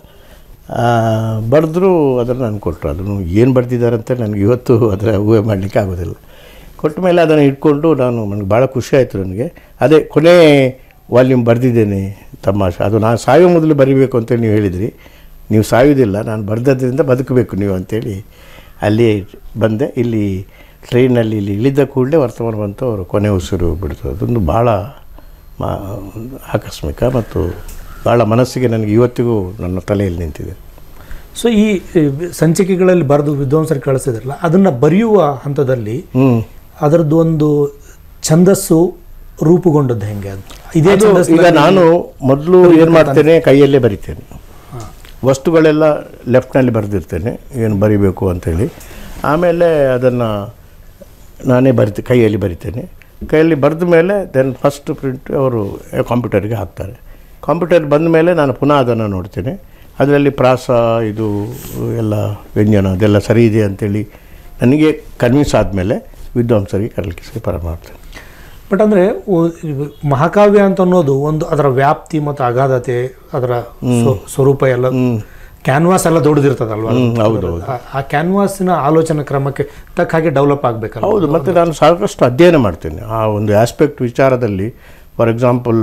ಬರೆದ್ರು ಅದನ್ನು ನಾನು ಕೊಟ್ಟರು ಅದನ್ನು ಏನು ಬರೆದಿದ್ದಾರೆ ಅಂತ ನನಗೆ ಇವತ್ತು ಅದರ ಊಹೆ ಮಾಡಲಿಕ್ಕೆ ಆಗೋದಿಲ್ಲ ಕೊಟ್ಟ ಮೇಲೆ ಅದನ್ನು ಇಟ್ಕೊಂಡು ನಾನು ನನಗೆ ಭಾಳ ಖುಷಿ ಆಯಿತು ನನಗೆ ಅದೇ ಕೊನೆ ವಾಲ್ಯೂಮ್ ಬರೆದಿದ್ದೇನೆ ತಮಾಷೆ ಅದು ನಾನು ಸಾಯೋ ಮೊದಲು ಬರೀಬೇಕು ಅಂತೇಳಿ ನೀವು ಹೇಳಿದ್ರಿ ನೀವು ಸಾಯೋದಿಲ್ಲ ನಾನು ಬರೆದದ್ರಿಂದ ಬದುಕಬೇಕು ನೀವು ಅಂತೇಳಿ ಅಲ್ಲಿ ಬಂದೆ ಇಲ್ಲಿ ಟ್ರೈನಲ್ಲಿ ಇಲ್ಲಿ ಇಳಿದ ಕೂಡಲೇ ವರ್ತಮಾನ ಬಂತು ಅವರು ಕೊನೆ ಉಸಿರು ಬಿಡ್ತು ಅದೊಂದು ಭಾಳ ಮಾ ಆಕಸ್ಮಿಕ ಮತ್ತು ಭಾಳ ಮನಸ್ಸಿಗೆ ನನಗೆ ಇವತ್ತಿಗೂ ನನ್ನ ತಲೆಯಲ್ಲಿ ನಿಂತಿದೆ ಸೊ ಈ ಈ ಸಂಚಿಕೆಗಳಲ್ಲಿ ಬರೆದು ವಿದ್ವಾಂಸರಿಗೆ ಕಳಿಸಿದ್ರಲ್ಲ ಅದನ್ನು ಬರೆಯುವ ಹಂತದಲ್ಲಿ ಹ್ಞೂ ಅದರದ್ದು ಒಂದು ಛಂದಸ್ಸು ರೂಪುಗೊಂಡದ್ದು ಹೆಂಗೆ ಅದು ಇದೇ ಅದು ಛಂದಸ್ಸು ಈಗ ನಾನು ಮೊದಲು ಏನು ಮಾಡ್ತೇನೆ ಕೈಯಲ್ಲೇ ಬರಿತೇನೆ ವಸ್ತುಗಳೆಲ್ಲ ಲೆಫ್ಟ್ನಲ್ಲಿ ಬರೆದಿರ್ತೇನೆ ಏನು ಬರಿಬೇಕು ಅಂತೇಳಿ ಆಮೇಲೆ ಅದನ್ನು ನಾನೇ ಬರಿತೆ ಕೈಯಲ್ಲಿ ಬರಿತೇನೆ ಕೈಯಲ್ಲಿ ಬರೆದ ಮೇಲೆ ದೆನ್ ಫಸ್ಟ್ ಪ್ರಿಂಟ್ ಅವರು ಕಂಪ್ಯೂಟರ್ಗೆ ಹಾಕ್ತಾರೆ ಕಂಪ್ಯೂಟರ್ ಬಂದ ಮೇಲೆ ನಾನು ಪುನಃ ಅದನ್ನು ನೋಡ್ತೇನೆ ಅದರಲ್ಲಿ ಪ್ರಾಸ ಇದು ಎಲ್ಲ ವ್ಯಂಜನ ಅದೆಲ್ಲ ಸರಿ ಇದೆ ಅಂತೇಳಿ ನನಗೆ ಕನ್ವಿನ್ಸ್ ಆದಮೇಲೆ ವಿದ್ವಾಂಸರಿಗೆ ಕರಲಿಕ್ಕೆ ಸ್ವೀಕಾರ ಮಾಡ್ತೇನೆ ಬಟ್ ಅಂದರೆ ಮಹಾಕಾವ್ಯ ಅಂತ ಅನ್ನೋದು ಒಂದು ಅದರ ವ್ಯಾಪ್ತಿ ಮತ್ತು ಅಗಾಧತೆ ಅದರ ಸ್ವ- ಸ್ವರೂಪ ಎಲ್ಲ ಕ್ಯಾನ್ವಾಸ್ ಎಲ್ಲ ದೊಡ್ಡದಿರ್ತದಲ್ವ ಹ್ಮ್, ಹೌದು, ಹೌದು. ಆ- ಆ ಕ್ಯಾನ್ವಾಸಿನ ಆಲೋಚನಾ ಕ್ರಮಕ್ಕೆ ತಕ್ಕ ಹಾಗೆ ಡೆವಲಪ್ ಆಗಬೇಕಲ್ಲ ಹೌದು ಮತ್ತು ನಾನು ಸಾಕಷ್ಟು ಅಧ್ಯಯನ ಮಾಡ್ತೇನೆ ಆ ಒಂದು ಆಸ್ಪೆಕ್ಟ್ ವಿಚಾರದಲ್ಲಿ ಫಾರ್ ಎಕ್ಸಾಂಪಲ್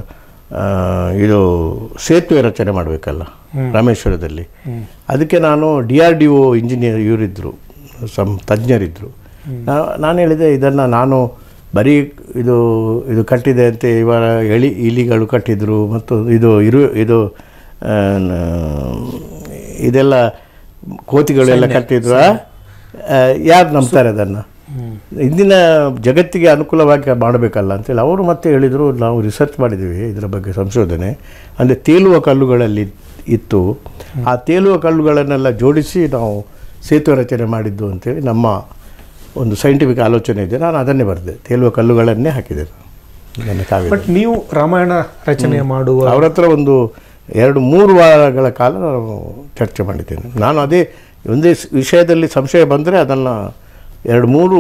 ಇದು ಸೇತುವೆ ರಚನೆ ಮಾಡಬೇಕಲ್ಲ ರಾಮೇಶ್ವರದಲ್ಲಿ ಅದಕ್ಕೆ ನಾನು D R D O engineer ಇವರಿದ್ದರು ಸಮ್ ತಜ್ಞರಿದ್ದರು ನಾನು ಹೇಳಿದೆ ಇದನ್ನು ನಾನು ಬರೀ ಇದು ಇದು ಕಟ್ಟಿದೆ ಅಂತ ಇವರ ಎಳಿ ಇಲಿಗಳು ಕಟ್ಟಿದ್ರು ಮತ್ತು ಇದು ಇರು ಇದು ಆ, ನ- ಇದೆಲ್ಲ ಕೋತಿಗಳೆಲ್ಲ ಕಟ್ಟಿದ್ರು ಯಾರು ನಂಬ್ತಾರೆ ಅದನ್ನು ಇಂದಿನ ಜಗತ್ತಿಗೆ ಅನುಕೂಲವಾಗಿ ಮಾಡಬೇಕಲ್ಲ ಅಂತೇಳಿ ಅವರು ಮತ್ತೆ ಹೇಳಿದರು ನಾವು ರಿಸರ್ಚ್ ಮಾಡಿದ್ದೀವಿ ಇದರ ಬಗ್ಗೆ ಸಂಶೋಧನೆ ಅಂದರೆ ತೇಲುವ ಕಲ್ಲುಗಳಲ್ಲಿ ಇತ್ತು ಆ ತೇಲುವ ಕಲ್ಲುಗಳನ್ನೆಲ್ಲ ಜೋಡಿಸಿ ನಾವು ಸೇತುವೆ ರಚನೆ ಮಾಡಿದ್ದು ಅಂತೇಳಿ ನಮ್ಮ ಒಂದು ಸೈಂಟಿಫಿಕ್ ಆಲೋಚನೆ ಇದೆ ನಾನು ಅದನ್ನೇ ಬರೆದೆ ತೇಲುವ ಕಲ್ಲುಗಳನ್ನೇ ಹಾಕಿದೆ ನನ್ನ ಕಾವ್ಯ ಬಟ್ ನೀವು ರಾಮಾಯಣ ರಚನೆ ಮಾಡುವ ಅವ್ರ ಹತ್ರ ಒಂದು ಎರಡು ಮೂರು ವಾರಗಳ ಕಾಲ ನಾನು ಚರ್ಚೆ ಮಾಡಿದ್ದೇನೆ ನಾನು ಅದೇ ಒಂದೇ ಸ್- ವಿಷಯದಲ್ಲಿ ಸಂಶಯ ಬಂದರೆ ಅದನ್ನು ಎರಡು ಮೂರು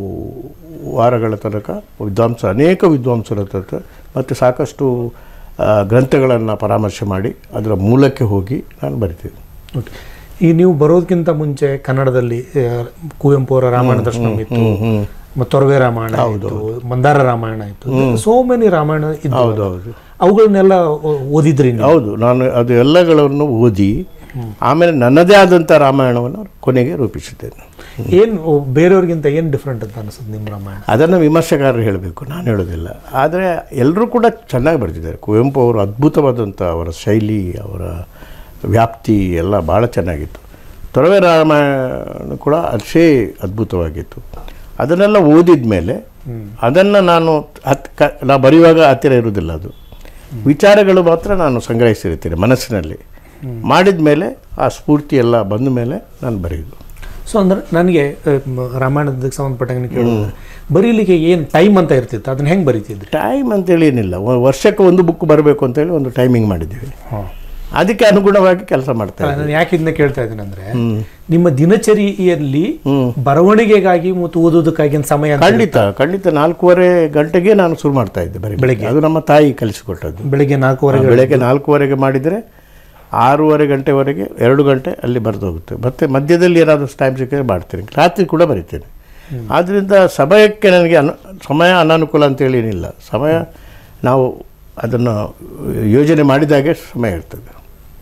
ವಾರಗಳ ತನಕ ವಿದ್ವಾಂಸ ಅನೇಕ ವಿದ್ವಾಂಸರ ಹತ್ರ ಮತ್ತು ಸಾಕಷ್ಟು ಗ್ರಂಥಗಳನ್ನು ಪರಾಮರ್ಶೆ ಮಾಡಿ ಅದರ ಮೂಲಕ್ಕೆ ಹೋಗಿ ನಾನು ಬರಿತೀನಿ Okay. ಈ ನೀವು ಬರೋದಕ್ಕಿಂತ ಮುಂಚೆ ಕನ್ನಡದಲ್ಲಿ ಆ, ಕುವೆಂಪು ಅವರ ರಾಮಾಯಣ ದರ್ಶನಂ ಇತ್ತು ಮತ್ತು ತೊರವೆ ರಾಮಾಯಣ ಇತ್ತು ಮಂದಾರ ರಾಮಾಯಣ ಇತ್ತು ಸೋ ಮೆನಿ ರಾಮಾಯಣ ಇದ್ದು ಹೌದು ಹೌದು ಅವುಗಳನ್ನೆಲ್ಲ ಓ- ಓದಿದ್ರಿ ನೀವು ಹೌದು ನಾನು ಅದು ಎಲ್ಲಗಳನ್ನು ಓದಿ ಆಮೇಲೆ ನನ್ನದೇ ಆದಂಥ ರಾಮಾಯಣವನ್ನು ಕೊನೆಗೆ ರೂಪಿಸಿದ್ದೇನೆ ಏನ್ ಓ, ಬೇರೆಯವ್ರಿಗಿಂತ ಏನ್ ಡಿಫ್ರೆಂಟ್ ಅಂತ ಅನಿಸುತ್ತೆ ನಿಮ್ಮ ರಾಮಾಯಣ ಅದನ್ನು ವಿಮರ್ಶೆಗಾರರು ಹೇಳಬೇಕು ನಾನು ಹೇಳೋದಿಲ್ಲ ಆದರೆ ಎಲ್ಲರೂ ಕೂಡ ಚೆನ್ನಾಗಿ ಬರೆದಿದ್ದಾರೆ ಕುವೆಂಪು ಅವರು ಅದ್ಭುತವಾದಂಥ ಅವರ ಶೈಲಿ ಅವರ ವ್ಯಾಪ್ತಿ ಎಲ್ಲ ಭಾಳ ಚೆನ್ನಾಗಿತ್ತು ತೊರವೆ ರಾಮಾಯಣ ಕೂಡ ಅಷ್ಟೇ ಅದ್ಭುತವಾಗಿತ್ತು ಅದನ್ನೆಲ್ಲ ಓದಿದ ಮೇಲೆ ಅದನ್ನು ನಾನು ಹತ್ ಕ ನಾ ಬರೆಯುವಾಗ ಹತ್ತಿರ ಇರುವುದಿಲ್ಲ ಅದು ವಿಚಾರಗಳು ಮಾತ್ರ ನಾನು ಸಂಗ್ರಹಿಸಿರ್ತೀನಿ ಮನಸ್ಸಿನಲ್ಲಿ ಮಾಡಿದ ಮೇಲೆ ಆ ಸ್ಫೂರ್ತಿ ಎಲ್ಲ ಬಂದ ಮೇಲೆ ನಾನು ಬರೆಯೋದು ಸೊ ಅಂದ್ರೆ ನನಗೆ ಆ, ಮ- ರಾಮಾಯಣದಕ್ಕೆ ಸಂಬಂಧಪಟ್ಟಂಗೆ ಕೇಳೋದು ಬರೀಲಿಕ್ಕೆ ಏನು ಟೈಮ್ ಅಂತ ಇರ್ತಿತ್ತು ಅದನ್ನ ಹೆಂಗೆ ಬರೀತಿದ್ರಿ ಟೈಮ್ ಅಂತೇಳಿ ಏನಿಲ್ಲ ಒ- ವರ್ಷಕ್ಕೆ ಒಂದು ಬುಕ್ ಬರಬೇಕು ಅಂತೇಳಿ ಒಂದು ಟೈಮಿಂಗ್ ಮಾಡಿದ್ದೀವಿ ಅದಕ್ಕೆ ಅನುಗುಣವಾಗಿ ಕೆಲಸ ಮಾಡ್ತಾ ಇದ್ದೀವಿ ನಾನು ಯಾಕೆ ಇದನ್ನ ಕೇಳ್ತಾ ಇದ್ದೀನಿ ಅಂದ್ರೆ ನಿಮ್ಮ ದಿನಚರಿಯಲ್ಲಿ ಬರವಣಿಗೆಗಾಗಿ ಮತ್ತು ಓದೋದಕ್ಕಾಗಿ ಒಂದು ಸಮಯ ಅಂತ ಖಂಡಿತ ಖಂಡಿತ ನಾಲ್ಕೂವರೆ ಗಂಟೆಗೆ ನಾನು ಶುರು ಮಾಡ್ತಾ ಇದ್ದೆ ಬರೀ ಬೆಳಗ್ಗೆ ಅದು ನಮ್ಮ ತಾಯಿ ಕಲಿಸಿಕೊಟ್ಟದ್ದು ಬೆಳಿಗ್ಗೆ ನಾಲ್ಕೂವರೆಗೆ ಬೆಳಗ್ಗೆ ನಾಲ್ಕೂವರೆಗೆ ಮಾಡಿದರೆ ಆರೂವರೆ ಗಂಟೆವರೆಗೆ ಎರಡು ಗಂಟೆ ಅಲ್ಲಿ ಬರೆದು ಹೋಗುತ್ತೆ ಮತ್ತು ಮಧ್ಯದಲ್ಲಿ ಏನಾದರೂ ಟೈಮ್ ಸಿಕ್ಕಿದ್ರೆ ಮಾಡ್ತೀನಿ ರಾತ್ರಿ ಕೂಡ ಬರಿತೇನೆ ಆದ್ದರಿಂದ ಸಮಯಕ್ಕೆ ನನಗೆ ಅನು ಸಮಯ ಅನಾನುಕೂಲ ಅಂತೇಳಿ ಏನಿಲ್ಲ ಸಮಯ ನಾವು ಅದನ್ನು ಯೋಜನೆ ಮಾಡಿದಾಗೆ ಸಮಯ ಇರ್ತದೆ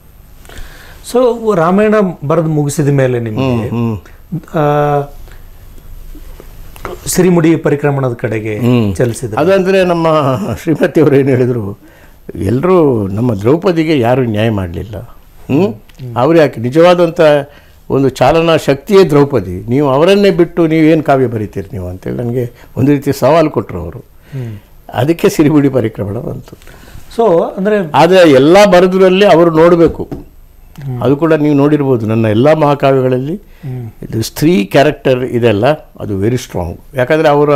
ಸೊ ರಾಮಾಯಣ ಬರೆದು ಮುಗಿಸಿದ ಮೇಲೆ ನಿಮಗೆ ಹ್ಞೂ ಆ, ಸಿರಿಮುಡಿ ಪರಿಕ್ರಮಣದ ಕಡೆಗೆ ಚಲಿಸಿದ್ರು ಅದಂದರೆ ನಮ್ಮ ಶ್ರೀಮತಿಯವರು ಏನು ಹೇಳಿದರು ಎಲ್ಲರೂ ನಮ್ಮ ದ್ರೌಪದಿಗೆ ಯಾರು ನ್ಯಾಯ ಮಾಡಲಿಲ್ಲ ಹ್ಞೂ ಅವ್ರು ಯಾಕೆ ನಿಜವಾದಂಥ ಒಂದು ಚಾಲನಾ ಶಕ್ತಿಯೇ ದ್ರೌಪದಿ ನೀವು ಅವರನ್ನೇ ಬಿಟ್ಟು ನೀವೇನು ಕಾವ್ಯ ಬರೀತೀರಿ ನೀವು ಅಂತೇಳಿ ನನಗೆ ಒಂದು ರೀತಿ ಸವಾಲು ಕೊಟ್ಟರು ಅವರು ಅದಕ್ಕೆ ಸಿರಿಗುಡಿ ಪರಿಕ್ರಮಣ ಬಂತು ಸೊ ಅಂದ್ರೆ ಆದರೆ ಎಲ್ಲ ಬರೆದ್ರಲ್ಲಿ ಅವರು ನೋಡಬೇಕು ಅದು ಕೂಡ ನೀವು ನೋಡಿರ್ಬೋದು ನನ್ನ ಎಲ್ಲ ಮಹಾಕಾವ್ಯಗಳಲ್ಲಿ ಇದು ಸ್ತ್ರೀ ಕ್ಯಾರೆಕ್ಟರ್ ಇದೆಲ್ಲ ಅದು ವೆರಿ ಸ್ಟ್ರಾಂಗ್ ಯಾಕಂದರೆ ಅವರ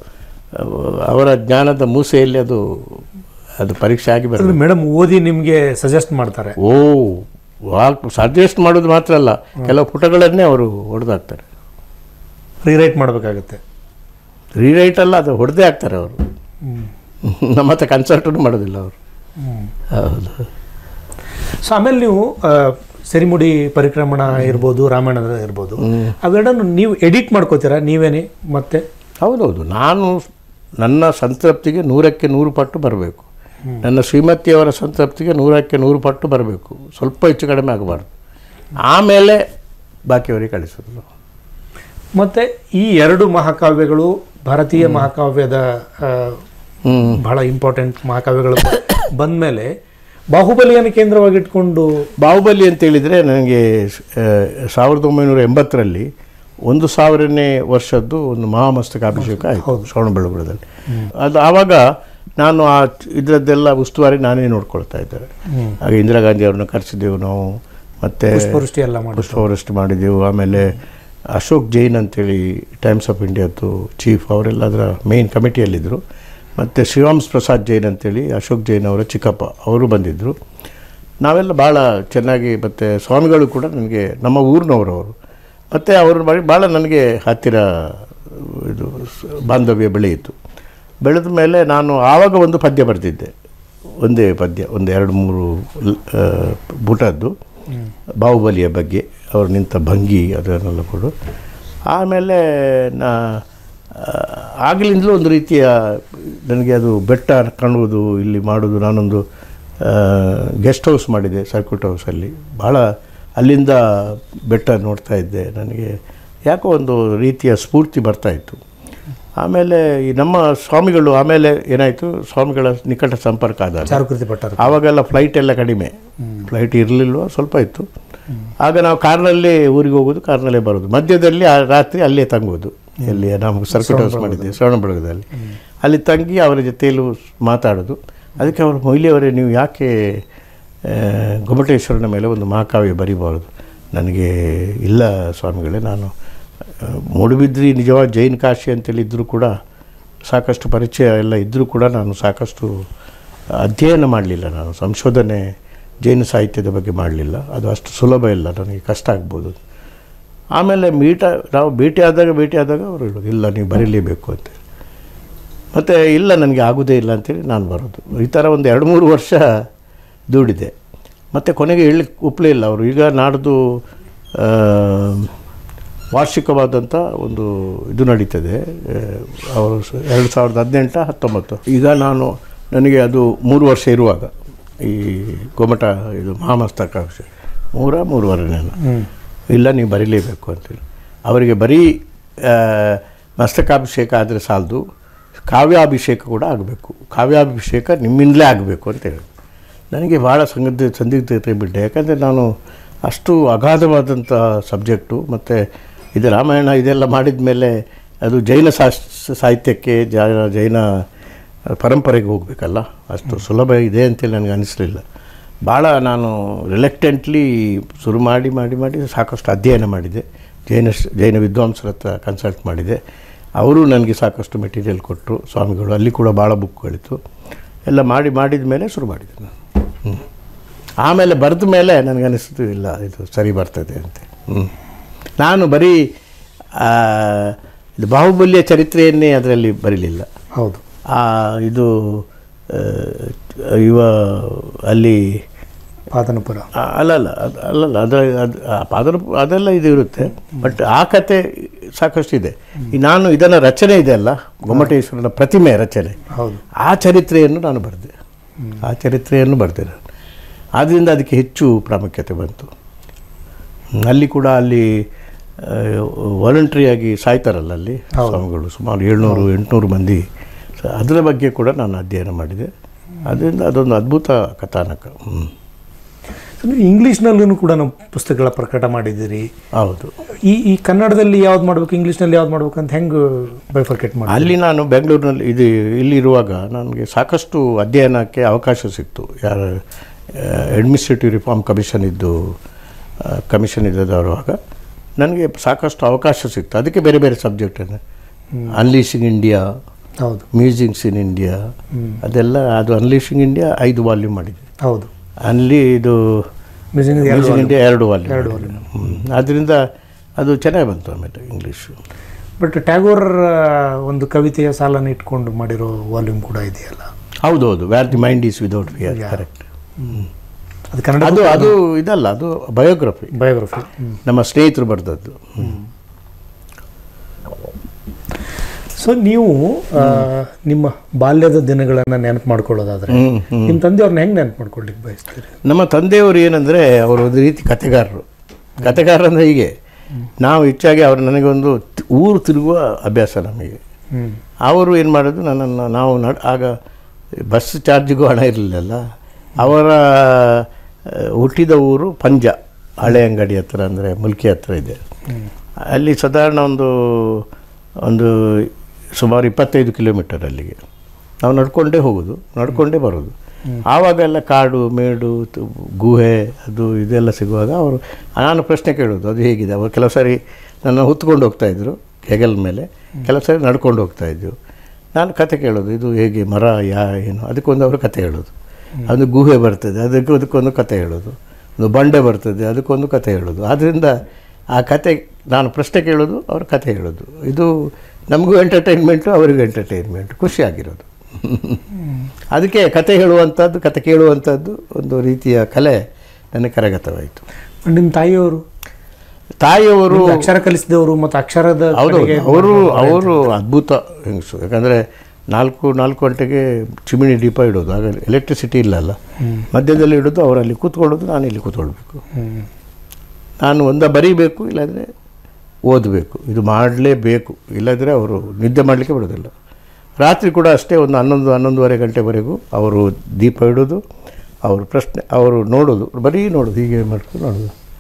ಅವರ ಜ್ಞಾನದ ಮೂಸೆಯಲ್ಲಿ ಅದು ಅದು ಪರೀಕ್ಷೆ ಆಗಿ ಬರ್ತದೆ ಮೇಡಮ್ ಓದಿ ನಿಮಗೆ ಸಜೆಸ್ಟ್ ಮಾಡ್ತಾರೆ ಓ ಸಜೆಸ್ಟ್ ಮಾಡೋದು ಮಾತ್ರ ಅಲ್ಲ ಕೆಲವು ಪುಟಗಳನ್ನೇ ಅವರು ಹೊಡೆದಾಕ್ತಾರೆ ರೀರೈಟ್ ಮಾಡಬೇಕಾಗತ್ತೆ ರೀರೈಟ್ ಅಲ್ಲ ಅದು ಹೊಡೆದೇ ಹಾಕ್ತಾರೆ ಅವರು ನಮ್ಮ ಹತ್ರ ಕನ್ಸಲ್ಟೂ ಮಾಡೋದಿಲ್ಲ ಅವರು ಹೌದು ಸೊ ಆಮೇಲೆ ನೀವು ಆ, ಸಿರಿಮುಡಿ ಪರಿಕ್ರಮಣ ಇರ್ಬೋದು ರಾಮಾಯಣದ ಇರ್ಬೋದು ಅವೆರಡನ್ನು ನೀವು ಎಡಿಟ್ ಮಾಡ್ಕೋತೀರಾ ನೀವೇನೆ ಮತ್ತೆ ಹೌದೌದು ನಾನು ನನ್ನ ಸಂತೃಪ್ತಿಗೆ ನೂರಕ್ಕೆ ನೂರು ಪಟ್ಟು ಬರಬೇಕು ನನ್ನ ಶ್ರೀಮತಿಯವರ ಸಂತೃಪ್ತಿಗೆ ನೂರಕ್ಕೆ ನೂರು ಪಟ್ಟು ಬರಬೇಕು ಸ್ವಲ್ಪ ಹೆಚ್ಚು ಕಡಿಮೆ ಆಗಬಾರ್ದು ಆಮೇಲೆ ಬಾಕಿಯವರಿಗೆ ಕಳಿಸೋದು ನಾವು. ಮತ್ತೆ ಈ ಎರಡು ಮಹಾಕಾವ್ಯಗಳು ಭಾರತೀಯ ಮಹಾಕಾವ್ಯದ ಆ, ಹ್ಮ್. ಬಹಳ ಇಂಪಾರ್ಟೆಂಟ್ ಮಹಾಕಾವ್ಯಗಳು ಬಂದಮೇಲೆ ಬಾಹುಬಲಿಯನ್ನು ಕೇಂದ್ರವಾಗಿಟ್ಕೊಂಡು ಬಾಹುಬಲಿ ಅಂತ ಹೇಳಿದರೆ ನನಗೆ ಆ, ಸಾವಿರದ ಒಂಬೈನೂರ ಎಂಬತ್ತರಲ್ಲಿ ಒಂದು ಸಾವಿರನೇ ವರ್ಷದ್ದು ಒಂದು ಮಹಾಮಸ್ತಕಾಭಿಷೇಕ ಆಯಿತು ಶ್ರವಣಬೆಳಗೊಳದಲ್ಲಿ ಅದು ಆವಾಗ ನಾನು ಆ ಇದರದ್ದೆಲ್ಲ ಉಸ್ತುವಾರಿ ನಾನೇ ನೋಡ್ಕೊಳ್ತಾ ಇದ್ದಾರೆ ಆಗ ಇಂದಿರಾ ಗಾಂಧಿ ಅವ್ರನ್ನ ಕರೆಸಿದ್ದೆವು ನಾವು ಮತ್ತು ಪುಷ್ಪವೃಷ್ಟಿ ಎಲ್ಲ ಮಾಡಿ ಪುಷ್ಪವೃಷ್ಟಿ ಮಾಡಿದೆವು ಆಮೇಲೆ ಅಶೋಕ್ ಜೈನ್ ಅಂತೇಳಿ ಟೈಮ್ಸ್ ಆಫ್ ಇಂಡಿಯಾದ್ದು ಚೀಫ್ ಅವರೆಲ್ಲ ಅದರ ಮೇನ್ ಕಮಿಟಿಯಲ್ಲಿದ್ದರು ಮತ್ತು ಶಿವಾಂಶ್ ಪ್ರಸಾದ್ ಜೈನ್ ಅಂತೇಳಿ ಅಶೋಕ್ ಜೈನ್ ಅವರ ಚಿಕ್ಕಪ್ಪ ಅವರು ಬಂದಿದ್ದರು ನಾವೆಲ್ಲ ಭಾಳ ಚೆನ್ನಾಗಿ ಮತ್ತು ಸ್ವಾಮಿಗಳು ಕೂಡ ನನಗೆ ನಮ್ಮ ಊರಿನವರು ಅವರು ಮತ್ತು ಅವರು ಬಳಿ ಭಾಳ ನನಗೆ ಹತ್ತಿರ ಇದು ಸ- ಬಾಂಧವ್ಯ ಬೆಳೆಯಿತು ಬೆಳೆದ ಮೇಲೆ ನಾನು ಆವಾಗ ಒಂದು ಪದ್ಯ ಬರೆದಿದ್ದೆ ಒಂದೇ ಪದ್ಯ ಒಂದು ಎರಡು ಮೂರು ಲ್- ಆ, ಪುಟದ್ದು ಬಾಹುಬಲಿಯ ಬಗ್ಗೆ ಅವರು ನಿಂತ ಭಂಗಿ ಅದನ್ನೆಲ್ಲ ಕೊಡು ಆಮೇಲೆ ನಾ ಆ, ಆಗಲಿಂದಲೂ ಒಂದು ರೀತಿಯ ನನಗೆ ಅದು ಬೆಟ್ಟ ಕಾಣುವುದು ಇಲ್ಲಿ ಮಾಡೋದು ನಾನೊಂದು ಗೆಸ್ಟ್ ಹೌಸ್ ಮಾಡಿದೆ ಸರ್ಕ್ಯೂಟ್ ಹೌಸಲ್ಲಿ ಭಾಳ ಅಲ್ಲಿಂದ ಬೆಟ್ಟ ನೋಡ್ತಾ ಇದ್ದೆ ನನಗೆ ಯಾಕೋ ಒಂದು ರೀತಿಯ ಸ್ಫೂರ್ತಿ ಬರ್ತಾ ಇತ್ತು ಆಮೇಲೆ ಈ ನಮ್ಮ ಸ್ವಾಮಿಗಳು ಆಮೇಲೆ ಏನಾಯಿತು ಸ್ವಾಮಿಗಳ ನಿಕಟ ಸಂಪರ್ಕ ಆದಾಗ ಚಾರುಕೃತಿ ಪಟ್ಟರು ಆವಾಗೆಲ್ಲ ಫ್ಲೈಟ್ ಎಲ್ಲ ಕಡಿಮೆ ಫ್ಲೈಟ್ ಇರಲಿಲ್ವ ಸ್ವಲ್ಪ ಇತ್ತು ಆಗ ನಾವು ಕಾರ್ನಲ್ಲೇ ಊರಿಗೆ ಹೋಗೋದು ಕಾರ್ನಲ್ಲೇ ಬರೋದು ಮಧ್ಯದಲ್ಲಿ ಆ ರಾತ್ರಿ ಅಲ್ಲೇ ತಂಗೋದು ಎಲ್ಲಿ ನಾವು ಸರ್ಕ್ಯೂಟ್ ಹೌಸ್ ಮಾಡಿದ್ದೆ ಶ್ರವಣಬೆಳಗದಲ್ಲಿ ಅಲ್ಲಿ ತಂಗಿ ಅವರ ಜೊತೆಯಲ್ಲೂ ಮಾತಾಡೋದು ಅದಕ್ಕೆ ಅವರು ಮೊಯ್ಲಿಯವರೇ ನೀವು ಯಾಕೆ ಆ, ಗೊಮ್ಮಟೇಶ್ವರನ ಮೇಲೆ ಒಂದು ಮಹಾಕಾವ್ಯ ಬರೀಬಾರದು ನನಗೆ ಇಲ್ಲ ಸ್ವಾಮಿಗಳೇ ನಾನು ಆ, ಮೂಡುಬಿದ್ರಿ ನಿಜವಾದ ಜೈನ್ ಕಾಶಿ ಅಂತೇಳಿ ಇದ್ದರೂ ಕೂಡ ಸಾಕಷ್ಟು ಪರಿಚಯ ಎಲ್ಲ ಇದ್ದರೂ ಕೂಡ ನಾನು ಸಾಕಷ್ಟು ಅಧ್ಯಯನ ಮಾಡಲಿಲ್ಲ ನಾನು ಸಂಶೋಧನೆ ಜೈನ ಸಾಹಿತ್ಯದ ಬಗ್ಗೆ ಮಾಡಲಿಲ್ಲ ಅದು ಅಷ್ಟು ಸುಲಭ ಇಲ್ಲ ನನಗೆ ಕಷ್ಟ ಆಗ್ಬೋದು ಆಮೇಲೆ ಮೀಟ ನಾವು ಭೇಟಿ ಆದಾಗ ಭೇಟಿ ಆದಾಗ ಅವರು ಹೇಳೋದು ಇಲ್ಲ ನೀವು ಬರೀಲೇಬೇಕು ಅಂತ ಮತ್ತು ಇಲ್ಲ ನನಗೆ ಆಗೋದೇ ಇಲ್ಲ ಅಂತೇಳಿ ನಾನು ಬರೋದು ಈ ಥರ ಒಂದು ಎರಡು ಮೂರು ವರ್ಷ ದುಡಿದೆ ಮತ್ತು ಕೊನೆಗೆ ಹೇಳಲಿಕ್ಕೆ ಒಪ್ಪಲೇ ಇಲ್ಲ ಅವರು ಈಗ ನಾಡ್ದು ಆ, ವಾರ್ಷಿಕವಾದಂಥ ಒಂದು ಇದು ನಡೀತದೆ ಆ, ಅವರು ಸ- ಎರಡು ಸಾವಿರದ ಹದಿನೆಂಟ ಹತ್ತೊಂಬತ್ತು ಈಗ ನಾನು ನನಗೆ ಅದು ಮೂರು ವರ್ಷ ಇರುವಾಗ ಈ ಗೊಮಟ ಇದು ಮಹಾಮಸ್ತಕಾಭಿಷೇಕ ಮೂರ ಮೂರುವರೆ ನಾನು ಇಲ್ಲ ನೀವು ಬರೀಲೇಬೇಕು ಅಂತೇಳಿ ಅವರಿಗೆ ಬರೀ ಆ, ಮಸ್ತಕಾಭಿಷೇಕ ಆದರೆ ಸಾಲದು ಕಾವ್ಯಾಭಿಷೇಕ ಕೂಡ ಆಗಬೇಕು ಕಾವ್ಯಾಭಿಷೇಕ ನಿಮ್ಮಿಂದಲೇ ಆಗಬೇಕು ಅಂತೇಳಿ ನನಗೆ ಭಾಳ ಸಂಗತಿ ಸಂದಿಗ್ಧತೆ ಬಿಟ್ಟೆ ಯಾಕಂದರೆ ನಾನು ಅಷ್ಟು ಅಗಾಧವಾದಂಥ ಸಬ್ಜೆಕ್ಟು ಮತ್ತು ಇದು ರಾಮಾಯಣ ಇದೆಲ್ಲ ಮಾಡಿದ ಮೇಲೆ ಅದು ಜೈನ ಶಾಸ್ ಸಾಹಿತ್ಯಕ್ಕೆ ಜೈನ ಜೈನ ಪರಂಪರೆಗೆ ಹೋಗಬೇಕಲ್ಲ ಅಷ್ಟು ಸುಲಭ ಇದೆ ಅಂತೇಳಿ ನನಗೆ ಅನಿಸಲಿಲ್ಲ ಭಾಳ ನಾನು ರಿಲೆಕ್ಟೆಂಟ್ಲಿ ಶುರು ಮಾಡಿ ಮಾಡಿ ಮಾಡಿ ಸಾಕಷ್ಟು ಅಧ್ಯಯನ ಮಾಡಿದೆ ಜೈನ ಜೈನ ವಿದ್ವಾಂಸರ ಹತ್ರ ಕನ್ಸಲ್ಟ್ ಮಾಡಿದೆ ಅವರು ನನಗೆ ಸಾಕಷ್ಟು ಮೆಟೀರಿಯಲ್ ಕೊಟ್ಟರು ಸ್ವಾಮಿಗಳು ಅಲ್ಲಿ ಕೂಡ ಭಾಳ ಬುಕ್ಗಳಿತ್ತು ಎಲ್ಲ ಮಾಡಿ ಮಾಡಿದ ಮೇಲೆ ಶುರು ಮಾಡಿದೆ ನಾನು ಹ್ಮ್. ಆಮೇಲೆ ಬರೆದ ಮೇಲೆ ನನಗೆ ಅನಿಸ್ತು ಇಲ್ಲ ಇದು ಸರಿ ಬರ್ತದೆ ಅಂತ ಹ್ಞೂ ನಾನು ಬರೀ ಆ, ಇದು ಬಾಹುಬಲಿಯ ಚರಿತ್ರೆಯನ್ನೇ ಅದರಲ್ಲಿ ಬರೀಲಿಲ್ಲ ಹೌದು ಆ ಇದು ಆ, ಇವ ಅಲ್ಲಿ ಪಾದನಪುರ ಆ, ಅಲ್ಲಲ್ಲ ಅದು ಅಲ್ಲಲ್ಲ ಅದು ಅದು ಆ ಪಾದರ ಅದೆಲ್ಲ ಇದು ಇರುತ್ತೆ ಬಟ್ ಆ ಕತೆ ಸಾಕಷ್ಟು ಇದೆ ಈ ನಾನು ಇದನ್ನು ರಚನೆ ಇದೆ ಅಲ್ಲ ಗೊಮ್ಮಟೇಶ್ವರನ ಪ್ರತಿಮೆ ರಚನೆ ಹೌದು ಆ ಚರಿತ್ರೆಯನ್ನು ನಾನು ಬರೆದೆ ಆ ಚರಿತ್ರೆಯನ್ನು ಬರೆದೆ ನಾನು ಆದ್ದರಿಂದ ಅದಕ್ಕೆ ಹೆಚ್ಚು ಪ್ರಾಮುಖ್ಯತೆ ಬಂತು ಹ್ಮ್, ಅಲ್ಲಿ ಕೂಡ ಅಲ್ಲಿ ವಾಲಂಟ್ರಿಯಾಗಿ ಸಾಯ್ತಾರಲ್ಲ ಅಲ್ಲಿ ಸ್ವಾಮಿಗಳು ಸುಮಾರು ಏಳ್ನೂರು ಎಂಟುನೂರು ಮಂದಿ ಸೊ ಅದರ ಬಗ್ಗೆ ಕೂಡ ನಾನು ಅಧ್ಯಯನ ಮಾಡಿದೆ ಅದರಿಂದ ಅದೊಂದು ಅದ್ಭುತ ಕಥಾನಕ ಹ್ಮ್. ನೀವು ಇಂಗ್ಲೀಷ್ನಲ್ಲೂ ಕೂಡ ನಾವು ಪುಸ್ತಕಗಳ ಪ್ರಕಟ ಮಾಡಿದ್ದೀರಿ ಹೌದು ಈ ಈ ಕನ್ನಡದಲ್ಲಿ ಯಾವ್ದು ಮಾಡ್ಬೇಕು ಇಂಗ್ಲೀಷ್ನಲ್ಲಿ ಯಾವ್ದು ಮಾಡ್ಬೇಕು ಅಂತ ಹೆಂಗೆ ಬೈಫರ್ಕೇಟ್ ಮಾಡಿ ಅಲ್ಲಿ ನಾನು ಬೆಂಗಳೂರಿನಲ್ಲಿ ಇದು ಇಲ್ಲಿರುವಾಗ ನನಗೆ ಸಾಕಷ್ಟು ಅಧ್ಯಯನಕ್ಕೆ ಅವಕಾಶ ಸಿಕ್ತು ಯಾರ ಅಡ್ಮಿನಿಸ್ಟ್ರೇಟಿವ್ ರಿಫಾರ್ಮ್ ಕಮಿಷನ್ ಇದ್ದು ಕಮಿಷನ್ ಇದ್ದದರುವಾಗ ನನಗೆ ಸಾಕಷ್ಟು ಅವಕಾಶ ಸಿಕ್ತು ಅದಕ್ಕೆ ಬೇರೆ ಬೇರೆ ಸಬ್ಜೆಕ್ಟನ್ನು ಅನ್ಲೀಶಿಂಗ್ ಇಂಡಿಯಾ ಹೌದು ಮ್ಯೂಸಿಕ್ಸ್ ಇನ್ ಇಂಡಿಯಾ ಅದೆಲ್ಲ ಅದು ಅನ್ಲೀಶಿಂಗ್ ಇಂಡಿಯಾ ಐದು ವಾಲ್ಯೂಮ್ ಮಾಡಿದೆ ಹೌದು ಅಲ್ಲಿ ಇದು ಮ್ಯೂಸಿಕ್ ಮ್ಯೂಸಿಕ್ ಇಂಡಿಯಾ ಎರಡು ವಾಲ್ಯೂಮ್ ಆದ್ದರಿಂದ ಅದು ಚೆನ್ನಾಗಿ ಬಂತು ಆಮೇಲೆ ಇಂಗ್ಲೀಷು ಬಟ್ ಟ್ಯಾಗೋರ್ ಒಂದು ಕವಿತೆಯ ಸಾಲನ್ನು ಇಟ್ಕೊಂಡು ಮಾಡಿರೋ ವಾಲ್ಯೂಮ್ ಕೂಡ ಇದೆಯಲ್ಲ ಹೌದೌದು where the mind is without fear correct ಅದು ಕನ್ನಡ ಅದು ಅದು ಇದಲ್ಲ ಅದು ಬಯೋಗ್ರಫಿ ಬಯೋಗ್ರಫಿ ನಮ್ಮ ಸ್ನೇಹಿತರು ಬರೆದದ್ದು ಸೊ ನೀವು ಆ, ನಿಮ್ಮ ಬಾಲ್ಯದ ದಿನಗಳನ್ನು ನೆನಪು ಮಾಡ್ಕೊಳ್ಳೋದಾದ್ರೆ ಹ್ಮ್, ಹ್ಮ್. ನಿಮ್ಮ ತಂದೆಯವ್ರನ್ನ ಹೆಂಗೆ ನೆನಪು ಮಾಡ್ಕೊಳ್ಲಿಕ್ಕೆ ಬಯಸ್ತೀರಿ ನಮ್ಮ ತಂದೆಯವರು ಏನಂದರೆ ಅವರು ಒಂದು ರೀತಿ ಕತೆಗಾರರು ಕತೆಗಾರ ಅಂದರೆ ಹೀಗೆ ನಾವು ಹೆಚ್ಚಾಗಿ ಅವರು ನನಗೊಂದು ತ್- ಊರು ತಿರುಗುವ ಅಭ್ಯಾಸ ನಮಗೆ ಹ್ಮ್ ಅವರು ಏನು ಮಾಡೋದು ನನ್ನನ್ನು ನಾವು ನಡ್ ಆಗ ಬಸ್ ಚಾರ್ಜಿಗೂ ಹಣ ಇರಲಿಲ್ಲಲ್ಲ ಅವರ ಆ, ಹುಟ್ಟಿದ ಊರು ಪಂಜ ಹಳೆ ಅಂಗಡಿ ಹತ್ರ ಅಂದರೆ ಮುಲ್ಕಿ ಹತ್ರ ಇದೆ ಅಲ್ಲಿ ಸಾಧಾರಣ ಒಂದು ಒಂದು ಸುಮಾರು ಇಪ್ಪತ್ತೈದು ಕಿಲೋಮೀಟರ್ ಅಲ್ಲಿಗೆ ನಾವು ನಡ್ಕೊಂಡೇ ಹೋಗೋದು ನಡ್ಕೊಂಡೇ ಬರೋದು ಆವಾಗೆಲ್ಲ ಕಾಡು ಮೇಡು ತು- ಗುಹೆ ಅದು ಇದೆಲ್ಲ ಸಿಗುವಾಗ ಅವರು ನಾನು ಪ್ರಶ್ನೆ ಕೇಳೋದು ಅದು ಹೇಗಿದೆ ಅವರು ಕೆಲವು ಸಾರಿ ನನ್ನ ಹೊತ್ಕೊಂಡು ಹೋಗ್ತಾಯಿದ್ರು ಹೆಗಲ ಮೇಲೆ ಕೆಲವು ಸಾರಿ ನಡ್ಕೊಂಡು ಹೋಗ್ತಾಯಿದ್ವು ನಾನು ಕತೆ ಕೇಳೋದು ಇದು ಹೇಗೆ ಮರ ಯಾ ಏನು ಅದಕ್ಕೊಂದು ಅವರು ಕತೆ ಹೇಳೋದು ಅದು ಗುಹೆ ಬರ್ತದೆ ಅದಕ್ಕೆ ಅದಕ್ಕೊಂದು ಕತೆ ಹೇಳೋದು ಒಂದು ಬಂಡೆ ಬರ್ತದೆ ಅದಕ್ಕೊಂದು ಕತೆ ಹೇಳೋದು ಆದ್ದರಿಂದ ಆ ಕತೆ ನಾನು ಪ್ರಶ್ನೆ ಕೇಳೋದು ಅವ್ರ ಕತೆ ಹೇಳೋದು ಇದು ನಮಗೂ ಎಂಟರ್ಟೈನ್ಮೆಂಟು ಅವರಿಗೂ ಎಂಟರ್ಟೈನ್ಮೆಂಟ್ ಖುಷಿಯಾಗಿರೋದು ಅದಕ್ಕೆ ಕತೆ ಹೇಳುವಂಥದ್ದು ಕತೆ ಕೇಳುವಂಥದ್ದು ಒಂದು ರೀತಿಯ ಕಲೆ ನನಗೆ ಕರಗತವಾಯಿತು ನಿಮ್ಮ ತಾಯಿಯವರು ತಾಯಿಯವರು ನಿಮ್ಗೆ ಅಕ್ಷರ ಕಲಿಸಿದವರು ಮತ್ತು ಅಕ್ಷರದ ಹೌದು ಕಡೆಗೆ ಅವರು ಅವರು ಅದ್ಭುತ ಹೆಂಗಸು ಯಾಕಂದರೆ ನಾಲ್ಕು ನಾಲ್ಕು ಗಂಟೆಗೆ ಚಿಮಿಣಿ ದೀಪ ಇಡೋದು ಆಗ ಎಲೆಕ್ಟ್ರಿಸಿಟಿ ಇಲ್ಲಲ್ಲ ಮಧ್ಯದಲ್ಲಿ ಇಡೋದು ಅವರಲ್ಲಿ ಕೂತ್ಕೊಳ್ಳೋದು ನಾನು ಇಲ್ಲಿ ಕೂತ್ಕೊಳ್ಬೇಕು ಹ್ಮ್. ನಾನು ಒಂದ ಬರೀಬೇಕು ಇಲ್ಲಾಂದರೆ ಓದಬೇಕು ಇದು ಮಾಡಲೇಬೇಕು ಇಲ್ಲದ್ರೆ ಅವರು ನಿದ್ದೆ ಮಾಡಲಿಕ್ಕೆ ಬಿಡೋದಿಲ್ಲ ರಾತ್ರಿ ಕೂಡ ಅಷ್ಟೇ ಒಂದು ಹನ್ನೊಂದು ಹನ್ನೊಂದುವರೆ ಗಂಟೆವರೆಗೂ ಅವರು ದೀಪ ಇಡೋದು ಅವರು ಪ್ರಶ್ನೆ ಅವರು ನೋಡೋದು ಬರೀ ನೋಡೋದು ಹೀಗೆ ಮಾಡ್ಕೊಂಡು ನೋಡೋದು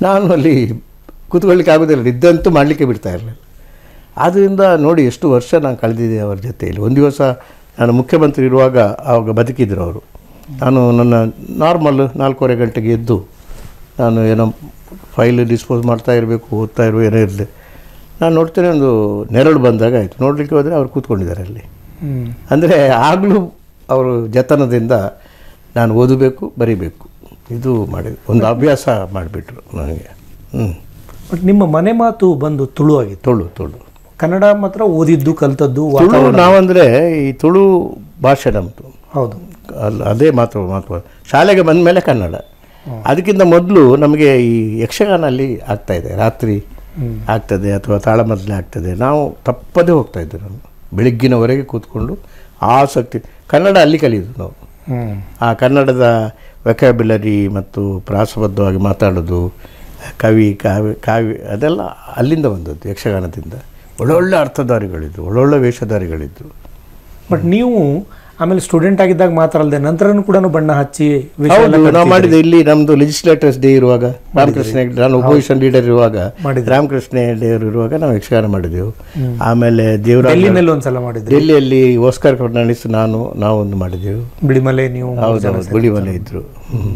ನಾನು ಅಲ್ಲಿ ಕೂತ್ಕೊಳ್ಳಿಕ್ಕೆ ಆಗೋದಿಲ್ಲ ಇದ್ದಂತೂ ಮಾಡಲಿಕ್ಕೆ ಬಿಡ್ತಾ ಇರಲಿಲ್ಲ ಆದ್ದರಿಂದ ನೋಡಿ ಎಷ್ಟು ವರ್ಷ ನಾನು ಕಳೆದಿದ್ದೆ ಅವ್ರ ಜೊತೆಯಲ್ಲಿ ಒಂದು ದಿವಸ ನಾನು ಮುಖ್ಯಮಂತ್ರಿ ಇರುವಾಗ ಆವಾಗ ಬದುಕಿದ್ರು ಅವರು ನಾನು ನನ್ನ ನಾರ್ಮಲ್ ನಾಲ್ಕೂವರೆ ಗಂಟೆಗೆ ಎದ್ದು ನಾನು ಏನೋ ಫೈಲ್ ಡಿಸ್ಪೋಸ್ ಮಾಡ್ತಾ ಇರಬೇಕು ಓದ್ತಾ ಇರೋ ಏನೋ ಇರಲಿ ನಾನು ನೋಡ್ತೇನೆ ಒಂದು ನೆರಳು ಬಂದಾಗ ಆಯಿತು ನೋಡಲಿಕ್ಕೆ ಹೋದರೆ ಅವ್ರು ಕೂತ್ಕೊಂಡಿದ್ದಾರೆ ಅಲ್ಲಿ ಹ್ಮ್ ಅಂದರೆ ಆಗಲೂ ಅವರು ಜತನದಿಂದ ನಾನು ಓದಬೇಕು ಬರಿಬೇಕು ಇದು ಮಾಡಿ ಒಂದು ಅಭ್ಯಾಸ ಮಾಡಿಬಿಟ್ರು ನನಗೆ ಹ್ಞೂ ಬಟ್ ನಿಮ್ಮ ಮನೆ ಮಾತು ಬಂದು ತುಳು ಆಗಿತ್ತು ತುಳು ತುಳು ಕನ್ನಡ ಮಾತ್ರ ಓದಿದ್ದು ಕಲ್ತದ್ದು ತುಳು ವಾತಾವರಣ ನಾವಂದರೆ ಈ ತುಳು ಭಾಷೆ ನಮ್ಮದು ಹೌದು ಅಲ್ಲ ಅದೇ ಮಾತು ಮಾತು ಶಾಲೆಗೆ ಬಂದ ಮೇಲೆ ಕನ್ನಡ ಅದಕ್ಕಿಂತ ಮೊದಲು ನಮಗೆ ಈ ಯಕ್ಷಗಾನ ಅಲ್ಲಿ ಆಗ್ತಾ ಇದೆ ರಾತ್ರಿ ಆಗ್ತದೆ ಅಥವಾ ತಾಳಮದ್ದಲೆ ಆಗ್ತದೆ ನಾವು ತಪ್ಪದೇ ಹೋಗ್ತಾ ಇದ್ವಿ ನಾವು ಬೆಳಗ್ಗಿನವರೆಗೆ ಕೂತ್ಕೊಂಡು ಆಸಕ್ತಿ ಕನ್ನಡ ಅಲ್ಲಿ ಕಲಿಯೋದು ನಾವು ಹ್ಮ್ ಆ ಕನ್ನಡದ ವೆಕ್ಯಾಬ್ಯುಲರಿ ಮತ್ತು ಪ್ರಾಸಬದ್ಧವಾಗಿ ಮಾತಾಡೋದು ಕವಿ ಕಾವ್ಯ ಕಾವ್ಯ ಅದೆಲ್ಲ ಅಲ್ಲಿಂದ ಬಂದದ್ದು ಯಕ್ಷಗಾನದಿಂದ ಒಳ್ಳೊಳ್ಳೆ ಅರ್ಥಧಾರಿಗಳಿದ್ರು ಒಳ್ಳೊಳ್ಳೆ ವೇಷಧಾರಿಗಳಿದ್ರು ಬಟ್ ನೀವು ಆಮೇಲೆ ಸ್ಟೂಡೆಂಟ್ ಆಗಿದ್ದಾಗ ಮಾತ್ರ ಅಲ್ಲದೆ ನಂತರನೂ ಕೂಡ ಬಣ್ಣ ಹಚ್ಚಿ ವೇಷ ಎಲ್ಲ ಹೌದು ನಾವು ಕಟ್ತಿದ್ರಿ. ಮಾಡಿದೆ ಇಲ್ಲಿ ನಮ್ಮದು ಲೆಜಿಸ್ಲೇಟರ್ಸ್ ಡೇ ಇರುವಾಗ ರಾಮಕೃಷ್ಣ ಹೆಗ್ಡೆ ನಾನು ಒಪೋಸಿಷನ್ ಲೀಡರ್ ಇರುವಾಗ ಮಾಡಿದ್ರಿ. ರಾಮಕೃಷ್ಣ ಹೆಗ್ಡೆ ಅವರು ಇರುವಾಗ ನಾವು ಯಕ್ಷಗಾನ ಮಾಡಿದೆವು ಆಮೇಲೆ ದೇವರಾಜ ಡೆಲ್ಲಿನಲ್ಲಿ ಒಂದ್ಸಲ ಮಾಡಿದ್ರಿ ಡೆಲ್ಲಿಯಲ್ಲಿ ಓಸ್ಕರ್ ಫರ್ನಾಂಡಿಸ್ ನಾನು ನಾವು ಒಂದು ಮಾಡಿದೆವು ಬಿಳಿಮಲೆ ನೀವು ಹೌದು ಹೌದು ಗುಳಿಮಲೆ ಇದ್ರು ಹ್ಮ್.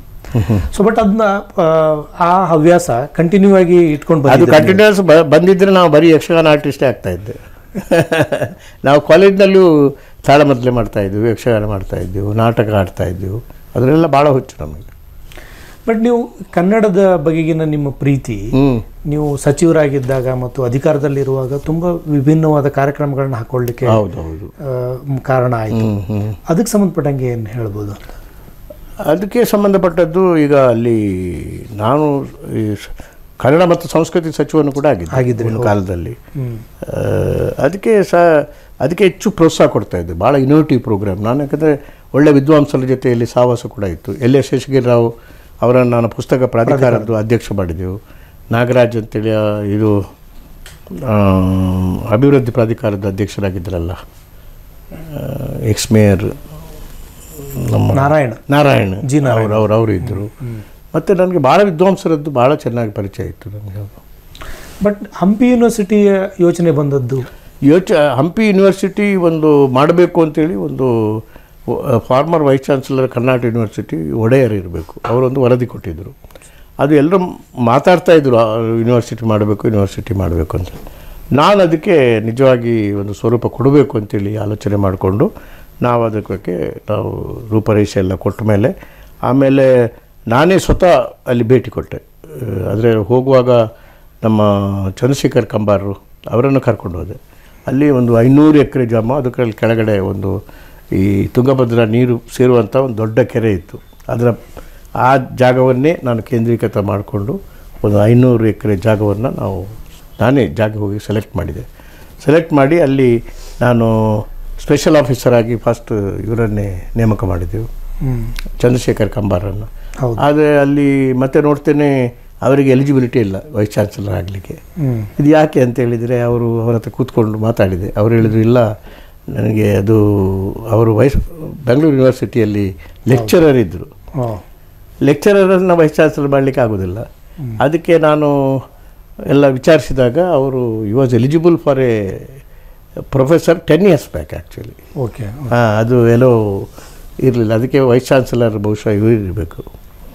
ಸೊ ಬಟ್ ಅದನ್ನ ಆ ಹವ್ಯಾಸ ಕಂಟಿನ್ಯೂ ಆಗಿ ಇಟ್ಕೊಂಡು ಅದು ಬಂದಿದ್ದೀರಿ ಕಂಟಿನ್ಯೂಸ್ ಬಂದಿದ್ರೆ ನಾವು ಬರೀ ಯಕ್ಷಗಾನ ಆರ್ಟಿಸ್ಟೇ ಆಗ್ತಾ ಇದ್ದೆ ನಾವು ಕಾಲೇಜ್ನಲ್ಲೂ ತಾಳಮದ್ದಲೆ ಮಾಡ್ತಾ ಇದ್ವಿ ಯಕ್ಷಗಾನ ಮಾಡ್ತಾ ಇದ್ದೆವು ನಾಟಕ ಆಡ್ತಾ ಇದ್ದೆವು ಅದರೆಲ್ಲ ಭಾಳ ಹುಚ್ಚು ನಮಗೆ ಬಟ್ ನೀವು ಕನ್ನಡದ ಬಗೆಗಿನ ನಿಮ್ಮ ಪ್ರೀತಿ ಹ್ಞೂ ನೀವು ಸಚಿವರಾಗಿದ್ದಾಗ ಮತ್ತು ಅಧಿಕಾರದಲ್ಲಿರುವಾಗ ತುಂಬಾ ವಿಭಿನ್ನವಾದ ಕಾರ್ಯಕ್ರಮಗಳನ್ನ ಹಾಕೊಳ್ಳಿಕ್ಕೆ ಹೌದು ಹೌದು ಆ, ಕಾರಣ ಆಯಿತು ಹ್ಞೂ ಹ್ಞೂ ಅದಕ್ಕೆ ಸಂಬಂಧಪಟ್ಟಂಗೆ ಏನು ಹೇಳ್ಬೋದು ಅದಕ್ಕೆ ಸಂಬಂಧಪಟ್ಟದ್ದು ಈಗ ಅಲ್ಲಿ ನಾನು ಈ ಸ- ಕನ್ನಡ ಮತ್ತು ಸಂಸ್ಕೃತಿ ಸಚಿವನು ಕೂಡ ಆಗಿದ್ದೆ ಆಗಿದ್ರಿ, ಒಂದು ಕಾಲದಲ್ಲಿ ಹ್ಮ್. ಆ, ಅದಕ್ಕೆ ಸಹ ಅದಕ್ಕೆ ಹೆಚ್ಚು ಪ್ರೋತ್ಸಾಹ ಕೊಡ್ತಾ ಇದ್ದೆ ಭಾಳ ಇನೋವೇಟಿವ್ ಪ್ರೋಗ್ರಾಮ್ ನಾನು ಯಾಕಂದರೆ ಒಳ್ಳೆ ವಿದ್ವಾಂಸರ ಜೊತೆಯಲ್ಲಿ ಸಹವಾಸ ಕೂಡ ಇತ್ತು ಎಲ್ ಎಸ್ ಶೇಷಗಿರಿ ರಾವ್ ಅವರನ್ನು ನಾನು ಪುಸ್ತಕ ಪ್ರಾಧಿಕಾರದ್ದು ಅಧ್ಯಕ್ಷ ಮಾಡಿದೆವು ನಾಗರಾಜ್ ಅಂತೇಳಿ ಆ, ಇದು ಆ, ಅಭಿವೃದ್ಧಿ ಪ್ರಾಧಿಕಾರದ ಅಧ್ಯಕ್ಷರಾಗಿದ್ದರಲ್ಲ ಎಕ್ಸ್ ಮೇಯರ್ ನಮ್ಮ ನಾರಾಯಣ ನಾರಾಯಣ ಜಿ ನಾರಾಯಣ. ಅವರು ಅವರು ಅವರು ಇದ್ದರು ಮತ್ತು ನನಗೆ ಭಾಳ ವಿದ್ವಾಂಸರದ್ದು ಭಾಳ ಚೆನ್ನಾಗಿ ಪರಿಚಯ ಇತ್ತು ನನಗೆ ಬಟ್ ಹಂಪಿ ಯೂನಿವರ್ಸಿಟಿಯ ಯೋಚನೆ ಬಂದದ್ದು ಯೋಚ ಹಂಪಿ ಯೂನಿವರ್ಸಿಟಿ ಒಂದು ಮಾಡಬೇಕು ಅಂತೇಳಿ ಒಂದು former vice chancellor Karnataka university Wodeyar ಇರಬೇಕು ಅವರೊಂದು ವರದಿ ಕೊಟ್ಟಿದ್ದರು ಅದು ಎಲ್ಲರೂ ಮಾತಾಡ್ತಾ ಇದ್ರು ಆ, ಯೂನಿವರ್ಸಿಟಿ ಮಾಡಬೇಕು ಯೂನಿವರ್ಸಿಟಿ ಮಾಡಬೇಕು ಅಂತ ನಾನು ಅದಕ್ಕೆ ನಿಜವಾಗಿ ಒಂದು ಸ್ವರೂಪ ಕೊಡಬೇಕು ಅಂತೇಳಿ ಆಲೋಚನೆ ಮಾಡಿಕೊಂಡು ನಾವು ಅದಕ್ಕೆ ನಾವು ರೂಪರೇಷೆ ಎಲ್ಲ ಕೊಟ್ಟ ಮೇಲೆ ಆಮೇಲೆ ನಾನೇ ಸ್ವತಃ ಅಲ್ಲಿ ಭೇಟಿ ಕೊಟ್ಟೆ ಆದರೆ ಹೋಗುವಾಗ ನಮ್ಮ ಚಂದ್ರಶೇಖರ್ ಕಂಬಾರರು ಅವರನ್ನು ಕರ್ಕೊಂಡು ಹೋದೆ ಅಲ್ಲಿ ಒಂದು ಐನೂರು ಎಕರೆ ಜಾಮ ಅದಕ್ಕೆ ಕೆಳಗಡೆ ಒಂದು ಈ ತುಂಗಭದ್ರಾ ನೀರು ಸೇರುವಂಥ ಒಂದು ದೊಡ್ಡ ಕೆರೆ ಇತ್ತು ಅದರ ಆ ಜಾಗವನ್ನೇ ನಾನು ಕೇಂದ್ರೀಕೃತ ಮಾಡಿಕೊಂಡು ಒಂದು ಐನೂರು ಎಕರೆ ಜಾಗವನ್ನು ನಾವು ನಾನೇ ಜಾಗ ಹೋಗಿ ಸೆಲೆಕ್ಟ್ ಮಾಡಿದೆ ಸೆಲೆಕ್ಟ್ ಮಾಡಿ ಅಲ್ಲಿ ನಾನು ಸ್ಪೆಷಲ್ ಆಫೀಸರ್ ಆಗಿ ಫಸ್ಟ್ ಇವರನ್ನೇ ನೇಮಕ ಮಾಡಿದೆವು ಹ್ಮ್ ಚಂದ್ರಶೇಖರ್ ಕಂಬಾರನ್ನು ಹೌದು ಆದರೆ ಅಲ್ಲಿ ಮತ್ತೆ ನೋಡ್ತೇನೆ ಅವರಿಗೆ ಎಲಿಜಿಬಿಲಿಟಿ ಇಲ್ಲ ವೈಸ್ ಚಾನ್ಸಲರ್ ಆಗಲಿಕ್ಕೆ ಹ್ಮ್ ಇದು ಯಾಕೆ ಅಂತ ಹೇಳಿದರೆ ಅವರು ಅವರ ಹತ್ರ ಕೂತ್ಕೊಂಡು ಮಾತಾಡಿದೆ ಅವರು ಹೇಳಿದ್ರು ಇಲ್ಲ ನನಗೆ ಅದು ಅವರು ವೈಸ್ ಬೆಂಗಳೂರು ಯೂನಿವರ್ಸಿಟಿಯಲ್ಲಿ ಲೆಕ್ಚರರ್ ಇದ್ದರು ಓ ಲೆಕ್ಚರರನ್ನು ವೈಸ್ ಚಾನ್ಸಲರ್ ಮಾಡಲಿಕ್ಕೆ ಆಗೋದಿಲ್ಲ ಅದಕ್ಕೆ ನಾನು ಎಲ್ಲ ವಿಚಾರಿಸಿದಾಗ ಅವರು you was eligible for a professor ten years back actually okay ಹಾಂ ಅದು ಎಲ್ಲೋ ಇರಲಿಲ್ಲ ಅದಕ್ಕೆ ವೈಸ್ ಚಾನ್ಸಲರ್ ಬಹುಶಃ ಇವರು ಇರಬೇಕು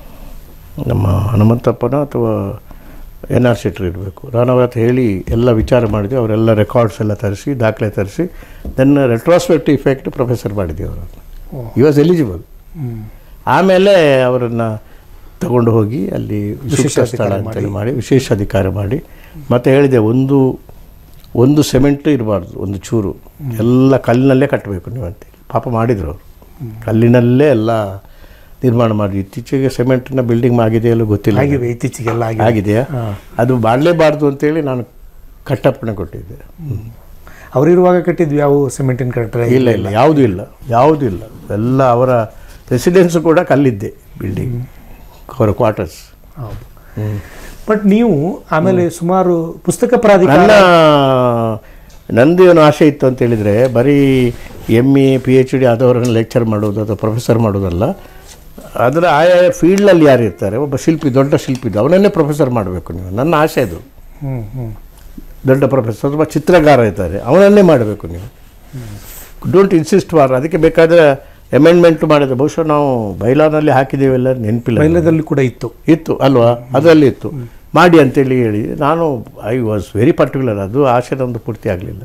ನಮ್ಮ ಹನುಮಂತಪ್ಪನ ಅಥವಾ ಎನ್ ಆರ್ ಶೆಟ್ರ್ ಇರಬೇಕು ನಾನು ಅವ್ರ ಹತ್ರ ಹೇಳಿ ಎಲ್ಲ ವಿಚಾರ ಮಾಡಿದ್ವಿ ಅವರೆಲ್ಲ ರೆಕಾರ್ಡ್ಸ್ ಎಲ್ಲ ತರಿಸಿ ದಾಖಲೆ ತರಿಸಿ ದೆನ್ ರೆಟ್ರೋಸ್ಪೆಕ್ಟಿವ್ ಇಫೆಕ್ಟ್ ಪ್ರೊಫೆಸರ್ ಮಾಡಿದ್ವಿ ಅವರನ್ನು oh. You was eligible hmm ಆಮೇಲೆ ಅವರನ್ನು ತಗೊಂಡು ಹೋಗಿ ಅಲ್ಲಿ ಸೂಕ್ತ ಸ್ಥಳ ವಿಶೇಷಾಧಿಕಾರ ಅಂತೇಳಿ ಮಾಡಿ ವಿಶೇಷ ಅಧಿಕಾರ ಮಾಡಿ ಮತ್ತು ಹೇಳಿದೆ ಒಂದು ಒಂದು ಸಿಮೆಂಟ್ ಇರಬಾರ್ದು ಒಂದು ಚೂರು ಎಲ್ಲ ಕಲ್ಲಿನಲ್ಲೇ ಕಟ್ಟಬೇಕು ನೀವು ಅಂತೇಳಿ ಪಾಪ ಮಾಡಿದರು ಅವರು ಕಲ್ಲಿನಲ್ಲೇ ಎಲ್ಲ ನಿರ್ಮಾಣ ಮಾಡಿ ಇತ್ತೀಚೆಗೆ ಸಿಮೆಂಟಿನ ಬಿಲ್ಡಿಂಗ್ ಆಗಿದೆಯಲ್ಲೋ ಗೊತ್ತಿಲ್ಲ ಆಗಿವೆ ಇತ್ತೀಚೆಗೆಲ್ಲ ಆಗಿದೆ ಆಗಿದೆಯಾ ಹಾ. ಅದು ಮಾಡಲೇಬಾರ್ದು ಅಂತೇಳಿ ನಾನು ಕಟ್ಟಪ್ಪಣೆ ಕೊಟ್ಟಿದ್ದೆ ಅವರಿರುವಾಗ ಕಟ್ಟಿದ್ವಿ ಯಾವ ಸಿಮೆಂಟಿನ ಕಟ್ಟಡ ಇಲ್ಲ ಇಲ್ಲ ಯಾವುದೂ ಇಲ್ಲ ಯಾವುದೂ ಇಲ್ಲ ಎಲ್ಲ ಅವರ ರೆಸಿಡೆನ್ಸು ಕೂಡ ಕಲ್ಲಿದ್ದೆ ಬಿಲ್ಡಿಂಗ್ ಅವರ ಕ್ವಾರ್ಟರ್ಸ್ ಹೌದು ಬಟ್ ನೀವು ಆಮೇಲೆ ಸುಮಾರು ಪುಸ್ತಕ ಪ್ರಾಧಿಕಾರ ನನ್ನ ನಂದು ಏನು ಆಸೆ ಇತ್ತು ಅಂತ ಹೇಳಿದರೆ ಬರೀ M A P H D ಆದವರನ್ನು ಲೆಕ್ಚರ್ ಮಾಡೋದು ಅಥವಾ ಪ್ರೊಫೆಸರ್ ಮಾಡೋದಲ್ಲ ಅದರ ಆಯಾ ಫೀಲ್ಡಲ್ಲಿ ಯಾರು ಇರ್ತಾರೆ ಒಬ್ಬ ಶಿಲ್ಪಿ ದೊಡ್ಡ ಶಿಲ್ಪಿ ಇದ್ದು ಅವನನ್ನೇ ಪ್ರೊಫೆಸರ್ ಮಾಡಬೇಕು ನೀವು ನನ್ನ ಆಸೆ ಅದು ಹ್ಮ್ ಹ್ಮ್ ದೊಡ್ಡ ಪ್ರೊಫೆಸರ್ ಒಬ್ಬ ಚಿತ್ರಗಾರ ಇರ್ತಾರೆ ಅವನನ್ನೇ ಮಾಡಬೇಕು ನೀವು ಡೋಂಟ್ ಇನ್ಸಿಸ್ಟ್ ವಾರ್ ಅದಕ್ಕೆ ಬೇಕಾದರೆ ಅಮೆಂಡ್ಮೆಂಟ್ ಮಾಡಿದ್ರೆ ಬಹುಶಃ ನಾವು ಬೈಲಾನಲ್ಲಿ ಹಾಕಿದ್ದೀವೆಲ್ಲ ನೆನಪಿಲ್ಲ ಬೈಲದಲ್ಲಿ ಕೂಡ ಇತ್ತು ಇತ್ತು ಅಲ್ವಾ ಅದರಲ್ಲಿ ಇತ್ತು ಮಾಡಿ ಅಂತೇಳಿ ಹೇಳಿ ನಾನು ಐ ವಾಸ್ ವೆರಿ ಪರ್ಟಿಕ್ಯುಲರ್ ಅದು ಆಸೆ ನಮ್ಮದು ಪೂರ್ತಿ ಆಗಲಿಲ್ಲ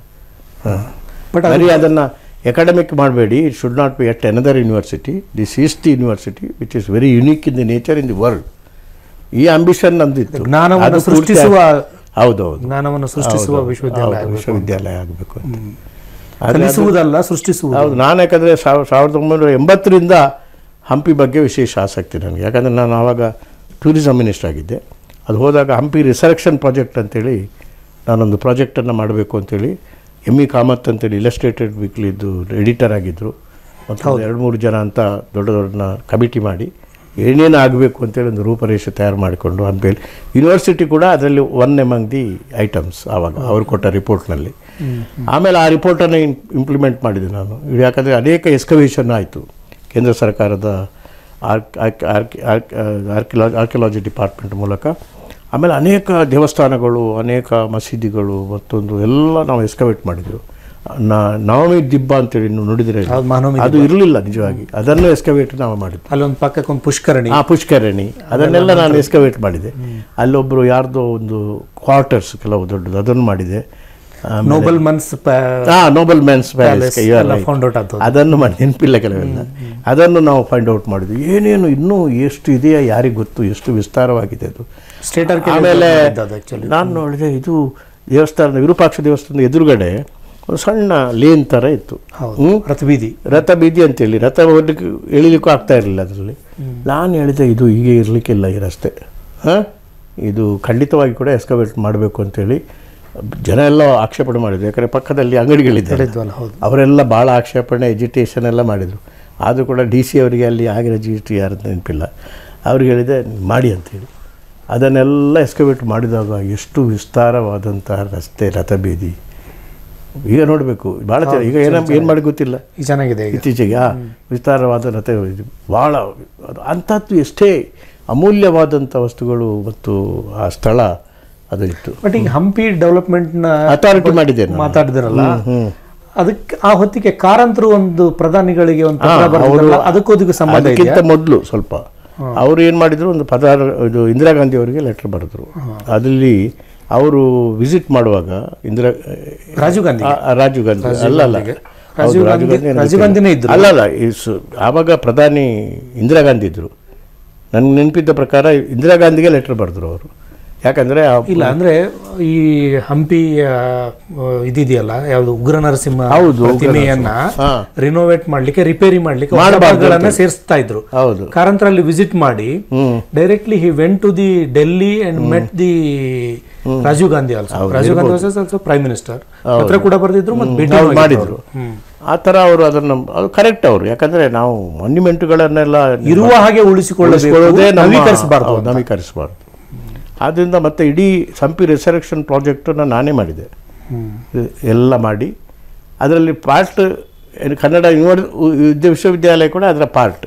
ಬಟ್ ಬರೀ ಅದನ್ನು ಎಕಾಡೆಮಿಕ್ ಮಾಡಬೇಡಿ it should not be at another university this is the university which is very unique in the nature in the world ಈ ಅಂಬಿಷನ್ ನಮ್ದಿತ್ತು ಜ್ಞಾನವನ್ನು ಅದು ಪೂರ್ತಿ ಸೃಷ್ಟಿಸುವ ಹೌದೌದು ಜ್ಞಾನವನ್ನು ಸೃಷ್ಟಿಸುವ ಹೌದು, ವಿಶ್ವವಿದ್ಯಾಲಯ ಹೌದು, ಆಗಬೇಕು. ವಿಶ್ವವಿದ್ಯಾಲಯ ಆಗಬೇಕು ಅಂತ ಆದ್ರೆ ಅದು- ಕಲಿಸುವುದಲ್ಲ ಸೃಷ್ಟಿಸುವುದು ಹೌದು ನಾನು ಯಾಕಂದರೆ ಸಾವಿರದ ಒಂಬೈನೂರ ಎಂಬತ್ತರಿಂದ ಹಂಪಿ ಬಗ್ಗೆ ವಿಶೇಷ ಆಸಕ್ತಿ ನನಗೆ ಯಾಕಂದರೆ ನಾನು ಆವಾಗ ಟೂರಿಸಂ ಮಿನಿಸ್ಟರ್ ಆಗಿದ್ದೆ ಅದು ಹೋದಾಗ ಹಂಪಿ ರಿಸರ್ಕ್ಷನ್ ಪ್ರಾಜೆಕ್ಟ್ ಅಂತೇಳಿ ನಾನೊಂದು ಪ್ರಾಜೆಕ್ಟನ್ನು ಮಾಡಬೇಕು ಅಂತೇಳಿ ಎಮ್ ಇ ಕಾಮತ್ ಅಂತೇಳಿ ಇಲಸ್ಟ್ರೇಟೆಡ್ ವೀಕ್ಲಿದ್ದು ಎಡಿಟರ್ ಆಗಿದ್ದರು ಮತ್ತು ಒಂದು ಎರಡು ಮೂರು ಜನ ಅಂತ ದೊಡ್ಡ ದೊಡ್ಡ ಕಮಿಟಿ ಮಾಡಿ ಏನೇನು ಆಗಬೇಕು ಅಂತೇಳಿ ಒಂದು ರೂಪರೇಷೆ ತಯಾರು ಮಾಡಿಕೊಂಡು ಹಂಪಿಯಲ್ಲಿ ಯೂನಿವರ್ಸಿಟಿ ಕೂಡ ಅದರಲ್ಲಿ ಒನ್ ಎಮಂಗ್ ದಿ ಐಟಮ್ಸ್ ಆವಾಗ ಅವರು ಕೊಟ್ಟ ರಿಪೋರ್ಟ್ನಲ್ಲಿ ಆಮೇಲೆ ಆ ರಿಪೋರ್ಟನ್ನು ಇಂಪ್ಲಿಮೆಂಟ್ ಮಾಡಿದೆ ನಾನು ಇದು ಯಾಕಂದರೆ ಅನೇಕ ಎಸ್ಕವೇಷನ್ ಆಯಿತು ಕೇಂದ್ರ ಸರ್ಕಾರದ ಆರ್ಕ್ ಆರ್ಕ್ ಆರ್ಕ್ ಆರ್ಕ್ ಆರ್ಕಿಲಾ ಆರ್ಕಿಯಾಲಜಿ ಡಿಪಾರ್ಟ್ಮೆಂಟ್ ಮೂಲಕ ಆಮೇಲೆ ಅನೇಕ ದೇವಸ್ಥಾನಗಳು ಅನೇಕ ಮಸೀದಿಗಳು ಮತ್ತೊಂದು ಎಲ್ಲ ನಾವು ಎಸ್ಕವೇಟ್ ಮಾಡಿದೆವು ನಾ ನವಮಿ ದಿಬ್ಬ ಅಂತೇಳಿ ನೀವು ನೋಡಿದರೆ ಹೌದು, ಮಹಾನವಮಿ ಅದು ಇರಲಿಲ್ಲ ನಿಜವಾಗಿ ಅದನ್ನು ಎಸ್ಕವೇಟ್ ನಾವು ಮಾಡಿದ್ದು ಅಲ್ಲೊಂದು ಪಕ್ಕಕ್ಕೆ ಒಂದು ಪುಷ್ಕರಣಿ ಆ ಪುಷ್ಕರಣಿ ಅದನ್ನೆಲ್ಲ ನಾನು ಎಸ್ಕವೇಟ್ ಮಾಡಿದೆ ಅಲ್ಲೊಬ್ಬರು ಯಾರ್ದೋ ಒಂದು ಕ್ವಾರ್ಟರ್ಸ್ ಕೆಲವು ದೊಡ್ಡದು ಅದನ್ನು ಮಾಡಿದೆ ಆಮೇಲೆ- ನೋಬಲ್ ಮನ್ಸ್ ಹಾ noble mens palace found out ಆದದ್ದು ಅದನ್ನು ಮಾಡಿ ನೆನಪಿಲ್ಲ ಕೆಲವೆಲ್ಲ ಅದನ್ನು ನಾವು ಫೈಂಡ್ ಔಟ್ ಮಾಡಿದ್ವಿ ಏನೇನು ಇನ್ನೂ ಎಷ್ಟು ಇದೆಯಾ ಯಾರಿಗೆ ಗೊತ್ತು ಎಷ್ಟು ವಿಸ್ತಾರವಾಗಿದೆ ಅದು ಸ್ಟೇಟರ್ ಆಮೇಲೆ ಆಕ್ಚುಲಿ ನಾನು ನೋಡಿದೆ ಇದು ದೇವಸ್ಥಾನದ ವಿರೂಪಾಕ್ಷ ದೇವಸ್ಥಾನದ ಎದುರುಗಡೆ ಒಂದು ಸಣ್ಣ ಲೇನ್ ಥರ ಇತ್ತು ಹೌದು ಹ್ಮ್? ರಥಬೀದಿ ರಥ ಬೀದಿ ಅಂತೇಳಿ ರಥ ಹೋಗ್ಲಿಕ್ಕೆ ಎಳಿಲಿಕ್ಕೂ ಆಗ್ತಾ ಇರಲಿಲ್ಲ ಅದರಲ್ಲಿ ನಾನು ಹೇಳಿದೆ ಇದು ಹೀಗೆ ಇರಲಿಕ್ಕಿಲ್ಲ ಈ ರಸ್ತೆ ಹಾಂ ಇದು ಖಂಡಿತವಾಗಿ ಕೂಡ ಎಸ್ಕವೇಟ್ ಮಾಡಬೇಕು ಅಂತೇಳಿ ಜನ ಎಲ್ಲ ಆಕ್ಷೇಪಣೆ ಮಾಡಿದ್ರು ಯಾಕಂದರೆ ಪಕ್ಕದಲ್ಲಿ ಅಂಗಡಿಗಳಿದ್ದಾರೆ ಹೇಳಿದ್ವಲ್ಲ ಹೌದು ಅವರೆಲ್ಲ ಭಾಳ ಆಕ್ಷೇಪಣೆ ಎಜುಟೇಷನ್ ಎಲ್ಲ ಮಾಡಿದರು ಆದರೂ ಕೂಡ ಡಿ ಸಿ ಅವರಿಗೆ ಅಲ್ಲಿ ಆಗಿರೋ ಜಿ ಟಿ ಯಾರು ನೆನಪಿಲ್ಲ ಅವ್ರಿಗೆ ಹೇಳಿದೆ ಮಾಡಿ ಅಂತೇಳಿ ಅದನ್ನೆಲ್ಲ ಎಸ್ಕವೇಟ್ ಮಾಡಿದಾಗ ಎಷ್ಟು ವಿಸ್ತಾರವಾದಂಥ ರಸ್ತೆ ರಥಬೀದಿ ಈಗ ನೋಡಬೇಕು ಭಾಳ ಚೆನ್ನಾಗಿ ಈಗ ಏನ ಏನು ಮಾಡಿ ಗೊತ್ತಿಲ್ಲ ಈ ಚೆನ್ನಾಗಿದೆ ಈಗ ಇತ್ತೀಚೆಗೆ ಆ ವಿಸ್ತಾರವಾದ ರಥ ಇದು ಭಾಳ ಅದು ಅಂಥದ್ದು ಎಷ್ಟೇ ಅಮೂಲ್ಯವಾದಂಥ ವಸ್ತುಗಳು ಮತ್ತು ಆ ಸ್ಥಳ ಅದು ಇತ್ತು ಬಟ್ ಈಗ ಹಂಪಿ ಡೆವಲಪ್ಮೆಂಟ್ ನ ಅಥಾರಿಟಿ ಮಾಡಿದ್ದೆ ನಾನು. ಮಾತಾಡಿದಿರಲ್ಲ ಹ್ಮ್. ಅದಕ್ಕೆ ಆ ಹೊತ್ತಿಗೆ ಕಾರಂತರು ಒಂದು ಪ್ರಧಾನಿಗಳಿಗೆ ಒಂದು ಪತ್ರ ಹಾ, ಬರೆದಿದ್ರಲ್ಲ, ಅದಕ್ಕೂ ಅದಕ್ಕೂ ಸಂಬಂಧ ಅದಕ್ಕಿಂತ ಇದೆಯಾ ಮೊದಲು ಸ್ವಲ್ಪ ಅವರು ಏನು ಮಾಡಿದ್ರು ಒಂದು ಪದಾರ ಇದು ಇಂದಿರಾ ಗಾಂಧಿ ಅವರಿಗೆ ಲೆಟರ್ ಬರೆದ್ರು ಅದರಲ್ಲಿ ಅವರು ವಿಸಿಟ್ ಮಾಡುವಾಗ ಇಂದಿರಾ ರಾಜೀವ್ ಗಾಂಧಿ ಆ, ಆ, ರಾಜೀವ್ ಗಾಂಧಿ ಅಲ್ಲ ಅಲ್ಲ ರಾಜೀವ್ ಹೌದು, ಗಾಂಧಿ- ಏನೋ ರಾಜೀವ್ ಗೊತ್ತಿಲ್ಲ. ಗಾಂಧಿನೇ ಇದ್ರು. ಅಲ್ಲ ಅಲ್ಲ ಈ ಸು- ಆವಾಗ ಪ್ರಧಾನಿ ಇಂದಿರಾ ಗಾಂಧಿ ಇದ್ರು ನನ್ಗೆ ನೆನಪಿದ್ದ ಪ್ರಕಾರ ಇಂದಿರಾ ಗಾಂಧಿಗೆ ಲೆಟರ್ ಬರೆದ್ರು ಅವರು ಯಾಕಂದ್ರೆ ಆ- ಇಲ್ಲ ಅಂದ್ರೆ ಈ ಹಂಪಿ ಆ, ಇದಿದೆಯಲ್ಲ ಯಾವ್ದು ಉಗ್ರ ನರಸಿಂಹ ಹೌದು, ಉಗ್ರ ಪ್ರತಿಮೆಯನ್ನ ಹಾ. ರಿನೋವೇಟ್ ಮಾಡ್ಲಿಕ್ಕೆ ರಿಪೇರಿ ಮಾಡ್ಲಿಕ್ಕೆ ಮಾಡ್ಬಾರ್ದು ಹೊಸಬಾಗ್ಗಳನ್ನ ಸೇರಿಸ್ತಾ ಇದ್ರು ಹೌದು ಕಾರಂತರ ಅಲ್ಲಿ ವಿಸಿಟ್ ಮಾಡಿ ಹ್ಮ್ directly he went to the Delhi and met the Rajiv Gandhi also Rajiv Gandhi was also prime minister ಪತ್ರ ಕೂಡ ಬರೆದಿದ್ರು ಮತ್ತೆ ಭೇಟಿ ಹೌದು, ಮಾಡಿದ್ರು ಮಾಡಿದ್ರು ಆ ಥರ ಅವರು ಅದನ್ನು ಅದು ಕರೆಕ್ಟ್ ಅವರು ಯಾಕಂದ್ರೆ ನಾವು ಮಾನ್ಯುಮೆಂಟ್ಗಳನ್ನೆಲ್ಲ ಇರುವ ಹಾಗೆ ಉಳಿಸಿಕೊಳ್ಳಬೇಕು ಉಳಿಸ್ಕೊಳ್ಳೋದೇ ನಮ್ಮ- ನವೀಕರಿಸಬಾರ್ದು ಹೌದು, ನವೀಕರಿಸಬಾರ್ದು ಆದ್ದರಿಂದ ಮತ್ತೆ ಇಡೀ ಸಂಪಿ ರಿಸರ್ವೆಕ್ಷನ್ ಪ್ರಾಜೆಕ್ಟನ್ನು ನಾನೇ ಮಾಡಿದೆ ಇ- ಎಲ್ಲ ಮಾಡಿ ಅದರಲ್ಲಿ ಪಾರ್ಟ್ ಕನ್ನಡ ಯೂನಿವರ್ ವಿದ್ಯಾ ವಿಶ್ವವಿದ್ಯಾಲಯ ಕೂಡ ಅದರ ಪಾರ್ಟ್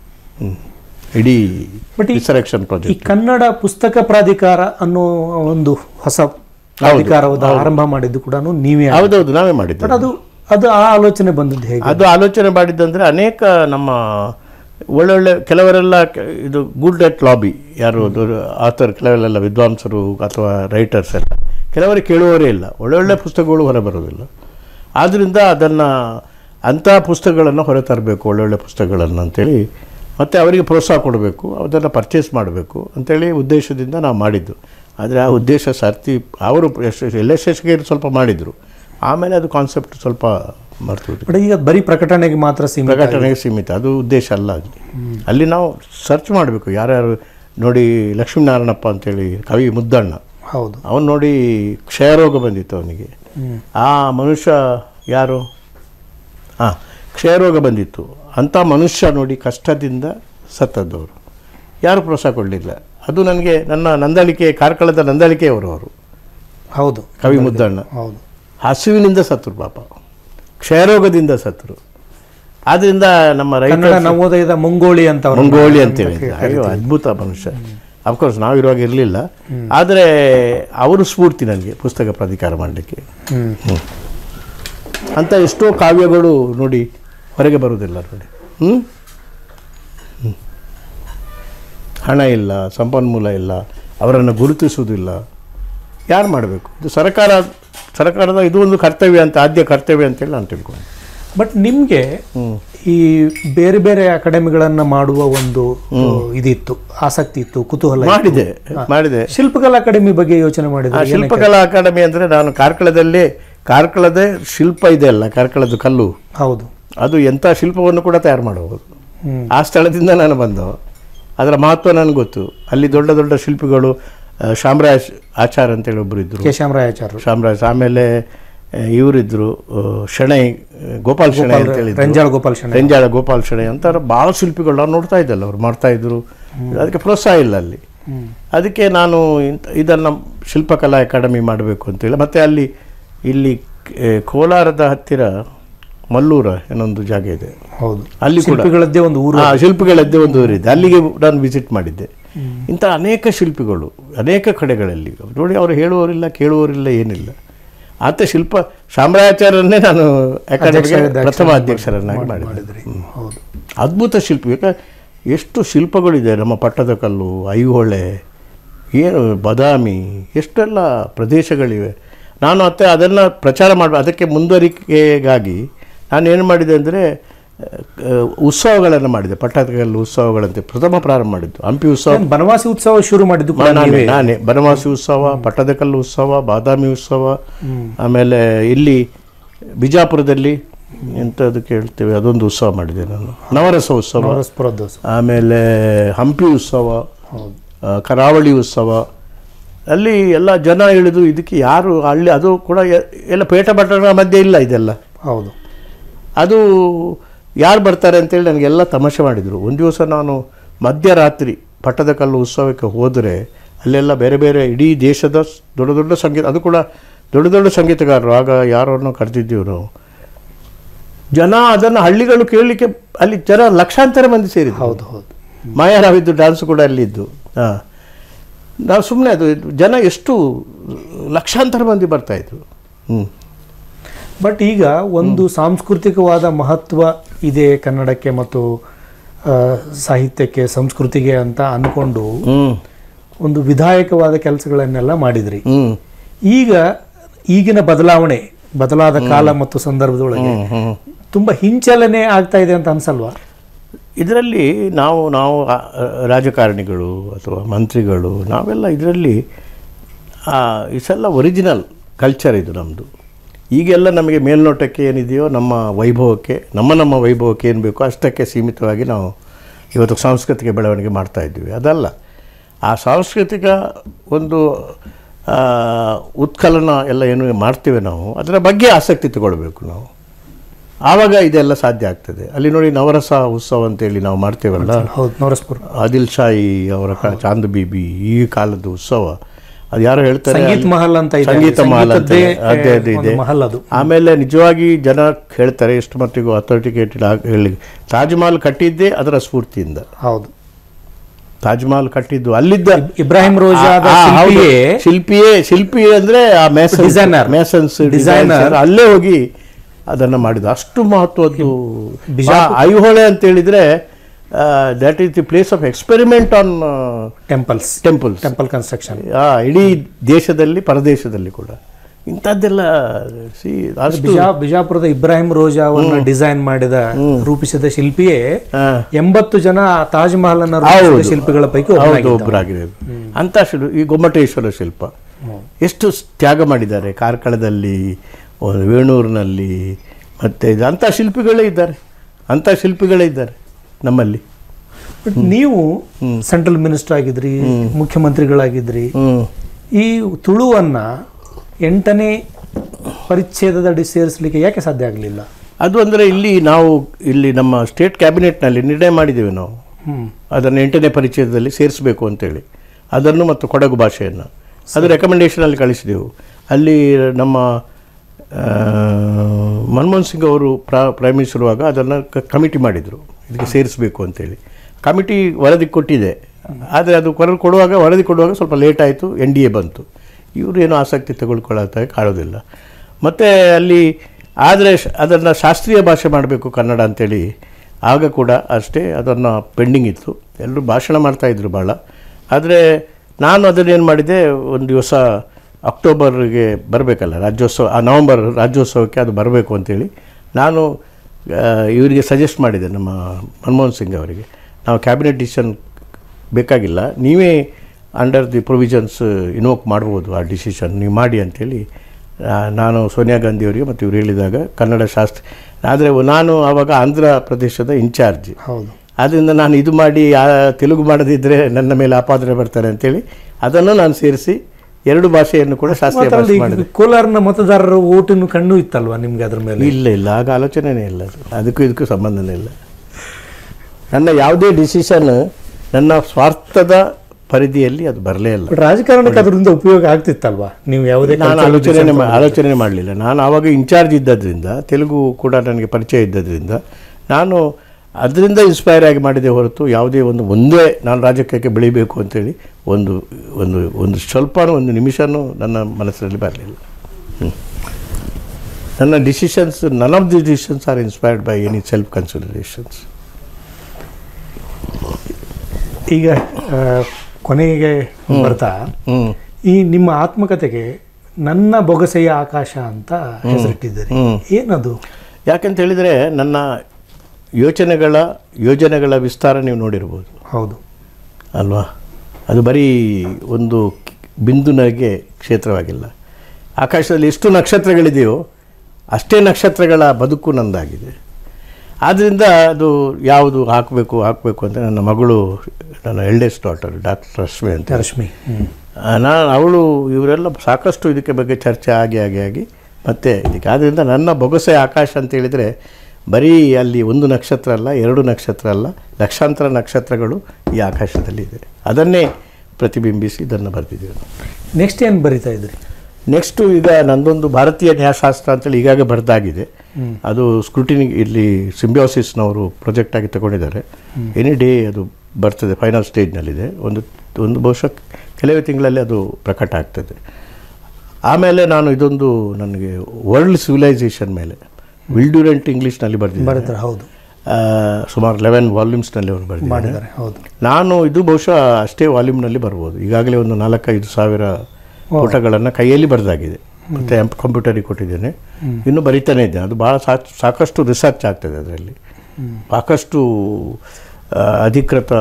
ಇಡೀ But ಈ- ರಿಸರ್ವೆಕ್ಷನ್ ಈ ಪ್ರಾಜೆಕ್ಟ್ ಕನ್ನಡ ಪುಸ್ತಕ ಪ್ರಾಧಿಕಾರ ಅನ್ನೋ ಒಂದು ಹೊಸ ಪ್ರಾಧಿಕಾರವಾದ ಆರಂಭ ಮಾಡಿದ್ದು ಕೂಡ ನೀವೇ ಹೌದೌದು ನಾವೇ ಮಾಡಿದ್ದೆ ಬಟ್ ಅದು ಅದು ಆ ಆಲೋಚನೆ ಬಂದದ್ದು ಹೇಗೆ ಅದು ಆಲೋಚನೆ ಮಾಡಿದ್ದಂದ್ರೆ ಅನೇಕ ನಮ್ಮ ಒಳ್ಳೊಳ್ಳೆ ಕೆಲವರೆಲ್ಲ ಕ- ಇದು ಗುಡ್ ಅಟ್ ಲಾಬಿ ಯಾರು ಆಥರ್ ಕೆಲವರೆಲ್ಲ ವಿದ್ವಾಂಸರು ಅಥವಾ ರೈಟರ್ಸ್ ಎಲ್ಲ ಕೆಲವರಿಗೆ ಕೇಳುವವರೇ ಇಲ್ಲ ಒಳ್ಳೊಳ್ಳೆ ಪುಸ್ತಕಗಳು ಹೊರಬರೋದಿಲ್ಲ ಆದ್ದರಿಂದ ಅದನ್ನು ಅಂಥ ಪುಸ್ತಕಗಳನ್ನು ಹೊರತರಬೇಕು ಒಳ್ಳೊಳ್ಳೆ ಪುಸ್ತಕಗಳನ್ನು ಅಂತೇಳಿ ಮತ್ತು ಅವರಿಗೆ ಪ್ರೋತ್ಸಾಹ ಕೊಡಬೇಕು ಅದನ್ನು ಪರ್ಚೇಸ್ ಮಾಡಬೇಕು ಅಂತೇಳಿ ಉದ್ದೇಶದಿಂದ ನಾವು ಮಾಡಿದ್ದು ಆದರೆ ಆ ಉದ್ದೇಶ ಸರ್ತಿ ಅವರು ಯಶ ಎಲ್ ಎಸ್ ಎಸ್ಗೆ ಸ್ವಲ್ಪ ಮಾಡಿದರು ಆಮೇಲೆ ಅದು ಕಾನ್ಸೆಪ್ಟ್ ಸ್ವಲ್ಪ ಮರ್ತು ಬಟ್ ಈಗ ಬರೀ ಪ್ರಕಟಣೆಗೆ ಮಾತ್ರ ಸೀಮಿತ ಪ್ರಕಟಣೆಗೆ ಸೀಮಿತ ಅದು ಉದ್ದೇಶ ಅಲ್ಲ ಅಲ್ಲಿ ಅಲ್ಲಿ ನಾವು ಸರ್ಚ್ ಮಾಡಬೇಕು ಯಾರ್ಯಾರು ನೋಡಿ ಲಕ್ಷ್ಮೀನಾರಾಯಣಪ್ಪ ಅಂತೇಳಿ ಕವಿ ಮುದ್ದಣ್ಣ ಹೌದು ಅವನು ನೋಡಿ ಕ್ಷಯರೋಗ ಬಂದಿತ್ತು ಅವನಿಗೆ ಆ ಮನುಷ್ಯ ಯಾರು ಹಾಂ ಕ್ಷಯರೋಗ ಬಂದಿತ್ತು ಅಂಥ ಮನುಷ್ಯ ನೋಡಿ ಕಷ್ಟದಿಂದ ಸತ್ತದ್ದವರು ಯಾರು ಪ್ರೋತ್ಸಾಹ ಕೊಡಲಿಲ್ಲ ಅದು ನನಗೆ ನನ್ನ ನಂದಳಿಕೆ ಕಾರ್ಕಳದ ನಂದಳಿಕೆಯವರು ಅವರು ಹೌದು ಕವಿ ಮುದ್ದಣ್ಣ ಹೌದು ಹಸುವಿನಿಂದ ಸತ್ತರು ಪಾಪ ಕ್ಷಯರೋಗದಿಂದ ಸತ್ತರು ಆದ್ರಿಂದ ನಮ್ಮ ರೈತ ಕನ್ನಡ ನವೋದಯದ ಮಂಗೋಳಿ ಅಂತ ಅವ್ರು ಮಂಗೋಳಿ ಅಂತೇಳಿ ಅಯ್ಯೋ ಅದ್ಭುತ ಮನುಷ್ಯ ಅಫ್ಕೋರ್ಸ್ ನಾವು ಇರುವಾಗ ಇರಲಿಲ್ಲ ಆದರೆ ಅವರು ಸ್ಫೂರ್ತಿ ನನಗೆ ಪುಸ್ತಕ ಪ್ರಾಧಿಕಾರ ಮಾಡಲಿಕ್ಕೆ ಹ್ಮ್ ಅಂತ ಎಷ್ಟೋ ಕಾವ್ಯಗಳು ನೋಡಿ ಹೊರಗೆ ಬರುವುದಿಲ್ಲ ನೋಡಿ ಹ್ಞೂ ಹಣ ಇಲ್ಲ ಸಂಪನ್ಮೂಲ ಇಲ್ಲ ಅವರನ್ನು ಗುರುತಿಸುವುದಿಲ್ಲ ಯಾರು ಮಾಡಬೇಕು ಇದು ಸರ್ಕಾರ ಸರ್ಕಾರದ ಇದು ಒಂದು ಕರ್ತವ್ಯ ಅಂತ ಆದ್ಯ ಕರ್ತವ್ಯ ಅಂತೇಳಿ ನಾನು ತಿಳ್ಕೊಂಡು ಬಟ್ ನಿಮ್ಗೆ ಹ್ಞೂ ಈ ಬೇರೆ ಬೇರೆ ಅಕಾಡೆಮಿಗಳನ್ನ ಮಾಡುವ ಒಂದು ಇದಿತ್ತು ಆಸಕ್ತಿ ಇತ್ತು ಕುತೂಹಲ ಇತ್ತು. ಮಾಡಿದೆ ಮಾಡಿದೆ ಶಿಲ್ಪಕಲಾ ಅಕಾಡೆಮಿ ಬಗ್ಗೆ ಯೋಚನೆ ಆ ಮಾಡಿದ್ರೆ ಶಿಲ್ಪಕಲಾ ಅಕಾಡೆಮಿ ಅಂದರೆ ನಾನು ಕಾರ್ಕಳದಲ್ಲಿ ಕಾರ್ಕಳದ ಶಿಲ್ಪ ಇದೆ ಅಲ್ಲ ಕಾರ್ಕಳದ ಕಲ್ಲು ಹೌದು ಅದು ಎಂಥ ಶಿಲ್ಪವನ್ನು ಕೂಡ ತಯಾರು ಮಾಡಬಹುದು ಹ್ಮ್ ಆ ಸ್ಥಳದಿಂದ ನಾನು ಬಂದು ಅದರ ಮಹತ್ವ ನನಗೆ ಗೊತ್ತು ಅಲ್ಲಿ ದೊಡ್ಡ ದೊಡ್ಡ ಶಿಲ್ಪಿಗಳು ಆ, ಶಾಮರಾಜ್ ಆಚಾರ್ ಅಂತೇಳಿ ಒಬ್ಬರು ಇದ್ದರು ಕೆ ಶ್ಯಾಮರಾಯಾಚಾರ್ಯರು ಶಾಮರಾಜ್ ಆಮೇಲೆ ಆ, ಇವರಿದ್ರು ಆ, ಶೆಣೈ ಆ, ಗೋಪಾಲ್ ಶೆಣೈ ಅಂತ ಹೇಳಿದ್ರು ರಂಜಾಳ ಗೋಪಾಲ್ ಶೆಣೈ ರೆಂಜಾಳ ಗೋಪಾಲ್ ಶೆಣೈ ಅಂತ ಭಾಳ ಶಿಲ್ಪಿಗಳು ನಾನು ನೋಡ್ತಾ ಇದ್ದಲ್ಲ ಅವ್ರು ಮಾಡ್ತಾ ಇದ್ರು ಅದಕ್ಕೆ ಪ್ರೋತ್ಸಾಹ ಇಲ್ಲ ಅಲ್ಲಿ ಹ್ಮ್. ಅದಕ್ಕೆ ನಾನು ಇಂಥ ಇದನ್ನು ಶಿಲ್ಪಕಲಾ ಅಕಾಡೆಮಿ ಮಾಡಬೇಕು ಅಂತೇಳಿ ಮತ್ತು ಅಲ್ಲಿ ಇಲ್ಲಿ ಆ, ಕೋಲಾರದ ಹತ್ತಿರ ಮಲ್ಲೂರ ಏನೊಂದು ಜಾಗ ಇದೆ ಹೌದು ಅಲ್ಲಿ ಕೂಡ ಶಿಲ್ಪಿಗಳದ್ದೇ ಒಂದು ಊರು ಆ, ಶಿಲ್ಪಿಗಳದ್ದೇ ಒಂದು ಊರಿದೆ ಅಲ್ಲಿಗೆ ನಾನು ವಿಸಿಟ್ ಮಾಡಿದ್ದೆ ಇಂಥ ಅನೇಕ ಶಿಲ್ಪಿಗಳು ಅನೇಕ ಕಡೆಗಳಲ್ಲಿ ನೋಡಿ ಅವರು ಹೇಳುವವರಿಲ್ಲ ಕೇಳುವವರಿಲ್ಲ ಏನಿಲ್ಲ ಆತ ಶಿಲ್ಪ ಶಾಮರಾಚಾರ್ಯನ್ನೇ ನಾನು ಅಕಾಡೆಮಿಗೆ ಅಧ್ಯಕ್ಷ- ಪ್ರಥಮ ಅಧ್ಯಕ್ಷರನ್ನಾಗಿ ಮಾಡಿದೆ ಮಾಡಿದ್ರಿ ಹೌದು ಅದ್ಭುತ ಶಿಲ್ಪಿ ಯಾಕೆ ಎಷ್ಟು ಶಿಲ್ಪಗಳಿದೆ ನಮ್ಮ ಪಟ್ಟದಕಲ್ಲು ಐಹೊಳೆ ಏನು ಬದಾಮಿ ಎಷ್ಟೆಲ್ಲ ಪ್ರದೇಶಗಳಿವೆ ನಾನು ಮತ್ತೆ ಅದನ್ನು ಪ್ರಚಾರ ಮಾಡಿ ಅದಕ್ಕೆ ಮುಂದುವರಿಕೆಗಾಗಿ ನಾನು ಏನು ಮಾಡಿದೆ ಅಂದರೆ ಉತ್ಸವಗಳನ್ನು ಮಾಡಿದೆ ಪಟ್ಟದಕಲ್ಲು ಉತ್ಸವಗಳಂತೆ ಪ್ರಥಮ ಪ್ರಾರಂಭ ಮಾಡಿದ್ದು ಹಂಪಿ ಉತ್ಸವ ಏನ್ ಬನವಾಸಿ ಉತ್ಸವ ಶುರು ಮಾಡಿದ್ದು ಕೂಡ ನಾನೇ ನೀವೇ ನಾನೇ ಬನವಾಸಿ ಉತ್ಸವ ಪಟ್ಟದಕಲ್ಲು ಉತ್ಸವ ಬಾದಾಮಿ ಉತ್ಸವ ಆಮೇಲೆ ಇಲ್ಲಿ ಬಿಜಾಪುರದಲ್ಲಿ ಎಂಥದಕ್ಕೆ ಹೇಳ್ತೇವೆ ಅದೊಂದು ಉತ್ಸವ ಮಾಡಿದೆ ನಾನು ನವರಸ ಉತ್ಸವ ನವರಸಪುರದ್ದೋತ್ಸವ. ಆಮೇಲೆ ಹಂಪಿ ಉತ್ಸವ ಹೌದು ಆ, ಕರಾವಳಿ ಉತ್ಸವ ಅಲ್ಲಿ ಎಲ್ಲ ಜನ ಇಳಿದು ಇದಕ್ಕೆ ಯಾರು ಅಲ್ಲಿ ಅದು ಕೂಡ ಎ- ಎಲ್ಲ ಪೇಟ ಪಟ್ಟಣಗಳ ಮಧ್ಯೆ ಇಲ್ಲ ಇದೆಲ್ಲ ಹೌದು ಅದು ಯಾರು ಬರ್ತಾರೆ ಅಂತೇಳಿ ನನಗೆಲ್ಲ ತಮಾಷೆ ಮಾಡಿದರು ಒಂದು ದಿವಸ ನಾನು ಮಧ್ಯರಾತ್ರಿ ಪಟ್ಟದಕಲ್ಲು ಉತ್ಸವಕ್ಕೆ ಹೋದರೆ ಅಲ್ಲೆಲ್ಲ ಬೇರೆ ಬೇರೆ ಇಡೀ ದೇಶದ ಸ್- ದೊಡ್ಡ ದೊಡ್ಡ ಸಂಗೀತ ಅದು ಕೂಡ ದೊಡ್ಡ ದೊಡ್ಡ ಸಂಗೀತಗಾರರು ಆಗ ಯಾರನ್ನು ಕರೆದಿದ್ದೀವಿ ನಾವು ಜನ ಅದನ್ನು ಹಳ್ಳಿಗಳು ಕೇಳಲಿಕ್ಕೆ ಅಲ್ಲಿ ಜನ ಲಕ್ಷಾಂತರ ಮಂದಿ ಸೇರಿದ್ರು ಹೌದು ಹೌದು ಮಾಯಾರಾವಿದ್ದು ಡ್ಯಾನ್ಸ್ ಕೂಡ ಅಲ್ಲಿದ್ದು ಹಾಂ ನಾವು ಸುಮ್ಮನೆ ಅದು ಜನ ಎಷ್ಟು ಲಕ್ಷಾಂತರ ಮಂದಿ ಬರ್ತಾಯಿದ್ರು ಹ್ಞೂ ಬಟ್ ಈಗ ಒಂದು ಸಾಂಸ್ಕೃತಿಕವಾದ ಮಹತ್ವ ಇದೆ ಕನ್ನಡಕ್ಕೆ ಮತ್ತು ಆ, ಸಾಹಿತ್ಯಕ್ಕೆ ಸಂಸ್ಕೃತಿಗೆ ಅಂತ ಅನ್ಕೊಂಡು ಹ್ಞೂ ಒಂದು ವಿಧಾಯಕವಾದ ಕೆಲಸಗಳನ್ನೆಲ್ಲ ಮಾಡಿದ್ರಿ ಹ್ಞೂ ಈಗ ಈಗಿನ ಬದಲಾವಣೆ ಬದಲಾದ ಕಾಲ ಮತ್ತು ಸಂದರ್ಭದೊಳಗೆ ಹ್ಞೂ ತುಂಬಾ ಹಿಂಚಲನೆ ಆಗ್ತಾ ಇದೆ ಅಂತ ಅನ್ಸಲ್ವಾ ಇದರಲ್ಲಿ ನಾವು ನಾವು ಆ, ರಾಜಕಾರಣಿಗಳು ಅಥವಾ ಮಂತ್ರಿಗಳು ನಾವೆಲ್ಲ ಇದರಲ್ಲಿ ಇಸೆಲ್ಲ ಒರಿಜಿನಲ್ ಕಲ್ಚರ್ ಇದು ನಮ್ಮದು ಈಗೆಲ್ಲ ನಮಗೆ ಮೇಲ್ನೋಟಕ್ಕೆ ಏನಿದೆಯೋ ನಮ್ಮ ವೈಭವಕ್ಕೆ ನಮ್ಮ ನಮ್ಮ ವೈಭವಕ್ಕೆ ಏನು ಬೇಕೋ ಅಷ್ಟಕ್ಕೆ ಸೀಮಿತವಾಗಿ ನಾವು ಇವತ್ತು ಸಾಂಸ್ಕೃತಿಕ ಬೆಳವಣಿಗೆ ಮಾಡ್ತಾ ಇದ್ದೀವಿ ಅದಲ್ಲ ಆ ಸಾಂಸ್ಕೃತಿಕ ಒಂದು ಆ, ಉತ್ಕಲನ ಎಲ್ಲ ಏನು ಮಾಡ್ತೇವೆ ನಾವು ಅದರ ಬಗ್ಗೆ ಆಸಕ್ತಿ ತಗೊಳ್ಬೇಕು ನಾವು ಆವಾಗ ಇದೆಲ್ಲ ಸಾಧ್ಯ ಆಗ್ತದೆ ಅಲ್ಲಿ ನೋಡಿ ನವರಸ ಉತ್ಸವ ಅಂತೇಳಿ ನಾವು ಮಾಡ್ತೇವಲ್ಲ ಹೌದು ನವರಸ್ಪುರ ಆದಿಲ್ ಶಾಹಿ ಅವರ ಕ- ಚಾಂದ್ ಬೀಬಿ ಈ ಕಾಲದ ಉತ್ಸವ ಅದು ಯಾರೋ ಹೇಳ್ತಾರೆ ಸಂಗೀತ್ ಅಲ್ಲಿ- ಮಹಲ್ ಅಂತ ಇದೆ ಸಂಗೀತ ಮಹಲ್ ಅಂತ ಸಂಗೀತದ್ದೇ, ಅದೇ ಅದೇ ಒಂದು ಇದೆ ಮಹಲ್ ಅದು ಆಮೇಲೆ ನಿಜವಾಗಿ ಜನ ಹೇಳ್ತಾರೆ ಎಷ್ಟು ಮಟ್ಟಿಗೂ ಅಥೆಂಟಿಕೇಟೆಡ್ ಹೇಳಿ ತಾಜ್ ಮಹಲ್ ಕಟ್ಟಿದ್ದೇ ಅದರ ಸ್ಫೂರ್ತಿಯಿಂದ ಹೌದು ತಾಜ್ ಮಹಲ್ ಕಟ್ಟಿದ್ದು ಅಲ್ಲಿದ್ದ ಇಬ್ರಾಹಿಂ ರೋಜಾದ ಆ, ಆ, ಹೌದು. ಶಿಲ್ಪಿಯೇ ಶಿಲ್ಪಿಯೇ ಶಿಲ್ಪಿ ಅಂದ್ರೆ ಆ mason Designer. Masons Designer. Designer ಅಲ್ಲೇ ಹೋಗಿ ಅದನ್ನ ಮಾಡಿದ್ದು ಅಷ್ಟು ಮಹತ್ವದ್ದು ಬಿಜಾಪುರ- ಆ, ಐಹೊಳೆ ಅಂತ ಹೇಳಿದ್ರೆ that is the place of experiment on temples temples temple construction ಇಡೀ ದೇಶದಲ್ಲಿ ಪರದೇಶದಲ್ಲಿ ಕೂಡ ಇಂಥದ್ದೆಲ್ಲ ಸಿ ಅಷ್ಟು ಬಿಜಾ ಬಿಜಾಪುರದ ಇಬ್ರಾಹಿಂ ರೋಜಾವನ್ನ ಡಿಸೈನ್ ಮಾಡಿದ ರೂಪಿಸಿದ ಶಿಲ್ಪಿಯೇ ಹಾ. ಎಂಬತ್ತು ಜನ ತಾಜ್ ಮಹಲ್ ಅನ್ನ ರೂಪಿಸಿದ ಹೌದು. ಶಿಲ್ಪಿಗಳ ಪೈಕಿ ಹೌದು ಒಬ್ಬನಾಗಿದ್ದ. ಒಬ್ಬರಾಗಿದೆ ಅಂತ ಶಿಲ್ಪ ಈ ಗೊಮ್ಮಟೇಶ್ವರ ಶಿಲ್ಪ ಎಷ್ಟು ಸ್- ತ್ಯಾಗ ಮಾಡಿದ್ದಾರೆ ಕಾರ್ಕಳದಲ್ಲಿ ಒಂದು ವೇಣೂರಿನಲ್ಲಿ ಮತ್ತೆ ಇದು ಅಂಥ ಶಿಲ್ಪಿಗಳೇ ಇದ್ದಾರೆ ಅಂಥ ಶಿಲ್ಪಿಗಳೇ ಇದ್ದಾರೆ ನಮ್ಮಲ್ಲಿ ಬಟ್ ನೀವು ಸೆಂಟ್ರಲ್ ಮಿನಿಸ್ಟರ್ ಆಗಿದ್ರಿ ಮುಖ್ಯಮಂತ್ರಿಗಳಾಗಿದ್ರಿ ಹ್ಞೂ ಈ ತುಳುವನ್ನ ಎಂಟನೇ ಪರಿಚ್ಛೇದದ ಅಡಿ ಸೇರಿಸಲಿಕ್ಕೆ ಯಾಕೆ ಸಾಧ್ಯ ಆಗಲಿಲ್ಲ ಅದು ಅಂದರೆ ಇಲ್ಲಿ ನಾವು ಇಲ್ಲಿ ನಮ್ಮ ಸ್ಟೇಟ್ ಕ್ಯಾಬಿನೆಟ್ನಲ್ಲಿ ನಿರ್ಣಯ ಮಾಡಿದ್ದೇವೆ ನಾವು ಹ್ಮ್ ಅದನ್ನು ಎಂಟನೇ ಪರಿಚಯದಲ್ಲಿ ಸೇರಿಸಬೇಕು ಅಂತೇಳಿ ಅದನ್ನು ಮತ್ತು ಕೊಡಗು ಭಾಷೆಯನ್ನು ಅದು ರೆಕಮೆಂಡೇಷನಲ್ಲಿ ಕಳಿಸಿದೆವು ಅಲ್ಲಿ ನಮ್ಮ ಆ, ಮನಮೋಹನ್ ಸಿಂಗ್ ಅವರು ಪ್ರಾ ಪ್ರೈಮ್ ಮಿನಿಸ್ಟರ್ ಇರುವಾಗ ಅದನ್ನು ಕಮಿಟಿ ಮಾಡಿದರು ಇದಕ್ಕೆ ಸೇರಿಸಬೇಕು ಅಂತೇಳಿ ಕಮಿಟಿ ವರದಿ ಕೊಟ್ಟಿದೆ ಆದರೆ ಅದು ವರದಿ ಕೊಡುವಾಗ ವರದಿ ಕೊಡುವಾಗ ಸ್ವಲ್ಪ ಲೇಟ್ ಆಯಿತು ಎನ್ ಡಿ ಎ ಬಂತು ಇವರು ಏನೂ ಆಸಕ್ತಿ ತಗೊಳ್ಕೊಳ್ಳೋದ ಕಾಣೋದಿಲ್ಲ ಮತ್ತು ಅಲ್ಲಿ ಆದರೆ ಅದನ್ನು ಶಾಸ್ತ್ರೀಯ ಭಾಷೆ ಮಾಡಬೇಕು ಕನ್ನಡ ಅಂತೇಳಿ ಆಗ ಕೂಡ ಅಷ್ಟೇ ಅದನ್ನು ಪೆಂಡಿಂಗ್ ಇತ್ತು ಎಲ್ಲರೂ ಭಾಷಣ ಮಾಡ್ತಾಯಿದ್ರು ಭಾಳ ಆದರೆ ನಾನು ಅದನ್ನೇನು ಮಾಡಿದೆ ಒಂದು ದಿವಸ ಅಕ್ಟೋಬರ್ಗೆ ಬರಬೇಕಲ್ಲ ರಾಜ್ಯೋತ್ಸವ ಆ ನವಂಬರ್ ರಾಜ್ಯೋತ್ಸವಕ್ಕೆ ಅದು ಬರಬೇಕು ಅಂತೇಳಿ ನಾನು ಆ, ಇವರಿಗೆ ಸಜೆಸ್ಟ್ ಮಾಡಿದೆ ನಮ್ಮ ಮನಮೋಹನ್ ಸಿಂಗ್ ಅವರಿಗೆ ನಾವು ಕ್ಯಾಬಿನೆಟ್ ಡಿಸಿಷನ್ ಬೇಕಾಗಿಲ್ಲ ನೀವೇ ಅಂಡರ್ ದಿ ಪ್ರೊವಿಷನ್ಸ್ ಇನ್ವೋಕ್ ಮಾಡ್ಬೋದು ಆ ಡಿಸಿಷನ್ ನೀವು ಮಾಡಿ ಅಂಥೇಳಿ ಆ, ನಾನು ಸೋನಿಯಾ ಗಾಂಧಿ ಅವರಿಗೆ ಮತ್ತು ಇವ್ರು ಹೇಳಿದಾಗ ಕನ್ನಡ ಶಾಸ್ತ್ರ ಆದರೆ ನಾನು ಆವಾಗ ಆಂಧ್ರ ಪ್ರದೇಶದ ಇನ್ಚಾರ್ಜ್ ಹೌದು ಆದ್ದರಿಂದ ನಾನು ಇದು ಮಾಡಿ ಆ ತೆಲುಗು ಮಾಡದಿದ್ದರೆ ನನ್ನ ಮೇಲೆ ಆಪಾದನೆ ಬರ್ತಾರೆ ಅಂತೇಳಿ ಅದನ್ನು ನಾನು ಸೇರಿಸಿ ಎರಡು ಭಾಷೆಯನ್ನು ಕೂಡ ಶಾಸ್ತ್ರೀಯ ಮತ್ತೆ ಭಾಷೆ ಅಲ್ಲಿ ಮಾಡಿದೆ ಕೋಲಾರ್ನ ಮತದಾರರ ಓಟಿನ ಕಣ್ಣು ಇತ್ತಲ್ವಾ ನಿಮ್ಗೆ ಅದ್ರ ಮೇಲೆ ಇಲ್ಲ ಇಲ್ಲ ಆಗ ಆಲೋಚನೆನೇ ಇಲ್ಲ ಅದು ಅದಕ್ಕೂ ಇದಕ್ಕೂ ಸಂಬಂಧನೇ ಇಲ್ಲ ನನ್ನ ಯಾವುದೇ ಡಿಸಿಷನ್ ನನ್ನ ಸ್ವಾರ್ಥದ ಪರಿಧಿಯಲ್ಲಿ ಅದು ಬರಲೇ ಇಲ್ಲ ಬಟ್ ರಾಜಕಾರಣಕ್ಕೆ ಅದರಿಂದ ಉಪಯೋಗ ಆಗ್ತಿತ್ತಲ್ವಾ ನೀವು ಯಾವುದೇ ನಾನು cultural ಆಲೋಚನೆ decision ಆಲೋಚನೆ ಮಾಡಲಿಲ್ಲ ನಾನು ಆವಾಗ ಇನ್ಚಾರ್ಜ್ ಇದ್ದದ್ರಿಂದ ತೆಲುಗು ಕೂಡ ನನಗೆ ಪರಿಚಯ ಇದ್ದದ್ರಿಂದ ನಾನು ಅದರಿಂದ ಇನ್ಸ್ಪೈರ್ ಆಗಿ ಮಾಡಿದೆ ಹೊರತು ಯಾವುದೇ ಒಂದು ಒಂದೇ ನಾನು ರಾಜಕೀಯಕ್ಕೆ ಬೆಳಿಬೇಕು ಅಂತೇಳಿ ಒಂದು ಒಂದು ಒಂದು ಸ್ವಲ್ಪನೂ ಒಂದು ನಿಮಿಷನೂ ನನ್ನ ಮನಸ್ಸಿನಲ್ಲಿ ಬರಲಿಲ್ಲ ನನ್ನ decisions none of the decisions are inspired by any self considerations ಈಗ ಆ, ಕೊನೆಗೆ ಬರ್ತಾ ಹ್ಞೂ ಈ ನಿಮ್ಮ ಆತ್ಮಕತೆಗೆ ನನ್ನ ಬೊಗಸೆಯ ಆಕಾಶ ಅಂತ ಹೆಸರಿಟ್ಟಿದ್ದೀರಿ ಹ್ಮ್. ಏನದು ಯಾಕಂತ ಹೇಳಿದರೆ ನನ್ನ ಯೋಚನೆಗಳ ಯೋಜನೆಗಳ ವಿಸ್ತಾರ ನೀವು ನೋಡಿರ್ಬೋದು ಹೌದು ಅಲ್ವಾ ಅದು ಬರೀ ಒಂದು ಬಿಂದುನಗೆ ಕ್ಷೇತ್ರವಾಗಿಲ್ಲ ಆಕಾಶದಲ್ಲಿ ಎಷ್ಟು ನಕ್ಷತ್ರಗಳಿದೆಯೋ ಅಷ್ಟೇ ನಕ್ಷತ್ರಗಳ ಬದುಕು ನಂದಾಗಿದೆ ಆದ್ದರಿಂದ ಅದು ಯಾವುದು ಹಾಕಬೇಕು ಹಾಕಬೇಕು ಅಂತ ನನ್ನ ಮಗಳು ನನ್ನ ಎಲ್ಡೆಸ್ಟ್ ಡಾಟರ್ ಡಾಕ್ಟರ್ ರಶ್ಮಿ ಅಂತ ರಶ್ಮಿ ಹ್ಮ್. ನಾನು ಅವಳು ಇವರೆಲ್ಲ ಸಾಕಷ್ಟು ಇದಕ್ಕೆ ಬಗ್ಗೆ ಚರ್ಚೆ ಆಗಿ ಆಗಿ ಆಗಿ ಮತ್ತೆ ಇದಕ್ಕೆ ಆದ್ದರಿಂದ ನನ್ನ ಬೊಗಸೆ ಆಕಾಶ ಅಂತ ಹೇಳಿದರೆ ಬರೀ ಅಲ್ಲಿ ಒಂದು ನಕ್ಷತ್ರ ಅಲ್ಲ ಎರಡು ನಕ್ಷತ್ರ ಅಲ್ಲ ಲಕ್ಷಾಂತರ ನಕ್ಷತ್ರಗಳು ಈ ಆಕಾಶದಲ್ಲಿ ಇದೆ ಅದನ್ನೇ ಪ್ರತಿಬಿಂಬಿಸಿ ಇದನ್ನು ಬರೆದಿದ್ದೇವೆ ನೆಕ್ಸ್ಟ್ ಏನು ಬರಿತಾ ಇದ್ರಿ ನೆಕ್ಸ್ಟು ಈಗ ನಂದೊಂದು ಭಾರತೀಯ ನ್ಯಾಯಶಾಸ್ತ್ರ ಅಂತೇಳಿ ಈಗಾಗ ಬರೆದಾಗಿದೆ ಅದು ಸ್ಕ್ರೂಟಿನಿ ಇಲ್ಲಿ ಸಿಂಬಿಯೋಸಿಸ್ನವರು ಪ್ರಾಜೆಕ್ಟ್ ಆಗಿ ತಗೊಂಡಿದ್ದಾರೆ ಎನಿ ಡೇ ಅದು ಬರ್ತದೆ ಫೈನಲ್ ಸ್ಟೇಜ್ನಲ್ಲಿದೆ ಒಂದು ಒಂದು ಬಹುಶಃ ಕೆಲವೇ ತಿಂಗಳಲ್ಲಿ ಅದು ಪ್ರಕಟ ಆಗ್ತದೆ ಆಮೇಲೆ ನಾನು ಇದೊಂದು ನನಗೆ ವರ್ಲ್ಡ್ ಸಿವಿಲೈಸೇಷನ್ ಮೇಲೆ ವಿಲ್ಡ್ಯೂರೆಂಟ್ ಇಂಗ್ಲೀಷ್ನಲ್ಲಿ ಬರೆದಿದ್ದೆ ಬರೀತಾರೆ ಹೌದು ಸುಮಾರು ಲೆವೆನ್ ವಾಲ್ಯೂಮ್ಸ್ನಲ್ಲಿ ಅವರು ಬರೆದಿದ್ದಾರೆ ಮಾಡಿದ್ದಾರೆ ಹೌದು ನಾನು ಇದು ಬಹುಶಃ ಅಷ್ಟೇ ವಾಲ್ಯೂಮ್ನಲ್ಲಿ ಬರ್ಬೋದು ಈಗಾಗಲೇ ಒಂದು ನಾಲ್ಕೈದು ಸಾವಿರ ಪುಟಗಳನ್ನು ಕೈಯಲ್ಲಿ ಬರೆದಾಗಿದೆ ಮತ್ತು ಕಂಪ್ಯೂಟರಿಗೆ ಕೊಟ್ಟಿದ್ದೇನೆ ಇನ್ನು ಬರಿತಾನೆ ಇದ್ದೇನೆ ಅದು ಭಾಳ ಸಾ ಸಾಕಷ್ಟು ರಿಸರ್ಚ್ ಆಗ್ತದೆ ಅದರಲ್ಲಿ ಸಾಕಷ್ಟು ಆ, ಅಧಿಕೃತ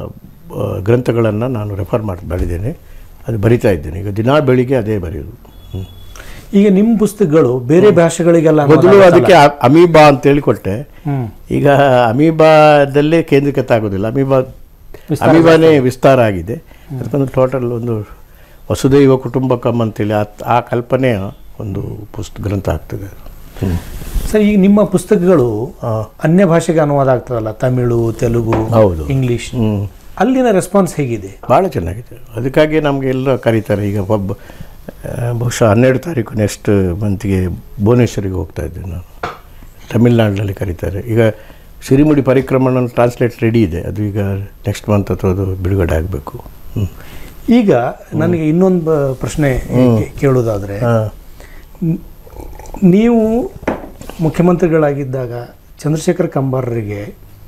ಗ್ರಂಥಗಳನ್ನು ನಾನು ರೆಫರ್ ಮಾಡಿ ಬರೆದಿದ್ದೇನೆ ಅದು ಬರಿತಾ ಇದ್ದೇನೆ ಈಗ ದಿನಾ ಬೆಳಿಗ್ಗೆ ಅದೇ ಬರೆಯೋದು ಹ್ಮ್. ಈಗ ನಿಮ್ಮ ಪುಸ್ತಕಗಳು ಬೇರೆ ಭಾಷೆಗಳಿಗೆಲ್ಲ ಮೊದಲು ಅನುವಾದ ಅದಕ್ಕೆ ಅ- ಅಮೀಬಾ ಅಂತೇಳಿ ಕೊಟ್ಟೆ ಹ್ಮ್. ಈಗ ಅಮೀಬಾದಲ್ಲೇ ಕೇಂದ್ರೀಕೃತ ಆಗೋದಿಲ್ಲ ಅಮೀಬಾ ಅಮೀಬಾನೇ ವಿಸ್ತಾರ ಆಗಿದೆ ಅದಕ್ಕೊಂದು ಟೋಟಲ್ ಒಂದು ವಸುದೈವ ಕುಟುಂಬಕಂ ಅಂತೇಳಿ ಆ ಆ ಕಲ್ಪನೆಯ ಒಂದು ಪುಸ್ತಕ ಗ್ರಂಥ ಆಗ್ತದೆ ಹ್ಮ್. ಸರ್ ಈಗ ನಿಮ್ಮ ಪುಸ್ತಕಗಳು ಆ, ಅನ್ಯ ಭಾಷೆಗೆ ಅನುವಾದ ಆಗ್ತದಲ್ಲ ತಮಿಳು ತೆಲುಗು ಹೌದು. ಇಂಗ್ಲಿಷ್ ಹ್ಮ್. ಅಲ್ಲಿನ ರೆಸ್ಪಾನ್ಸ್ ಹೇಗಿದೆ ಭಾಳ ಚೆನ್ನಾಗಿದೆ ಅದಕ್ಕಾಗಿ ನಮಗೆ ಎಲ್ಲ ಕರೀತಾರೆ ಈಗ ಒಬ್ಬ ಆ, ಬಹುಶಃ ಹನ್ನೆರಡು ತಾರೀಕು ನೆಕ್ಸ್ಟ್ ಮಂತ್ಗೆ ಭುವನೇಶ್ವರಿಗೆ ಹೋಗ್ತಾ ಇದ್ದೇನೆ ನಾನು ತಮಿಳ್ನಾಡಿನಲ್ಲಿ ಕರೀತಾರೆ ಈಗ ಸಿರಿಮುಡಿ ಪರಿಕ್ರಮಣ ಟ್ರಾನ್ಸ್ಲೇಟ್ ರೆಡಿ ಇದೆ ಅದು ಈಗ ನೆಕ್ಸ್ಟ್ ಮಂತ್ ಅಥವಾ ಅದು ಬಿಡುಗಡೆ ಆಗಬೇಕು ಹ್ಞೂ ಈಗ ನನಗೆ ಇನ್ನೊಂದು ಬ- ಪ್ರಶ್ನೆ ಕೇ- ಕೇಳೋದಾದ್ರೆ ಹಾಂ ನ್- ನೀವು ಮುಖ್ಯಮಂತ್ರಿಗಳಾಗಿದ್ದಾಗ ಚಂದ್ರಶೇಖರ್ ಕಂಬಾರರಿಗೆ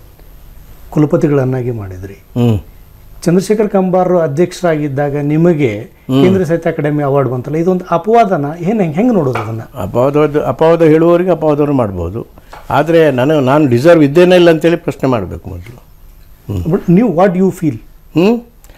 ಕುಲಪತಿಗಳನ್ನಾಗಿ ಮಾಡಿದ್ರಿ ಹ್ಞೂ ಚಂದ್ರಶೇಖರ್ ಕಂಬಾರ್ ಅಧ್ಯಕ್ಷರಾಗಿದ್ದಾಗ ನಿಮಗೆ ಕೇಂದ್ರ ಸಾಹಿತ್ಯ ಅಕಾಡೆಮಿ ಅವಾರ್ಡ್ ಬಂತಲ್ಲ ಇದೊಂದು ಅಪವಾದನ ಏನು ಹೆಂಗೆ ಹೆಂಗೆ ನೋಡೋದು ಅದನ್ನು ಅಪವಾದ ಅಪವಾದ ಹೇಳುವವರಿಗೆ ಅಪವಾದವನ್ನು ಮಾಡ್ಬೋದು ಆದರೆ ನಾನು ನಾನು ಡಿಸರ್ವ್ ಇದ್ದೇನೆ ಇಲ್ಲ ಅಂತೇಳಿ ಪ್ರಶ್ನೆ ಮಾಡಬೇಕು ಮೊದಲು ಬಟ್ ನೀವು ವಾಟ್ ಯು ಫೀಲ್ ಹ್ಞೂ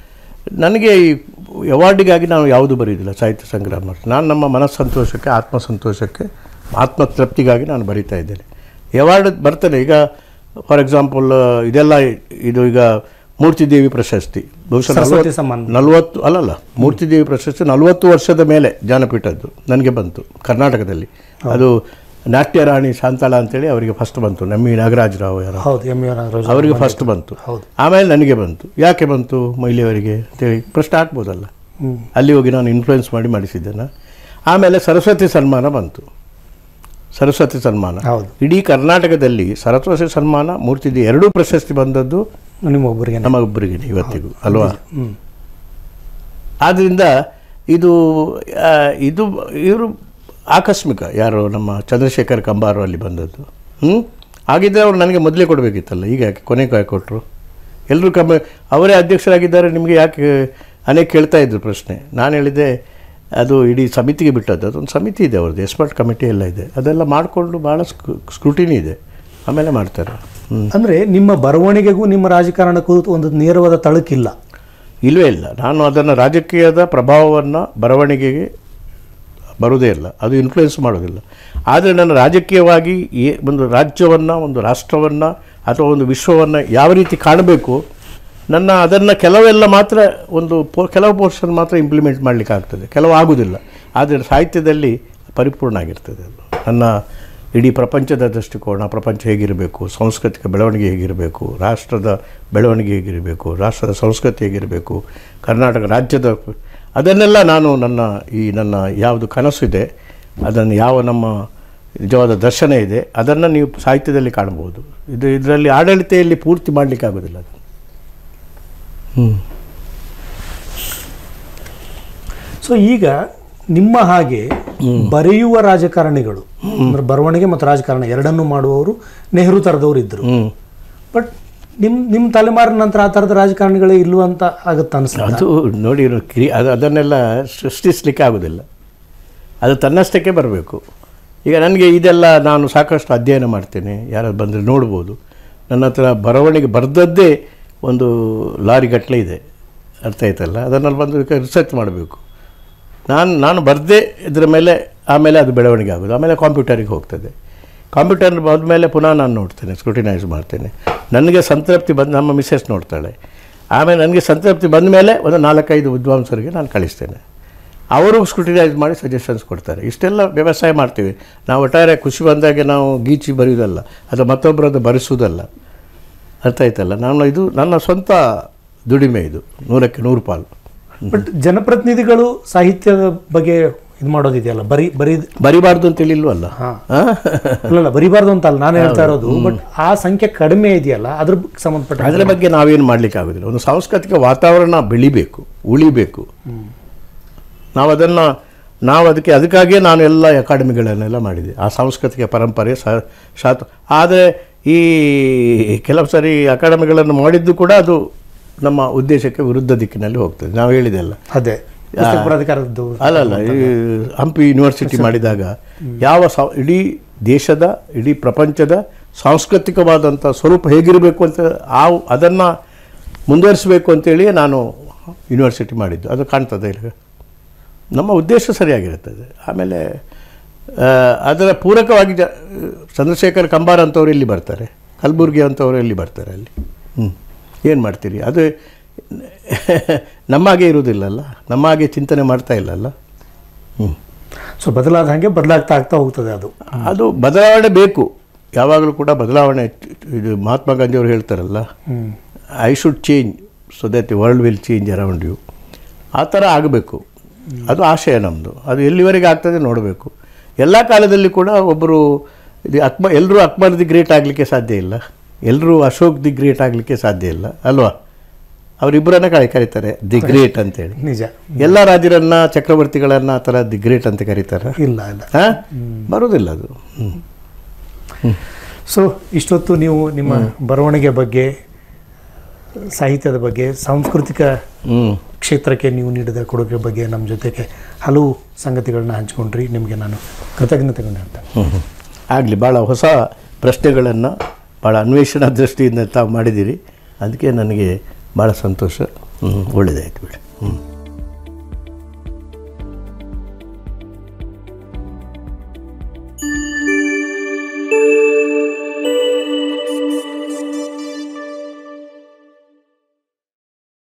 ನನಗೆ ಈ ಅವಾರ್ಡಿಗಾಗಿ ನಾನು ಯಾವುದು ಬರೆಯೋದಿಲ್ಲ ಸಾಹಿತ್ಯ ಸಂಗ್ರಹ ಮಾಡಿ ನಾನು ನಮ್ಮ ಮನಸ್ಸಂತೋಷಕ್ಕೆ ಆತ್ಮಸಂತೋಷಕ್ಕೆ ಆತ್ಮತೃಪ್ತಿಗಾಗಿ ನಾನು ಬರಿತಾ ಇದ್ದೇನೆ ಅವಾರ್ಡ್ ಬರ್ತದೆ ಈಗ ಫಾರ್ ಎಕ್ಸಾಂಪಲ್ ಇದೆಲ್ಲ ಇದು ಈಗ ಮೂರ್ತಿದೇವಿ ಪ್ರಶಸ್ತಿ ಬಹುಶಃ ಸರಸ್ವತಿ ನಲವತ್ತು- ಸಮ್ಮಾನ. ನಲವತ್ತು ಅಲ್ಲಲ್ಲ ಮೂರ್ತಿದೇವಿ ಪ್ರಶಸ್ತಿ ನಲವತ್ತು ವರ್ಷದ ಮೇಲೆ ಜಾನಪೀಠದ್ದು ನನಗೆ ಬಂತು ಕರ್ನಾಟಕದಲ್ಲಿ ಅದು ನಾಟ್ಯ ರಾಣಿ ಶಾಂತಾಳ ಅಂತೇಳಿ ಅವರಿಗೆ ಫಸ್ಟ್ ಬಂತು ನಮ್ಮಿ ನಾಗರಾಜರಾವ್ ಯಾರು ಹೌದು ಎಮ್ ಎ ನಾಗರಾಜ್ ಅವರಿಗೆ ಫಸ್ಟ್ ಬಂತು ಹೌದು. ಆಮೇಲೆ ನನಗೆ ಬಂತು ಯಾಕೆ ಬಂತು ಮಹಿಳೆಯರಿಗೆ ಅಂತೇಳಿ ಪ್ರಶ್ನೆ ಹಾಕ್ಬೋದಲ್ಲ ಹ್ಮ್. ಅಲ್ಲಿ ಹೋಗಿ ನಾನು ಇನ್ಫ್ಲುಯೆನ್ಸ್ ಮಾಡಿ ಮಾಡಿಸಿದ್ದೇನೆ ಆಮೇಲೆ ಸರಸ್ವತಿ ಸನ್ಮಾನ ಬಂತು ಸರಸ್ವತಿ ಸನ್ಮಾನ ಹೌದು ಇಡೀ ಕರ್ನಾಟಕದಲ್ಲಿ ಸರಸ್ವತಿ ಸನ್ಮಾನ ಮೂರ್ತಿದು ಎರಡೂ ಪ್ರಶಸ್ತಿ ಬಂದದ್ದು ನಿಮ್ಮ ಒಬ್ಬರಿಗೆ ನಮ್ಮ ಒಬ್ಬರಿಗೆ ಇವತ್ತಿಗೂ ಅಲ್ವಾ ಹ್ಮ್ ಆದ್ದರಿಂದ ಇದು ಆ, ಇದು ಇವರು ಆಕಸ್ಮಿಕ ಯಾರು ನಮ್ಮ ಚಂದ್ರಶೇಖರ್ ಕಂಬಾರು ಅಲ್ಲಿ ಬಂದದ್ದು ಹ್ಞೂ ಹಾಗಿದ್ದರೆ ಅವ್ರು ನನಗೆ ಮೊದಲೇ ಕೊಡಬೇಕಿತ್ತಲ್ಲ ಈಗ ಯಾಕೆ ಕೊನೆಗೆ ಯಾಕೆ ಕೊಟ್ಟರು ಎಲ್ಲರೂ ಕಮ್ಮ ಅವರೇ ಅಧ್ಯಕ್ಷರಾಗಿದ್ದಾರೆ ನಿಮಗೆ ಯಾಕೆ ಅನೇಕ ಕೇಳ್ತಾ ಇದ್ರು ಪ್ರಶ್ನೆ ನಾನು ಹೇಳಿದೆ ಅದು ಇಡೀ ಸಮಿತಿಗೆ ಬಿಟ್ಟದ್ದು ಅದೊಂದು ಸಮಿತಿ ಇದೆ ಅವ್ರದ್ದು ಎಕ್ಸ್ಪರ್ಟ್ ಕಮಿಟಿ ಎಲ್ಲ ಇದೆ ಅದೆಲ್ಲ ಮಾಡಿಕೊಂಡು ಭಾಳ ಸ್ಕ್ರೂಟಿನಿ ಇದೆ ಆಮೇಲೆ ಮಾಡ್ತಾರೆ ಹ್ಞೂ ಅಂದ್ರೆ ನಿಮ್ಮ ಬರವಣಿಗೆಗೂ ನಿಮ್ಮ ರಾಜಕಾರಣಕ್ಕೂ ಒಂದು ನೇರವಾದ ತಳಕಿಲ್ಲ ಇಲ್ಲವೇ ಇಲ್ಲ ನಾನು ಅದನ್ನು ರಾಜಕೀಯದ ಪ್ರಭಾವವನ್ನು ಬರವಣಿಗೆಗೆ ಬರುವುದೇ ಇಲ್ಲ ಅದು ಇನ್ಫ್ಲುಯೆನ್ಸ್ ಮಾಡೋದಿಲ್ಲ ಆದರೆ ನಾನು ರಾಜಕೀಯವಾಗಿ ಏ ಒಂದು ರಾಜ್ಯವನ್ನು ಒಂದು ರಾಷ್ಟ್ರವನ್ನು ಅಥವಾ ಒಂದು ವಿಶ್ವವನ್ನು ಯಾವ ರೀತಿ ಕಾಣಬೇಕು ನನ್ನ ಅದನ್ನು ಕೆಲವೆಲ್ಲ ಮಾತ್ರ ಒಂದು ಪೋ ಕೆಲವು ಪೋರ್ಷನ್ ಮಾತ್ರ ಇಂಪ್ಲಿಮೆಂಟ್ ಮಾಡಲಿಕ್ಕೆ ಆಗ್ತದೆ ಕೆಲವು ಆಗುವುದಿಲ್ಲ ಆದರೆ ಸಾಹಿತ್ಯದಲ್ಲಿ ಪರಿಪೂರ್ಣ ಆಗಿರ್ತದೆ ಅದು ನನ್ನ ಇಡೀ ಪ್ರಪಂಚದ ದೃಷ್ಟಿಕೋನ ಪ್ರಪಂಚ ಹೇಗಿರಬೇಕು ಸಾಂಸ್ಕೃತಿಕ ಬೆಳವಣಿಗೆ ಹೇಗಿರಬೇಕು ರಾಷ್ಟ್ರದ ಬೆಳವಣಿಗೆ ಹೇಗಿರಬೇಕು ರಾಷ್ಟ್ರದ ಸಂಸ್ಕೃತಿ ಹೇಗಿರಬೇಕು ಕರ್ನಾಟಕ ರಾಜ್ಯದ ಅದನ್ನೆಲ್ಲ ನಾನು ನನ್ನ ಈ ನನ್ನ ಯಾವುದು ಕನಸಿದೆ ಅದನ್ನು ಯಾವ ನಮ್ಮ ನಿಜವಾದ ದರ್ಶನ ಇದೆ ಅದನ್ನು ನೀವು ಸಾಹಿತ್ಯದಲ್ಲಿ ಕಾಣ್ಬೋದು ಇದು ಇದರಲ್ಲಿ ಆಡಳಿತೆಯಲ್ಲಿ ಪೂರ್ತಿ ಮಾಡಲಿಕ್ಕೆ ಆಗೋದಿಲ್ಲ ಅದು ಹ್ಞೂ ಸೊ ಈಗ ನಿಮ್ಮ ಹಾಗೆ ಬರೆಯುವ ರಾಜಕಾರಣಿಗಳು ಅಂದ್ರೆ ಬರವಣಿಗೆ ಮತ್ತು ರಾಜಕಾರಣ ಎರಡನ್ನೂ ಮಾಡುವವರು ನೆಹರು ಥರದವರು ಇದ್ರು ಹ್ಞೂ ಬಟ್ ನಿಮ್ ನಿಮ್ಮ ತಲೆಮಾರಿನ ನಂತರ ಆ ಥರದ ರಾಜಕಾರಣಿಗಳೇ ಇಲ್ವ ಅಂತ ಆಗುತ್ತೆ ಅನಿಸ್ತದೆ ಅದು ನೋಡಿ ಇವ್ರು ಕ್ರಿ ಅದು ಅದನ್ನೆಲ್ಲ ಸೃಷ್ಟಿಸಲಿಕ್ಕೆ ಆಗೋದಿಲ್ಲ ಅದು ತನ್ನಷ್ಟಕ್ಕೆ ಬರಬೇಕು ಈಗ ನನಗೆ ಇದೆಲ್ಲ ನಾನು ಸಾಕಷ್ಟು ಅಧ್ಯಯನ ಮಾಡ್ತೇನೆ ಯಾರು ಬಂದರೆ ನೋಡ್ಬೋದು ನನ್ನ ಹತ್ರ ಬರವಣಿಗೆ ಬರೆದದ್ದೇ ಒಂದು ಲಾರಿ ಗಟ್ಟಲೆ ಇದೆ ಅರ್ಥ ಆಯ್ತಲ್ಲ ಅದನ್ನಲ್ಲಿ ಬಂದು ರಿಸರ್ಚ್ ಮಾಡಬೇಕು ನಾನು ನಾನು ಬರದೇ ಇದ್ರ ಮೇಲೆ ಆಮೇಲೆ ಅದು ಬೆಳವಣಿಗೆ ಆಗೋದು ಆಮೇಲೆ ಕಾಂಪ್ಯೂಟರಿಗೆ ಹೋಗ್ತದೆ ಕಂಪ್ಯೂಟರ್ ಮೇಲೆ ಪುನಃ ನಾನು ನೋಡ್ತೇನೆ ಸ್ಕ್ರೂಟಿನೈಸ್ ಮಾಡ್ತೇನೆ ನನಗೆ ಸಂತೃಪ್ತಿ ಬಂದು ನಮ್ಮ ಮಿಸ್ಸೆಸ್ ನೋಡ್ತಾಳೆ ಆಮೇಲೆ ನನಗೆ ಸಂತೃಪ್ತಿ ಬಂದ ಮೇಲೆ ಒಂದು ನಾಲ್ಕೈದು ವಿದ್ವಾಂಸರಿಗೆ ನಾನು ಕಳಿಸ್ತೇನೆ ಅವರು ಸ್ಕ್ರೂಟಿನೈಸ್ ಮಾಡಿ ಸಜೆಷನ್ಸ್ ಕೊಡ್ತಾರೆ ಇಷ್ಟೆಲ್ಲ ವ್ಯವಸಾಯ ಮಾಡ್ತೀವಿ ನಾವು ಒಟ್ಟಾರೆ ಖುಷಿ ಬಂದಾಗೆ ನಾವು ಗೀಚಿ ಬರೆಯೋದಲ್ಲ ಅಥವಾ ಮತ್ತೊಬ್ಬರದ್ದು ಬರೆಸೋದಲ್ಲ ಅರ್ಥ ಆಯ್ತಲ್ಲ ನಾನು ಇದು ನನ್ನ ಸ್ವಂತ ದುಡಿಮೆ ಇದು ನೂರಕ್ಕೆ ನೂರು ಪಾಲು ಬಟ್ ಜನಪ್ರತಿನಿಧಿಗಳು ಸಾಹಿತ್ಯದ ಬಗ್ಗೆ ಇದು ಮಾಡೋದಿದೆಯಲ್ಲ ಬರಿ ಬರಿ ಬರಿಬಾರ್ದು ಅಂತೇಳಿ ಇಲ್ವಲ್ಲ ಹಾಂ ಆ? ಇಲ್ಲ ಬರಿಬಾರ್ದು ಅಂತ ಅಲ್ಲ ನಾನು ಹೇಳ್ತಾ ಇರೋದು ಬಟ್ ಆ ಸಂಖ್ಯೆ ಕಡಿಮೆ ಇದೆಯಲ್ಲ ಅದ್ರ ಸಂಬಂಧಪಟ್ಟ ಅದರ ಬಗ್ಗೆ ನಾವೇನು ಮಾಡಲಿಕ್ಕೆ ಆಗೋದಿಲ್ಲ ಒಂದು ಸಾಂಸ್ಕೃತಿಕ ವಾತಾವರಣ ಬೆಳಿಬೇಕು ಉಳಿಬೇಕು ನಾವು ಅದನ್ನು ನಾವು ಅದಕ್ಕೆ ಅದಕ್ಕಾಗಿಯೇ ನಾನು ಎಲ್ಲ ಅಕಾಡೆಮಿಗಳನ್ನೆಲ್ಲ ಮಾಡಿದೆ ಆ ಸಾಂಸ್ಕೃತಿಕ ಪರಂಪರೆ ಸ ಶಾತ್ ಆದರೆ ಈ ಕೆಲವು ಸರಿ ಅಕಾಡೆಮಿಗಳನ್ನು ಮಾಡಿದ್ದು ಕೂಡ ಅದು ನಮ್ಮ ಉದ್ದೇಶಕ್ಕೆ ವಿರುದ್ಧ ದಿಕ್ಕಿನಲ್ಲಿ ಹೋಗ್ತದೆ ನಾವು ಹೇಳಿದೆಲ್ಲ ಅದೇ ಪುಸ್ತಕ ಪ್ರಾಧಿಕಾರದ್ದು ಅಲ್ಲಲ್ಲ ಈ ಹಂಪಿ ಯೂನಿವರ್ಸಿಟಿ ಮಾಡಿದಾಗ ಯಾವ ಸಾ ಇಡೀ ದೇಶದ ಇಡೀ ಪ್ರಪಂಚದ ಸಾಂಸ್ಕೃತಿಕವಾದಂಥ ಸ್ವರೂಪ ಹೇಗಿರಬೇಕು ಅಂತ ಆ ಅದನ್ನು ಮುಂದುವರಿಸಬೇಕು ಅಂತೇಳಿ ನಾನು ಯೂನಿವರ್ಸಿಟಿ ಮಾಡಿದ್ದು ಅದು ಕಾಣ್ತದೆ ಈಗ ನಮ್ಮ ಉದ್ದೇಶ ಸರಿಯಾಗಿರುತ್ತದೆ ಆಮೇಲೆ ಆ, ಅದರ ಪೂರಕವಾಗಿ ಜ ಚಂದ್ರಶೇಖರ್ ಕಂಬಾರ್ ಅಂತವ್ರು ಇಲ್ಲಿ ಬರ್ತಾರೆ ಕಲಬುರ್ಗಿ ಅಂತವ್ರು ಇಲ್ಲಿ ಬರ್ತಾರೆ ಅಲ್ಲಿ ಹ್ಞೂ ಏನು ಮಾಡ್ತೀರಿ ಅದು ನಮ್ಮ ಹಾಗೆ ಇರುವುದಿಲ್ಲಲ್ಲ ನಮ್ಮ ಹಾಗೆ ಚಿಂತನೆ ಮಾಡ್ತಾ ಇಲ್ಲಲ್ಲ ಹ್ಞೂ ಸೊ ಬದಲಾದ ಹಾಗೆ ಬದಲಾಗ್ತಾ ಆಗ್ತಾ ಹೋಗ್ತದೆ ಅದು ಅದು ಬದಲಾವಣೆ ಬೇಕು ಯಾವಾಗಲೂ ಕೂಡ ಬದಲಾವಣೆ ಇದು ಮಹಾತ್ಮ ಗಾಂಧಿಯವರು ಹೇಳ್ತಾರಲ್ಲ hmm I should change so that the world will change around you ಆ ಥರ ಆಗಬೇಕು ಅದು ಆಶಯ ನಮ್ಮದು ಅದು ಎಲ್ಲಿವರೆಗೆ ಆಗ್ತದೆ ನೋಡಬೇಕು ಎಲ್ಲ ಕಾಲದಲ್ಲಿ ಕೂಡ ಒಬ್ಬರು ಇದು ಅಕ್ಬರ್ ಎಲ್ಲರೂ ಅಕ್ಬರ್ ದಿ ಗ್ರೇಟ್ ಆಗಲಿಕ್ಕೆ ಸಾಧ್ಯ ಇಲ್ಲ ಎಲ್ಲರೂ ಅಶೋಕ್ ದಿ ಗ್ರೇಟ್ ಆಗಲಿಕ್ಕೆ ಸಾಧ್ಯ ಇಲ್ಲ ಅಲ್ವಾ ಅವರಿಬ್ಬರನ್ನ ಕರೆ ಕರೀತಾರೆ ದಿ ಗ್ರೇಟ್ ಅಂತೇಳಿ ನಿಜ ಎಲ್ಲ ರಾಜರನ್ನ ಚಕ್ರವರ್ತಿಗಳನ್ನ ಆ ಥರ ದಿ ಗ್ರೇಟ್ ಅಂತ ಕರೀತಾರೆ ಇಲ್ಲ ಇಲ್ಲ ಹಾಂ ಬರೋದಿಲ್ಲ ಅದು ಹ್ಞೂ ಸೊ ಇಷ್ಟೊತ್ತು ನೀವು ನಿಮ್ಮ ಬರವಣಿಗೆ ಬಗ್ಗೆ ಸಾಹಿತ್ಯದ ಬಗ್ಗೆ ಸಾಂಸ್ಕೃತಿಕ ಹ್ಞೂ ಕ್ಷೇತ್ರಕ್ಕೆ ನೀವು ನೀಡಿದ ಕೊಡುಗೆ ಬಗ್ಗೆ ನಮ್ಮ ಜೊತೆಗೆ ಹಲವು ಸಂಗತಿಗಳನ್ನ ಹಂಚ್ಕೊಂಡ್ರಿ ನಿಮಗೆ ನಾನು ಕೃತಜ್ಞತೆಗಳನ್ನ ಹೇಳ್ತೇನೆ ಆಗಲಿ ಭಾಳ ಹೊಸ ಪ್ರಶ್ನೆಗಳನ್ನು ಭಾಳ ಅನ್ವೇಷಣಾ ದೃಷ್ಟಿಯಿಂದ ತಾವು ಮಾಡಿದ್ದೀರಿ ಅದಕ್ಕೆ ನನಗೆ ಭಾಳ ಸಂತೋಷ ಹ್ಞೂ ಒಳ್ಳೆಯದಾಯ್ತು ಬಿಡಿ ಹ್ಞೂ